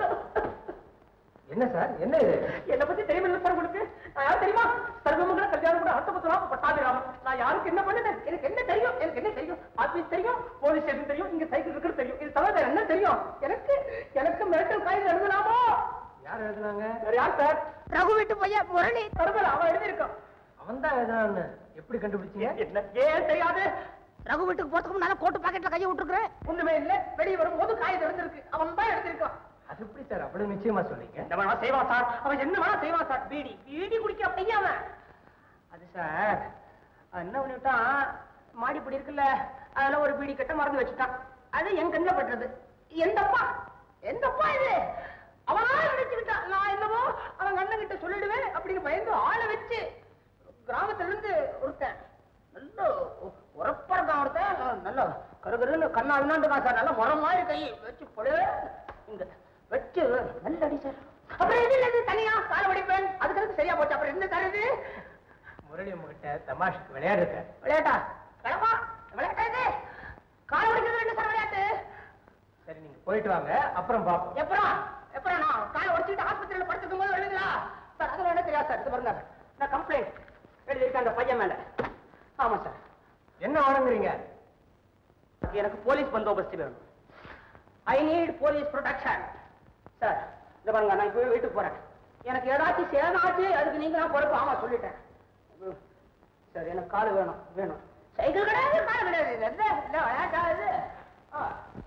என்ன சார் என்ன இது என்ன பத்தி தெரியுமில்ல சார் உங்களுக்கு நான் யார் தெரியுமா சர்வமங்கல கல்யாணம் கூட அர்த்தபத்திரம் பட்டாபிராமன் நான் யாருக்கு என்ன பண்ணுனேன் எனக்கு என்ன தெரியும் எனக்கு என்ன தெரியும் ஆபீஸ் தெரியும் போலீஸ் ஸ்டேஷன் தெரியும் இங்க சைக்கிள் இருக்கிறது தெரியும் இது தவிர வேற என்ன தெரியும் எனக்கு எனக்கு மிரட்டல் காயில் எழுதலாமோ யார் எழுதுனாங்க வேற யார் சார் ரகு வீட்டு பையன் முரளி தருதல் அவன் எழுதியிருக்கான் அவன் தான் எழுதுனான்னு எப்படி கண்டுபிடிச்சீங்க என்ன ஏன் தெரியாது ரகு வீட்டுக்கு போறதுக்கு முன்னால கோட்டு பாக்கெட்ல கையை விட்டுருக்கிறேன் ஒண்ணுமே இல்ல வெளியே வரும்போது காய் திறந்திருக்கு அவன் தான் எடுத்திருக்கான் அது எப்படி சார் அவ்வளவு நிச்சயமா சொல்றீங்க என்ன வேணா செய்வான் சார் அவன் என்ன வேணா செய்வான் சார் பீடி பீடி குடிக்கிற பையன் அவன் அது சார் அவன் என்ன பண்ணிவிட்டான் மாடிப்படி இருக்குல்ல அதுல ஒரு பீடி கட்ட மறந்து வச்சுட்டான் அது என் கண்ணில் பட்டுறது எந்தப்பா எந்தப்பா இது அவனா நினைச்சுக்கிட்டான் நான் என்னமோ அவன் கண்ணன் கிட்ட சொல்லிடுவேன் அப்படின்னு பயந்து ஆளை வச்சு கிராமத்துல இருந்து ஒருத்தன் நல்ல உரப்பா இருக்கான் ஒருத்தன் நல்ல கருகருன்னு கண்ணா விண்ணாண்டுக்கான் சார் நல்ல முறை மாதிரி கை வச்சு பொழு இங்க வச்சு நல்ல அடி சார் அப்புறம் இது இல்லது தனியா கால வடிப்பேன் அதுக்கு அதுக்கு சரியா போச்சு அப்புறம் என்ன தருது முரளி உங்ககிட்ட தமாஷுக்கு விளையாடுற விளையாட்டா கிளம்பா விளையாட்டா இது கால வடிக்கிறது என்ன சார் விளையாட்டு சரி நீங்க போயிட்டு வாங்க அப்புறம் பாப்போம் எப்பறம் எப்பறம் நான் காலை உடைச்சிட்டு ஆஸ்பத்திரியில படுத்துக்கும் போது வருவீங்களா சார் அதெல்லாம் என்ன தெரியாது சார் இது பாருங்க நான் கம்ப்ளைண்ட் எழுதியிருக்கேன் அந்த பையன் மேல ஆமா சார் என்ன வழங்குறீங்க எனக்கு போலீஸ் பந்தோபஸ்து வேணும் I need police protection sir இந்த பாருங்க நான் இப்போ வீட்டுக்கு போறேன் எனக்கு ஏதாச்சும் சேதாச்சு அதுக்கு நீங்க நான் பொறுப்பு ஆமா சொல்லிட்டேன் உம். சார் எனக்கு கால் வேணும் வேணும் சைக்கிள் கிடையாது கால் கிடையாது இது என்ன இல்லை விளையாட்டா இது ஆ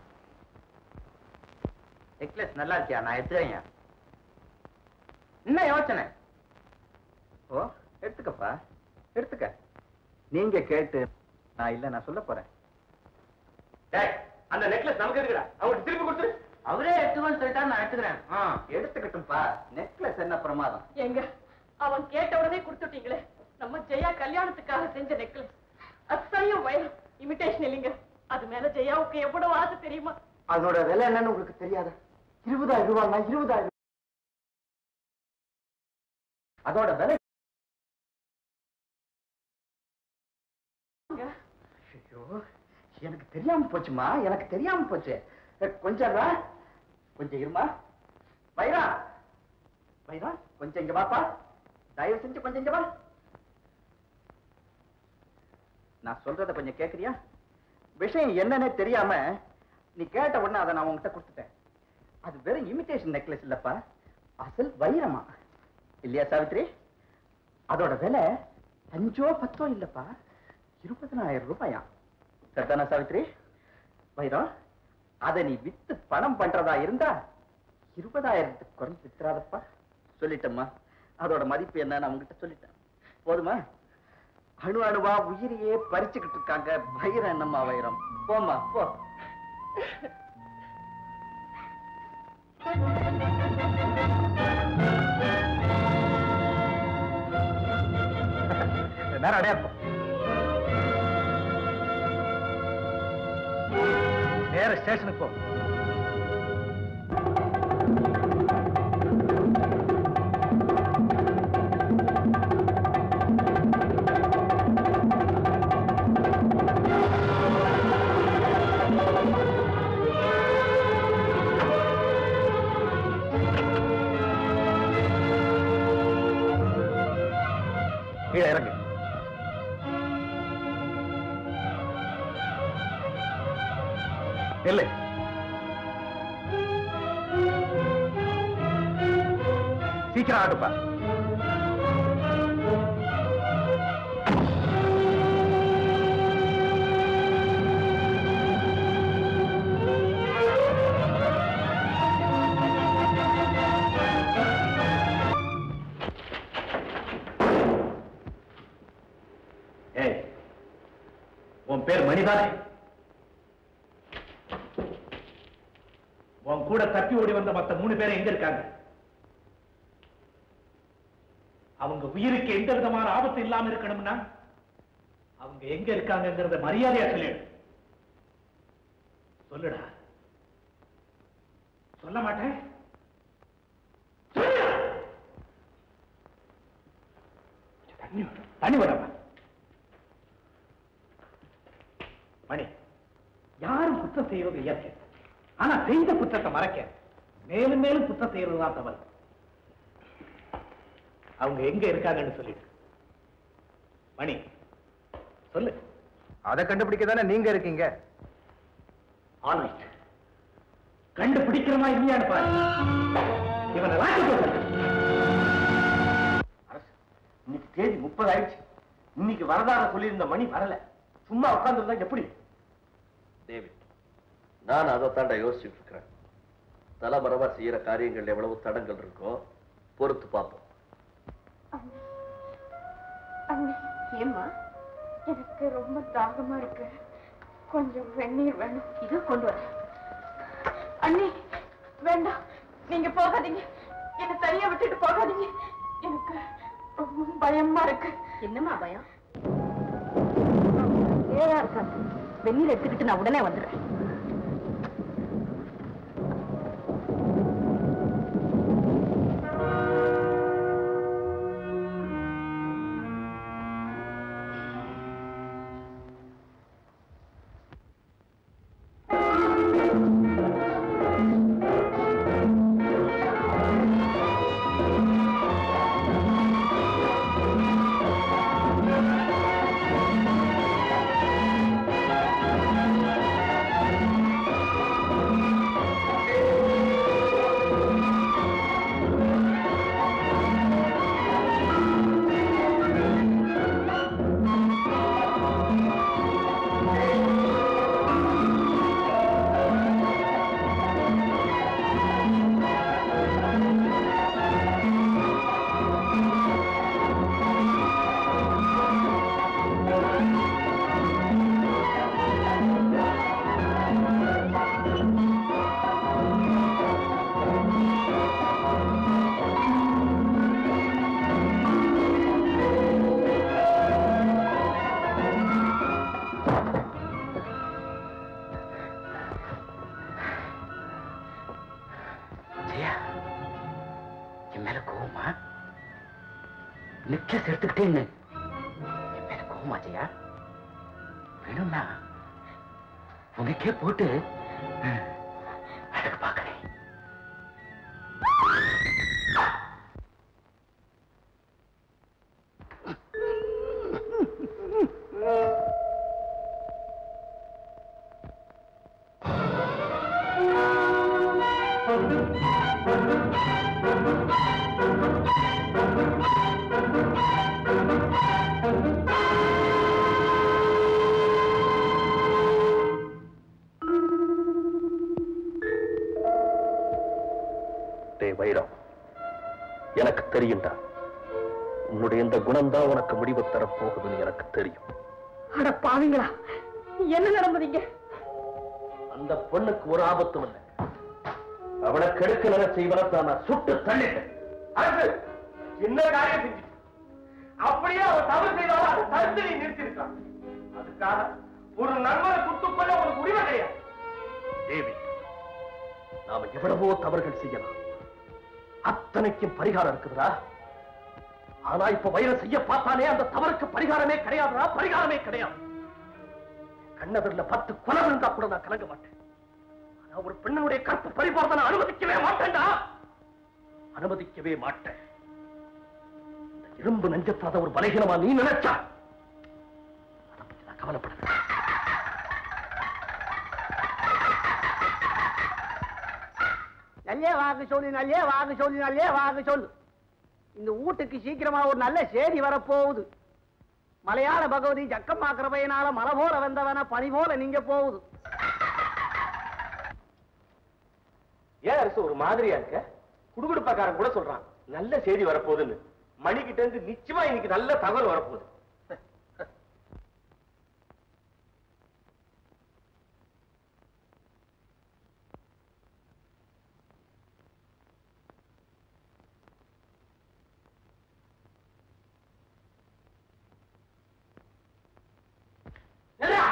நெக்லஸ் நல்லா இருக்கியா நான் எடுத்துறேன் என்ன யோசனை ஓ எடுத்துக்கப்பா எடுத்துக்க நீங்க கேட்டு நான் இல்ல நான் சொல்ல போறேன் டேய் அந்த நெக்லஸ் நமக்கு இருக்குடா அவங்களுக்கு திருப்பி கொடுத்துரு அவரே எடுத்துக்கோன்னு சொல்லிட்டா நான் எடுத்துக்கிறேன் ஆ எடுத்துக்கட்டும்பா நெக்லஸ் என்ன பிரமாதம் எங்க அவன் கேட்ட உடனே கொடுத்துட்டீங்களே நம்ம ஜெயா கல்யாணத்துக்காக செஞ்ச நெக்லஸ் அசையும் வயல் இமிடேஷன் இல்லைங்க அது மேல ஜெயாவுக்கு எவ்வளவு ஆசை தெரியுமா அதோட விலை என்னன்னு உங்களுக்கு தெரியாதா இருபதாயிரம் ரூபாய்னா இருபதாயிரம் அதோட விலை ஐயோ எனக்கு தெரியாம போச்சுமா எனக்கு தெரியாம போச்சு அஹ், கொஞ்சம் இருடா. கொஞ்சம் இருமா வைரா வைரா கொஞ்சம் இங்க வாப்பா தயவு செஞ்சு கொஞ்சம் இங்க வா நான் சொல்றத கொஞ்சம் கேக்குறியா விஷயம் என்னன்னே தெரியாம நீ கேட்ட உடனே அதை நான் உன்கிட்ட கொடுத்துட்டேன் அது வெறும் இமிடேஷன் நெக்லஸ் இல்லப்பா அசல் வைரமா இல்லையா சாவித்ரி அதோட விலை அஞ்சோ பத்தோ இல்லப்பா இருபதனாயிரம் ரூபாயா சரிதானா சாவித்ரி வைரம் அதை நீ வித்து பணம் பண்றதா இருந்தா இருபதாயிரத்துக்கு குறைஞ்சு வித்துறாதப்பா சொல்லிட்டேம்மா அதோட மதிப்பு என்ன நான் உங்ககிட்ட சொல்லிட்டேன் போதுமா அணு அணுவா உயிரையே பறிச்சுக்கிட்டு இருக்காங்க வைரம் என்னம்மா வைரம் போம்மா போ நேரம் அடையாப்போம் நேர ஸ்டேஷனுக்கு போ கீழே இறங்கு இல்லை சீக்கிரம் ஆடுப்பா ஏய் உன் பேர் மணிதானே உன் கூட தப்பி ஓடி வந்த மத்த மூணு பேர் எங்க இருக்காங்க அவங்க உயிருக்கு எந்த விதமான ஆபத்து இல்லாம இருக்கணும்னா அவங்க எங்க இருக்காங்கங்கிறத மரியாதையா சொல்லிடு சொல்லுடா சொல்ல மாட்டேன் சொல்லுடா. கொஞ்சம் தண்ணி விடு. தண்ணி விடமா மணி யாரும் குற்றம் செய்வது இயற்கை ஆனா செய்த குற்றத்தை மறைக்க மேலும் மேலும் குற்றம் செய்யறதுதான் தவறு அவங்க எங்க இருக்காங்கன்னு சொல்லிட்டு மணி சொல்லு அதை கண்டுபிடிக்க தானே நீங்க இருக்கீங்க ஆல்ரைட் கண்டுபிடிக்கிறமா இல்லையான்னு பாரு இவனை லாக்கி போடு. அரசு இன்னைக்கு தேதி முப்பது ஆயிடுச்சு இன்னைக்கு வரதார சொல்லியிருந்த மணி வரல சும்மா உட்கார்ந்துருந்தா எப்படி டேவிட் நான் அதை தாண்டா யோசிச்சுட்டு இருக்கிறேன் தலைமறைவா செய்யற காரியங்கள் எவ்வளவு தடங்கள் இருக்கோ பொறுத்து பார்ப்போம் அண்ணி ஏம்மா எனக்கு ரொம்ப தாகமா இருக்கு கொஞ்சம் வெந்நீர் வேணும் இது கொண்டு வர அண்ணி வேண்டாம் நீங்க போகாதீங்க என்ன தனியா விட்டுட்டு போகாதீங்க எனக்கு ரொம்ப பயமா இருக்கு என்னம்மா பயம் ஏதா இருக்காது வெந்நீர் எடுத்துக்கிட்டு நான் உடனே வந்துடுறேன் ஜெயா என் மேல கோவமா நெக்லஸ் எடுத்துக்கிட்டேன்னு என் மேல கோவமா ஜெயா வேணும்னா உனக்கே போட்டு ம், அழகு பார்க்கறேன் டேய் வைரம் எனக்கு தெரியும்டா உன்னுடைய இந்த குணம்தான் உனக்கு முடிவு தரப்போகுதுன்னு எனக்கு தெரியும் அட பாவீங்களா என்ன நடந்ததுங்க அந்த பொண்ணுக்கு ஒரு ஆபத்தும் இல்லை அவளை கெடுக்க நினை செய்வனத்தான் நான் சுட்டு தள்ளிட்டேன் அரசு என்ன காரியம் செஞ்சு அப்படியே அவன் தவறு செய்தாலும் அதை தடுத்து நீ நிறுத்திருக்கான் அதுக்காக ஒரு நண்பரை சுட்டுக் கொள்ள உனக்கு உரிமை கிடையாது தேவி நாம எவ்வளவோ தவறுகள் செய்யலாம் அத்தனைக்கும் பரிகாரம் இருக்குதுடா ஆனா இப்ப வைரம் செய்ய பார்த்தாலே அந்த தவறுக்கு பரிகாரமே கிடையாதுடா பரிகாரமே கிடையாது கண்ணவரில் பத்து கொலை விழுந்தா கூட நான் கலங்க மாட்டேன் ஆனா ஒரு பெண்ணுடைய கற்பு பரிபாரத்தை நான் அனுமதிக்கவே மாட்டேன்டா அனுமதிக்கவே மாட்டேன் இந்த இரும்பு நெஞ்சத்தாத ஒரு பலகீனமா நீ நினைச்சா அதை பத்தி நான் கவலைப்பட நல்லே வாக்கு சொல்லு நல்லே வாக்கு சொல்லு நல்லே வாக்கு சொல்லு இந்த வீட்டுக்கு சீக்கிரமா ஒரு நல்ல செய்தி வரப்போகுது மலையாள பகவதி ஜக்கம்மாக்கிற பையனால மலை போல வந்தவன பனி போல நீங்க போகுது ஏன் அரசு ஒரு மாதிரியா இருக்க குடுகுடுப்பக்காரன் கூட சொல்றான் நல்ல செய்தி வரப்போகுதுன்னு மணிக்கிட்ட இருந்து நிச்சயமா இன்னைக்கு நல்ல தகவல் வரப்போகுது நில்லுடா.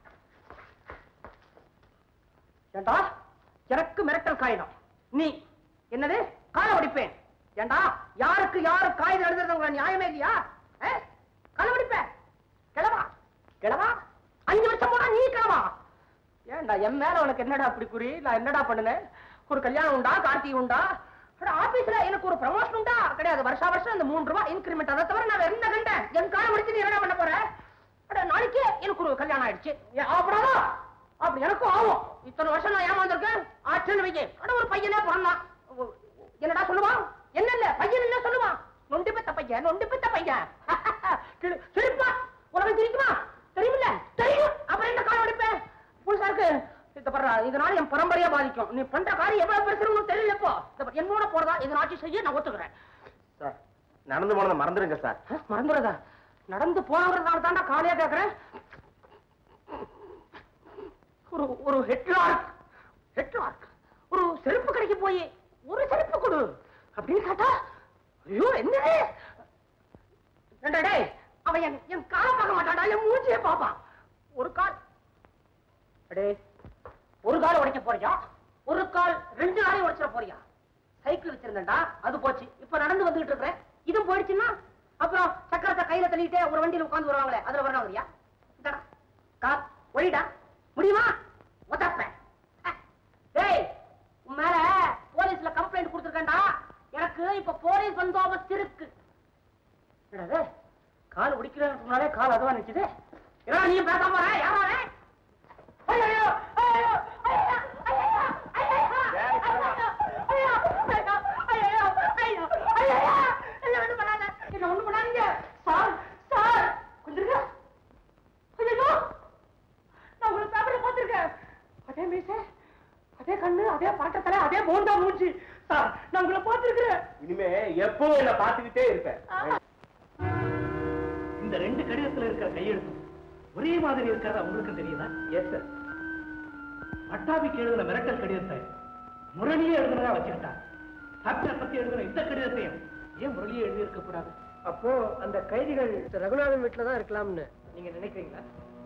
ஏண்டா எனக்கு மிரட்டல் காகிதம் நீ என்னது காலை ஒடிப்பேன் ஏண்டா யாருக்கு யாரு காகிதம் எழுதுறது உங்க நியாயமே இல்லையா ஏ? காலை ஒடிப்பேன் கிளவா கிளவா அஞ்சு வருஷம் போனா நீ கிளவா ஏண்டா என் மேல உனக்கு என்னடா அப்படி குறி நான் என்னடா பண்ணுனேன் ஒரு கல்யாணம் உண்டா கார்த்திகை உண்டா அட, ஆபீஸ்ல எனக்கு ஒரு ப்ரமோஷன் உண்டா கிடையாது வருஷா வருஷம் அந்த மூணு ரூபாய் இன்கிரிமெண்ட் அதை தவிர நான் வேற என்ன கண்டேன் என் காலம் முடிச்சு நீ என்னடா பண்ண போற அட நாளைக்கே எனக்கு ஒரு கல்யாணம் ஆயிடுச்சு ஏன் ஆகப்படாதா அப்படி எனக்கும் ஆகும் இத்தனை வருஷம் நான் ஏமாந்திருக்கேன் ஆச்சுன்னு வைக்க அட ஒரு பையனே பிறந்தான் ஒ- என்னடா சொல்லுவான் என்ன இல்ல பையன் என்ன சொல்லுவான் நொண்டி பெத்த பையன் நொண்டி பெத்த பையன் சிரி- சிரிப்பா உலகம் சிரிக்குமா தெரியுமில்ல தெரியும் அப்புறம் என்ன காலம் அடிப்பேன் புதுசா இருக்கு இத பண்றா இதனால என் பரம்பரையா பாதிக்கும் நீ பண்ற காரியம் எவ்வளவு பெருசுன்னு உனக்கு தெரியல இப்போ இத பாரு, என்னோட போறதா இதனாச்சும் செய்ய நான் ஒத்துக்கிறேன் சார் நடந்து போனதை மறந்துடுங்க சார் ஆ, மறந்துடுறதா நடந்து போனவங்க தாண்டா காலையா கேக்குறேன் ஒரு ஒரு ஹெட்லார்க் ஹெட்லார்க் ஒரு செருப்பு கடைக்கு போய் ஒரு செருப்பு கொடு அப்படின்னு கேட்டா ஐயோ என்னது ஏண்டா டேய் அவன் என் என் காலை பார்க்க மாட்டான்டா என் மூஞ்சியை பார்ப்பான் ஒரு கால் அடே ஒரு கால் உடைக்க போறியா ஒரு கால் ரெண்டு நாளையும் உடைச்சிட போறியா சைக்கிள் வச்சிருந்தேன்டா அது போச்சு இப்ப நடந்து வந்துகிட்டு இருக்கிறேன் இதுவும் போயிடுச்சுன்னா அப்புறம் சக்கரத்தை கையில தள்ளிட்டு ஒரு வண்டியில உட்கார்ந்து வருவாங்களே அதுல வரணும் வரியா இந்தாடா கால் ஒழிடா முடியுமா ஒத்தப்பேன் டேய் உன் மேல போலீஸ்ல கம்ப்ளைண்ட் கொடுத்துருக்கேன்டா எனக்கு இப்ப போலீஸ் பந்தோபஸ்து இருக்கு என்னது கால் உடிக்கிறேன்னு சொன்னாலே கால் அதுவா நிக்குது ஏன்னா நீ பேசாம வர யாரா அவன்? ஐயையோ, ஐயையோ, ஐயையோ, ஐயையோ, ஐயையோ, ஐயையோ, ஐயையோ, ஐயையோ, ஐயையோ, ஐயையோ, என்ன ஒண்ணும் பண்ணாத, என்ன ஒண்ணும் பண்ணாதீங்க. சார், சார், கொஞ்சம் இருங்க. ஐயையோ, நான் உங்களை பேப்பர்ல பார்த்திருக்கேன். அதே மீசை, அதே கண்ணு அதே பாட்டத்தலை அதே போண்டா மூஞ்சி சார் நான் உங்களை பார்த்திருக்கிறேன் இனிமே எப்பவும் என்ன பார்த்துக்கிட்டே இருப்பேன் இந்த ரெண்டு கடிதத்துல இருக்கிற கையெழுத்து ஒரே மாதிரி இருக்கிறதா உங்களுக்கு தெரியுதா எஸ் சார் பட்டாபிக்கு எழுதின மிரட்டல் கடிதத்தை முரளியே எழுதுனதா வச்சுக்கிட்டா சட்டை பத்தி எழுதின இந்த கடிதத்தையும் ஏன் முரளியே எழுதி இருக்க கூடாது அப்போ அந்த கைதிகள் ரகுநாதன் வீட்டுல தான் இருக்கலாம்னு நீங்க நினைக்கிறீங்களா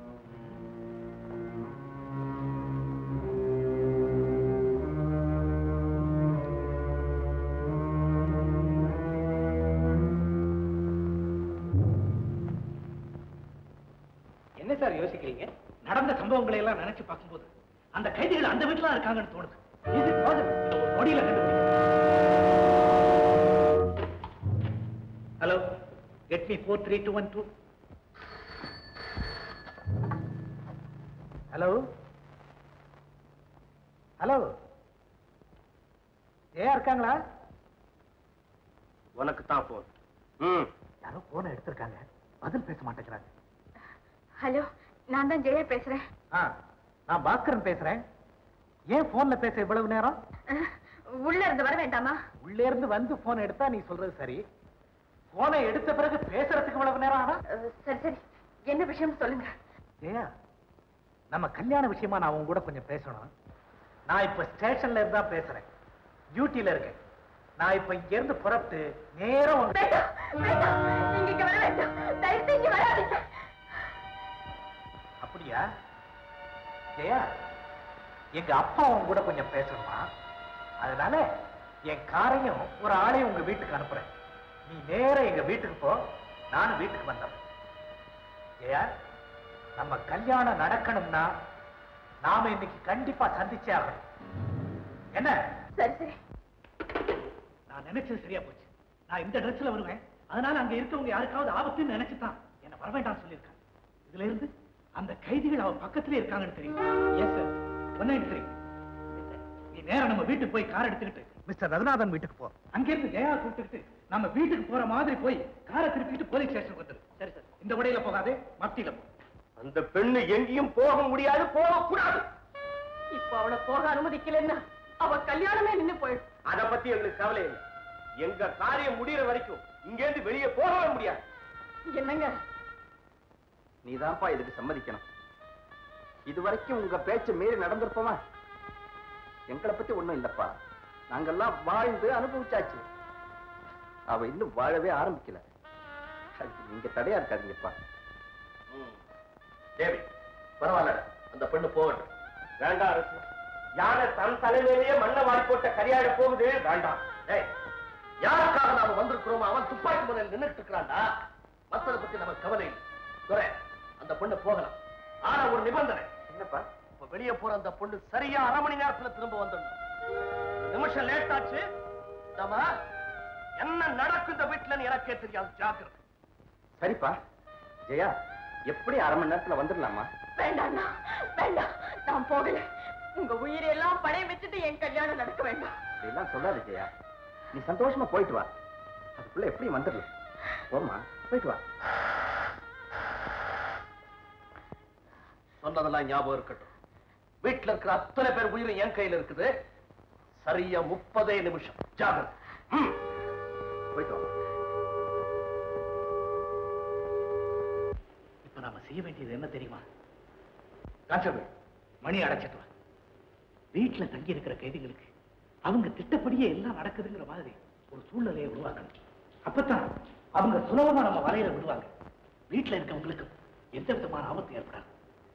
என்ன சார் யோசிக்கிறீங்க நடந்த சம்பவங்களை எல்லாம் நினைச்சு பார்க்கும்போது அந்த கைதிகள் அந்த வீட்டுல தான் இருக்காங்கன்னு தோணுது இது possible. இதை ஒரு நொடியில hello get me four three two one two hello hello ஏன் இருக்காங்களா உனக்கு தான் போன் ம் யாரோ போனை எடுத்திருக்காங்க பதில் பேச மாட்டேங்கிறாங்க ஹலோ நான் தான் ஜெயா பேசுறேன் ஆ நான் பாஸ்கரன் பேசுறேன் ஏன் போன்ல பேச இவ்வளவு நேரம் அஹ், உள்ள இருந்து வர வேண்டாமா உள்ளே இருந்து வந்து போன் எடுத்தா நீ சொல்றது சரி போனை எடுத்த பிறகு பேசுறதுக்கு இவ்வளவு நேரம் ஆனா அஹ், சரி சரி என்ன விஷயம் சொல்லுங்க ஏயா நம்ம கல்யாண விஷயமா நான் உங்க கூட கொஞ்சம் பேசணும் நான் இப்ப ஸ்டேஷன்ல இருந்தா பேசுறேன் டியூட்டில இருக்கேன் நான் இப்ப இங்க இருந்து புறப்பட்டு நேரம் உங்க வேண்டாம் வேண்டாம் நீங்க இங்க வர வேண்டாம் தயவு செஞ்சு வராதீங்க அப்படியா ஜெயா எங்க அப்பா உங்க கூட கொஞ்சம் பேசணுமா அதனால என் காரையும் ஒரு ஆளையும் உங்க வீட்டுக்கு அனுப்புறேன் நீ நேரா எங்க வீட்டுக்கு போ நானும் வீட்டுக்கு வந்தேன் ஜெயா நம்ம கல்யாணம் நடக்கணும்னா நாம இன்னைக்கு கண்டிப்பா சந்திச்சே ஆகணும் என்ன சரி சரி நான் நினைச்சது சரியா போச்சு நான் இந்த ட்ரெஸ்ல வருவேன் அதனால அங்க இருக்கவங்க யாருக்காவது ஆபத்துன்னு நினைச்சுதான் என்ன வர வேண்டாம்னு சொல்லியிருக்காங்க இதுல இருந்து அந்த கைதிகள் அவ பக்கத்திலே இருக்காங்கன்னு தெரியும் எஸ் சார் ஒன்னு தெரியும் நீ நேரா நம்ம வீட்டுக்கு போய் கார் எடுத்துக்கிட்டு மிஸ்டர் ரகுநாதன் வீட்டுக்கு போ அங்க இருந்து ஜெயா கூப்பிட்டுக்கிட்டு நம்ம வீட்டுக்கு போற மாதிரி போய் காரை திருப்பிட்டு போலீஸ் ஸ்டேஷனுக்கு வந்துரு சரி சார் இந்த வடையில போகாதே மப்டியில போ அந்த பெண்ணு எங்கேயும் போக முடியாது போக கூடாது இப்போ அவளை போக அனுமதிக்கலைன்னா அவ கல்யாணமே நின்னு போயிடும் அத பத்தி எங்களுக்கு கவலை இல்லை எங்க காரியம் முடியற வரைக்கும் இங்க இருந்து வெளியே போகவே முடியாது என்னங்க நீதான்ப்பா இதுக்கு சம்மதிக்கணும் இது வரைக்கும் உங்க பேச்ச மீறி நடந்திருப்போமா எங்களை பத்தி ஒண்ணும் இல்லப்பா நாங்கெல்லாம் வாழ்ந்து அனுபவிச்சாச்சு அவ இன்னும் வாழவே ஆரம்பிக்கல அதுக்கு நீங்க தடையா இருக்காதீங்கப்பா தேவி பரவாயில்ல அந்த பெண்ணு போகட்டும் வேண்டாம் அரசு யானை தன் தலைமையிலேயே மண்ணை வாரி போட்ட கரியாட போகுது வேண்டாம் ஏய், யாருக்காக நாம வந்திருக்கிறோமோ அவன் துப்பாக்கி முனையில் நின்னுட்டு இருக்கிறான்டா மத்தத பத்தி நமக்கு கவலை இல்லை துரை அந்த பொண்ணு போகலாம் ஆனா ஒரு நிபந்தனை என்னப்பா இப்ப வெளியே போற அந்த பொண்ணு சரியா அரை மணி நேரத்துல திரும்ப வந்துடணும் ஒரு நிமிஷம் லேட் ஆச்சு நம்ம என்ன நடக்கும் இந்த வீட்டுலன்னு எனக்கே தெரியாது ஜாக்கிரதை சரிப்பா ஜெயா எப்படி அரை மணி நேரத்துல வந்துடலாமா வேண்டாம்ண்ணா வேண்டாம் நான் போகல உங்க உயிரெல்லாம் பணைய வச்சுட்டு என் கல்யாணம் நடக்க வேண்டாம் இதெல்லாம் சொல்லாத ஜெயா நீ சந்தோஷமா போயிட்டு வா அதுக்குள்ள எப்படி வந்துடலாம் போமா போயிட்டு வா சொன்னதெல்லாம் ஞாபகம் இருக்கட்டும் வீட்டுல இருக்கிற அத்தனை பேர் உயிரும் என் கையில இருக்குது சரியா முப்பதே நிமிஷம் ஜாகிரதை ம். போயிட்டு வா இப்ப நாம செய்ய வேண்டியது என்ன தெரியுமா கான்ஸ்டபிள் மணி அடைச்சிட்டு வா வீட்டுல தங்கி இருக்கிற கைதிகளுக்கு அவங்க திட்டப்படியே எல்லாம் நடக்குதுங்கிற மாதிரி ஒரு சூழ்நிலையை உருவாக்கணும் அப்பதான் அவங்க சுலபமா நம்ம வலையில விடுவாங்க வீட்டுல இருக்கவங்களுக்கு எந்த விதமான ஆபத்து ஏற்படாது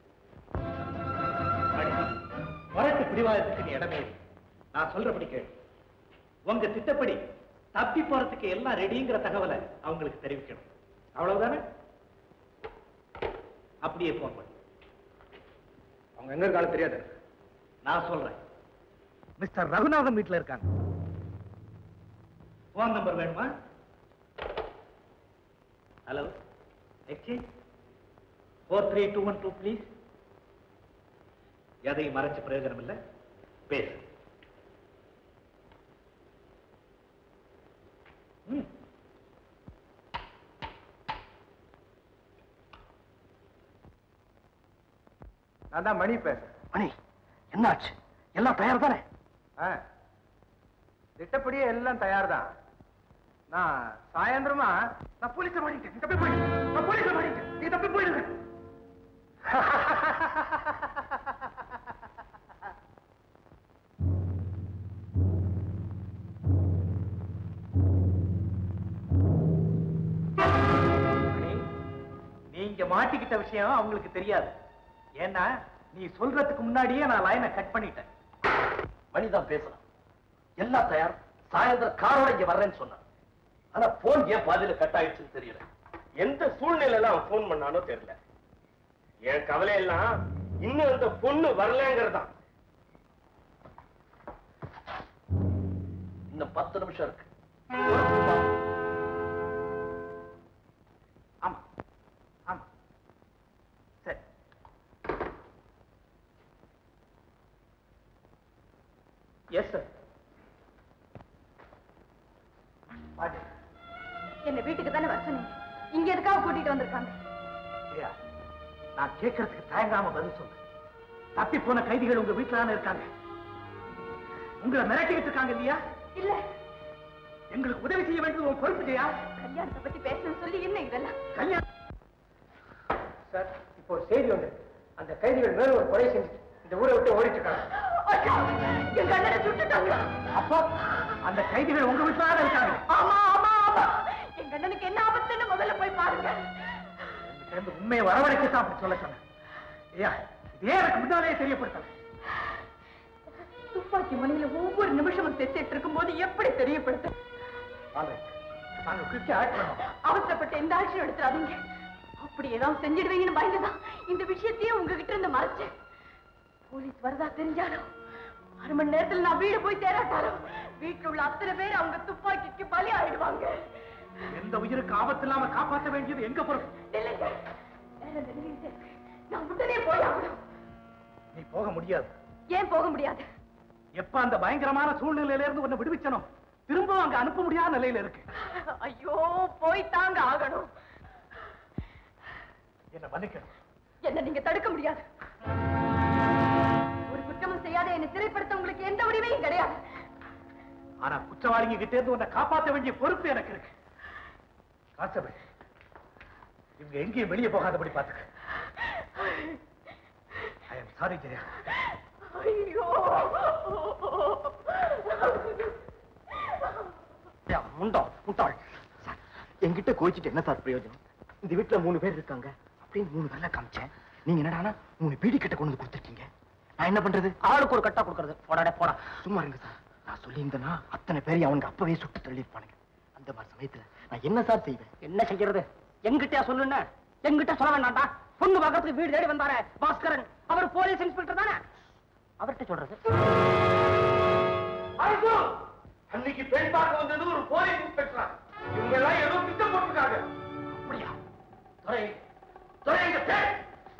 மணி, முரட்டு பிடிவாதத்துக்கு நீ இடமே இல்லை. நான் சொல்றபடி கேளு உங்க திட்டப்படி தப்பி போறதுக்கு எல்லாம் ரெடிங்கிற தகவலை அவங்களுக்கு தெரிவிக்கணும் அவ்வளவுதானே அப்படியே போன் பண்ணு அவங்க எங்க இருக்காலும் தெரியாது நான் சொல்றேன் மிஸ்டர் ரகுநாதன் வீட்டுல இருக்காங்க போன் நம்பர் வேணுமா hello exchange four three two one two please எதையும் மறைச்சு பிரயோஜனம் இல்லை பேசு ம் நான் தான் மணி பேசுறேன் மணி என்னாச்சு எல்லாம் தயார் தானே ஆ. திட்டப்படியே எல்லாம் தயார் தான் நான் சாயந்தரமா நான் போலீஸ்ல மாட்டிட்டேன் நீ தப்பி போயிடு நான் போலீஸ்ல மாட்டிட்டேன் நீ தப்பி போயிடுங்க மணி, நீங்க மாட்டிக்கிட்ட விஷயம் அவங்களுக்கு தெரியாது ஏன்னா நீ சொல்றதுக்கு முன்னாடியே நான் லைனை கட் பண்ணிட்டேன் மணிதான் பேசலாம் எல்லாம் தயார் சாயந்தரம் காரோட இங்க வர்றேன்னு சொன்னான் ஆனா போன் ஏன் பாதியில கட் ஆயிடுச்சுன்னு தெரியல எந்த சூழ்நிலையில அவன் போன் பண்ணானோ தெரியல என் கவலை எல்லாம் இன்னும் அந்த பொண்ணு வரலங்கிறதான் இன்னும் பத்து நிமிஷம் இருக்கு ஆமா ஆமா சரி எஸ் சார் பாட்டு என்ன வீட்டுக்கு தானே வர சொன்னீங்க இங்க எதுக்காக கூட்டிட்டு வந்திருக்காங்க ஐயா, நான் கேட்கறதுக்கு தயங்காம பதில் சொல்லு தப்பி போன கைதிகள் உங்க வீட்டுல தானே இருக்காங்க உங்களை மிரட்டிக்கிட்டு இருக்காங்க இல்லையா இல்ல எங்களுக்கு உதவி செய்ய வேண்டியது உங்க பொறுப்பு இல்லையா கல்யாணத்தை பத்தி பேசணும்னு சொல்லி என்ன இதெல்லாம் கல்யாணம் சார் இப்போ ஒரு செய்தி உண்டு அந்த கைதிகள் மேல ஒரு கொலை செஞ்சு இந்த ஊரை விட்டு ஓடிட்டு இருக்காங்க ஐயோ, என் கண்ணனை சுட்டுட்டாங்க அப்போ அந்த கைதிகள் உங்க வீட்டுல தானே இருக்காங்க ஆமா ஆமா ஆமா என் கண்ணனுக்கு என்ன ஆபத்துன்னு முதல்ல போய் பாருங்க சேர்ந்து உண்மையை வரவழைக்கத்தான் அப்படி சொல்ல சொன்னேன் ஐயா இதே எனக்கு முன்னாலேயே தெரியப்படுத்தல துப்பாக்கி மணியில ஒவ்வொரு நிமிஷமும் செத்துட்டு இருக்கும் போது எப்படி தெரியப்படுத்த நாங்க குயிக்கா ஆக்ட் பண்ணோம் அவசரப்பட்டு எந்த ஆக்ஷன் எடுத்துறாதீங்க அப்படி ஏதாவது செஞ்சிடுவீங்கன்னு பயந்துதான் இந்த விஷயத்தையே உங்ககிட்ட இருந்து மறைச்சேன் போலீஸ் வரதா தெரிஞ்சாலும் அரை மணி நேரத்துல நான் வீடு போய் தேராட்டாலும் வீட்டுல உள்ள அத்தனை பேர் அவங்க துப்பாக்கிக்கு பலி ஆயிடுவாங்க எந்த உயிருக்கு ஆபத்து இல்லாம காப்பாற்ற வேண்டியது எங்க பொறுப்பு இல்லைங்க வேற நிலையில இருக்கு. நான் உடனே போய் ஆகணும் நீ போக முடியாது ஏன் போக முடியாது எப்ப அந்த பயங்கரமான சூழ்நிலையில இருந்து உன்னை விடுவிச்சனோ திரும்ப அங்க அனுப்ப முடியாத நிலையில இருக்கு ஐயோ போய் தாங்க ஆகணும் என்ன மன்னிக்கணும் என்ன நீங்க தடுக்க முடியாது ஒரு குற்றமும் செய்யாத என்னை சிறைப்படுத்த உங்களுக்கு எந்த உரிமையும் கிடையாது ஆனா குற்றவாளிங்க கிட்ட இருந்து உன்னை காப்பாற்ற வேண்டிய பொறுப்பு எனக்கு இருக்கு கான்ஸ்டபிள் இவங்க எங்கேயும் வெளியே போகாதபடி பாத்துக்க ஐ எம் சாரி ஜெயா ஐயோ முண்டம் முட்டாள் சார் என்கிட்ட கோச்சிட்டு என்ன சார் பிரயோஜனம் இந்த வீட்டுல மூணு பேர் இருக்காங்க அப்படின்னு மூணு வேலை காமிச்சேன் நீங்க என்னடானா மூணு பீடி கட்ட கொண்டு வந்து கொடுத்துருக்கீங்க நான் என்ன பண்றது ஆளுக்கு ஒரு கட்டா கொடுக்கறது போடாடே போடா சும்மா இருங்க சார் நான் சொல்லியிருந்தேன்னா அத்தனை பேரையும் அவங்க அப்பவே சுட்டு தள்ளியிருப்பானுங்க அந்த மாதிரி சமயத்துல நான் என்ன சார் செய்வேன் என்ன செய்யறது எங்கிட்டயா சொல்லுன எங்கிட்ட சொல்ல வேண்டாம்டா பொண்ணு பார்க்கறதுக்கு வீடு தேடி வந்தாரே பாஸ்கரன் அவர் போலீஸ் இன்ஸ்பெக்டர் தானே அவர்கிட்ட சொல்றது அரசு அன்னைக்கு பெண் பார்க்க வந்தது ஒரு போலீஸ் இன்ஸ்பெக்டரா இவங்க எல்லாம் ஏதோ திட்டம் போட்டிருக்காங்க அப்படியா துறை துறை எங்க பேர்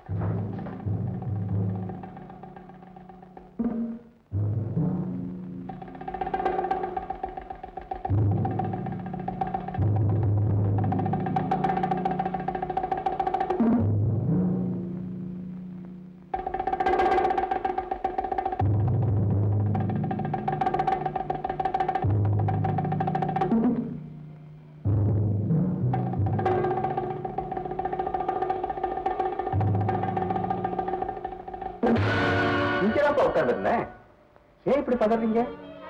இங்கதான் உட்கார்ந்துருந்தேன் ஏன் இப்படி பதறீங்க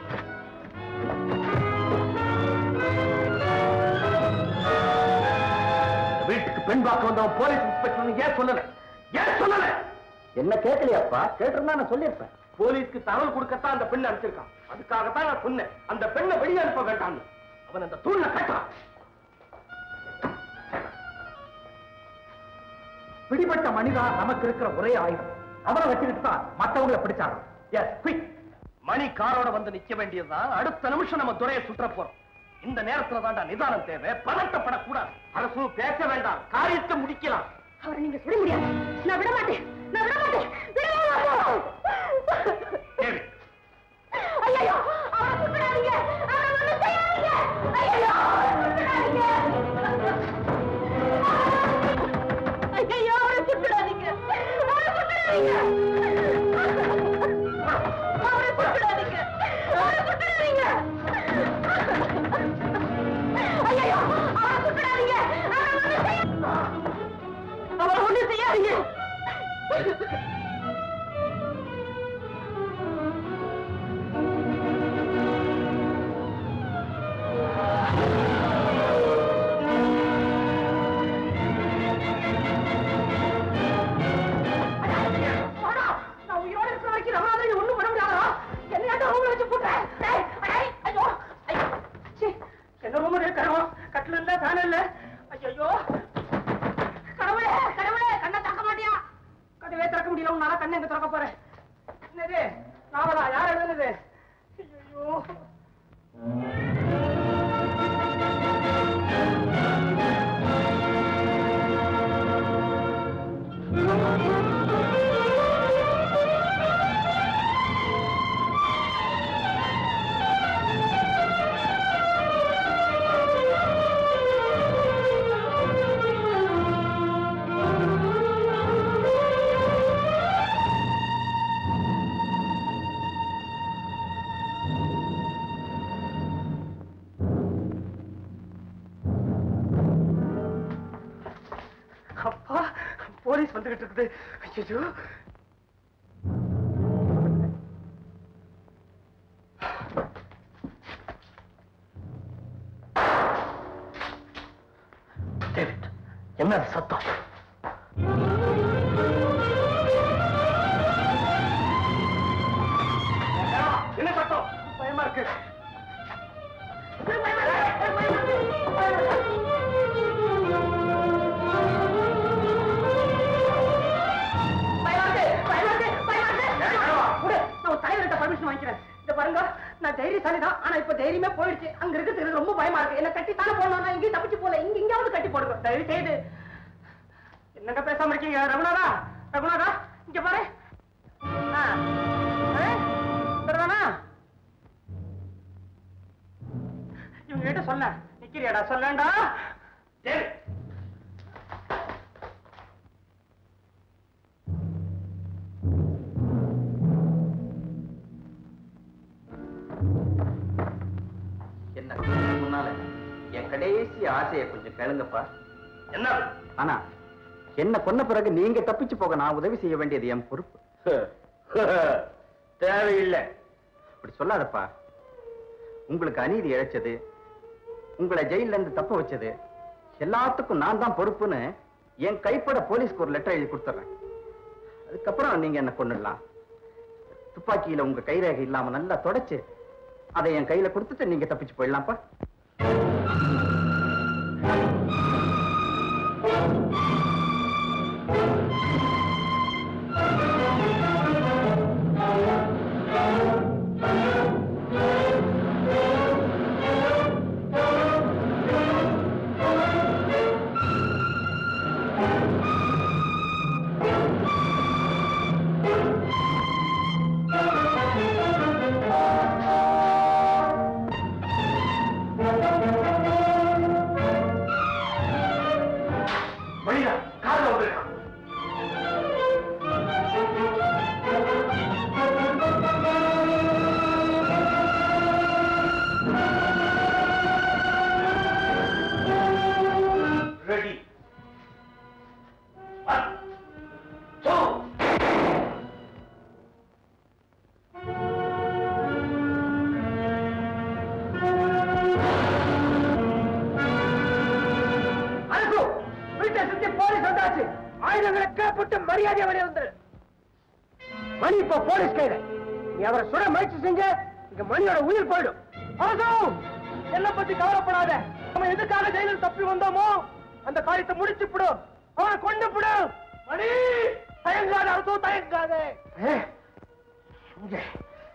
வீட்டுக்கு பெண் பார்க்க வந்தவன் போலீஸ் இன்ஸ்பெக்டர் ஏன் சொல்லல ஏன் சொல்லல என்ன கேட்கலையாப்பா கேட்டிருந்தா நான் சொல்லியிருப்பேன் போலீஸ்க்கு தகவல் கொடுக்கத்தான் அந்த பெண் அனுப்பிச்சிருக்கான் அதுக்காகத்தான் நான் சொன்னேன் அந்த பெண்ணை வெளியே அனுப்ப வேண்டாம்னு அவன் அந்த தூண்ல கட்டான் பிடிபட்ட மனிதா நமக்கு இருக்கிற ஒரே ஆயுதம் அவனை வச்சுக்கிட்டு தான் மத்தவங்களை பிடிச்சாங்க எஸ் குயிக் மணி காரோட வந்து நிக்க வேண்டியதுதான் அடுத்த நிமிஷம் நம்ம துறையை சுற்ற போறோம் இந்த நேரத்துல தான்டா நிதானம் தேவை பதட்டப்படக்கூடாது அரசு பேச வேண்டாம் காரியத்தை முடிக்கலாம் அவரை நீங்க சுட முடியாது நான் விட மாட்டேன் நான் விட மாட்டேன் விட மாட்டேன் தேவி ஐயோ அவரை சுட்டுடாதீங்க அவரை ஒண்ணும் செய்யாதீங்க ஐயோ சுட்டுடாதீங்க ஐயோ அவரை சுட்டுடாதீங்க அவரை சுட்டுடாதீங்க அவரை சுட்டுடாதீங்க அவரை சுட்டுடாதீங்க ஐயோ அவரை சுட்டுடாதீங்க அவரை ஒண்ணும் செய்யாதீங்க அவரை ஒண்ணும் செய்யாதீங்க வாடா, நான் உயிரோட இருக்கிற வரைக்கும் நம்மளால இது ஒண்ணும் பண்ண முடியாதா? என்னையாட்டும் ரூம்ல வச்சு பூட்டுறேன். டேய், டேய், ஐயோ, ஐயோ, சீ, என்ன ரூம் இருக்கணும் கட்டில இல்ல ஃபேன் இல்ல ஐயோ கடவுளே கடவுளே கண்ணை திறக்க மாட்டியா கதவே திறக்க முடியல உன்னால கண்ணை எங்க திறக்க போறேன் என்னது நாவலா யார் எழுதுனது ஐயோ அப்பா போலீஸ் வந்துகிட்டு இருக்குது ஐயோ டேவிட் என்ன அது சத்தம் என்ன சத்தம் பயமா இருக்கு பயமாட்டு, பயமாட்டு, பயமாட்டு. விடு, நான் ஒரு தலைவர்கிட்ட permission வாங்கிக்கிறேன். இந்த பாருங்க, நான் தைரியசாலி தாலிதான் ஆனா இப்ப தைரியமே போயிடுச்சு அங்க இருக்கிறது எனக்கு ரொம்ப பயமா இருக்கு என்ன கட்டி தானே போடணும் நான் இங்கேயும் தப்பிச்சு போல இங்க எங்கேயாவது கட்டி போடுங்க தயவு செய்து என்னங்க பேசாம இருக்கீங்க ரகுநாதா ரகுநாதா இங்க பாரு ஆ. ஆ? சரிதானா இவங்க கிட்ட சொன்ன நிக்கிறியாடா சொல்லேன்டா சரி என்ன முன்னால என் கடைசி ஆசையை கொஞ்சம் கேளுங்கப்பா என்ன ஆனா என்ன கொன்ன பிறகு நீங்க தப்பிச்சு போக நான் உதவி செய்ய வேண்டியது என் பொறுப்பு தேவையில்லை அப்படி சொல்லாதப்பா உங்களுக்கு அநீதி இழைச்சது உங்களை ஜெயில இருந்து தப்ப வச்சது எல்லாத்துக்கும் நான் தான் பொறுப்புன்னு என் கைப்பட போலீஸ்க்கு ஒரு லெட்டர் எழுதி கொடுத்துறேன் அதுக்கப்புறம் நீங்க என்ன கொண்டுடலாம் துப்பாக்கியில உங்க கைரேகை இல்லாம நல்லா தொடச்சு அதை என் கையில கொடுத்துட்டு நீங்க தப்பிச்சு போயிடலாம்ப்பா வழியா கார்ல வந்திருக்கான் ரெடி ஒன் டூ அரசு வீட்டை சுத்தி போலீஸ் வந்தாச்சு ஆயுதங்களை கேப்பட்டு மரியாதை வெளியே வந்துரு மணி இப்ப போலீஸ் கையில நீ அவரை சுட முயற்சி செஞ்ச இங்க மணியோட உயிர் போயிடும் அரசு என்ன பத்தி கவலைப்படாத நம்ம எதுக்காக ஜெயிலில் தப்பி வந்தோமோ அந்த காரியத்தை முடிச்சு விடும் அவனை கொண்டு விடும் மணி தயங்காத அரசு தயங்காத இங்கே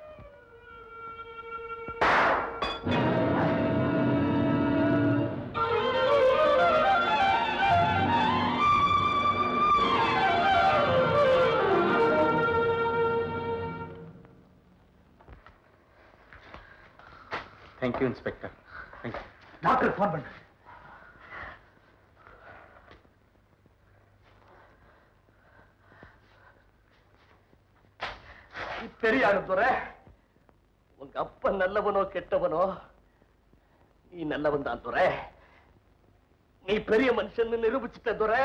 thank you inspector thank you doctor phone பண்ணு தெரியாது துறை உங்க அப்பா நல்லவனோ கெட்டவனோ நீ நல்லவன் தான் துறை நீ பெரிய மனுஷன் நிரூபிச்சுட்ட துறை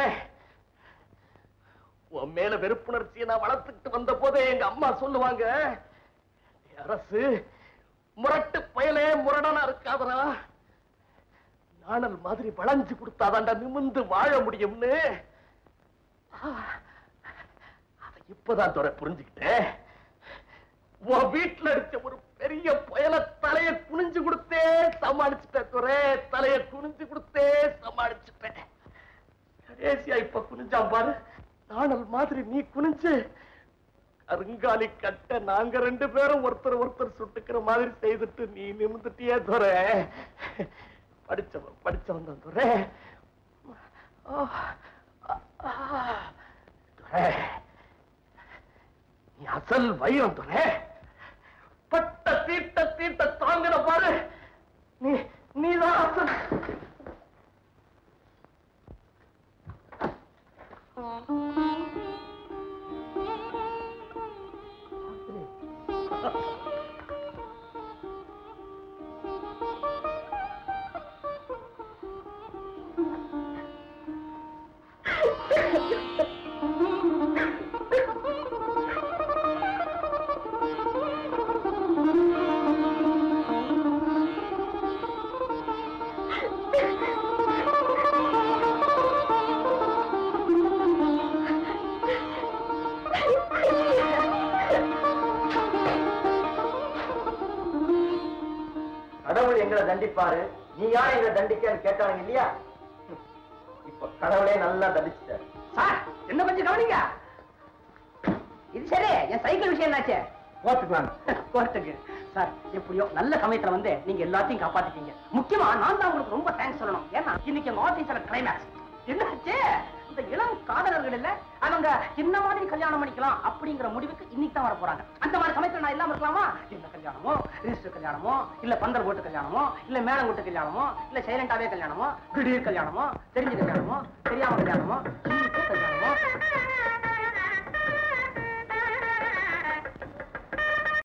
உன் மேல வெறுப்புணர்ச்சியை நான் வளர்த்துக்கிட்டு வந்த போதே எங்க அம்மா சொல்லுவாங்க "நீ அரசு முரட்டு பயலே முரடனா இருக்காதரா நாணல் மாதிரி வளைஞ்சு கொடுத்தாதாண்டா நிமிந்து வாழ முடியும்னு ஆ, அதை இப்பதான் துறை புரிஞ்சுக்கிட்டேன் உன் வீட்டுல இருக்க ஒரு பெரிய புயல தலைய குனிஞ்சு கொடுத்தே சமாளிச்சுட்டேன் துறை தலைய குனிஞ்சு கொடுத்தே சமாளிச்சுட்டேன் கடைசியா இப்ப குனிஞ்சான் பாரு நாணல் மாதிரி நீ குனிஞ்சு கருங்காலி கட்ட நாங்க ரெண்டு பேரும் ஒருத்தர் ஒருத்தர் சுட்டுக்கிற மாதிரி செய்துட்டு நீ நிமிந்துட்டியே துறை படிச்சவன் படிச்சவன் தான் துறை ஆ, ஆ, ஆ. துரை நீ அசல் வைரம் துறை பட்ட தீட்ட தீட்ட தாங்கின பாரு நீ நீதான் அசல் கடவுள் எங்களை தண்டிப்பாரு நீ யார் எங்களை தண்டிக்கன்னு கேட்டாங்க இல்லையா இப்ப கடவுளே நல்லா தண்டிச்சிட்டாரு சார் என்ன கொஞ்சம் கவனிங்க இது சரி என் சைக்கிள் விஷயம் என்னாச்சு கோர்ட்டுக்கு வாங்க கோர்ட்டுக்கு சார் எப்படியோ நல்ல சமயத்துல வந்து நீங்க எல்லாத்தையும் காப்பாத்திட்டீங்க முக்கியமா நான் தான் உங்களுக்கு ரொம்ப தேங்க்ஸ் சொல்லணும் ஏன்னா இன்னைக்கு எங்க ஆபீஸ்ல கிளைமேக்ஸ் என்னாச்சு இந்த இளம் காதலர்கள் இல்ல அவங்க என்ன மாதிரி கல்யாணம் பண்ணிக்கலாம் அப்படிங்கிற முடிவுக்கு இன்னைக்கு தான் வர போறாங்க அந்த மாதிரி சமயத்துல நான் இல்லாம இருக்கலாமா என்ன கல்யாணமோ ரிஜிஸ்டர் கல்யாணமோ இல்ல பந்தல் போட்டு கல்யாணமோ இல்ல மேளம் கொட்டு கல்யாணமோ இல்ல சைலண்டாவே கல்யாணமோ திடீர் கல்யாணமோ தெரிஞ்ச கல்யாணமோ தெரியாம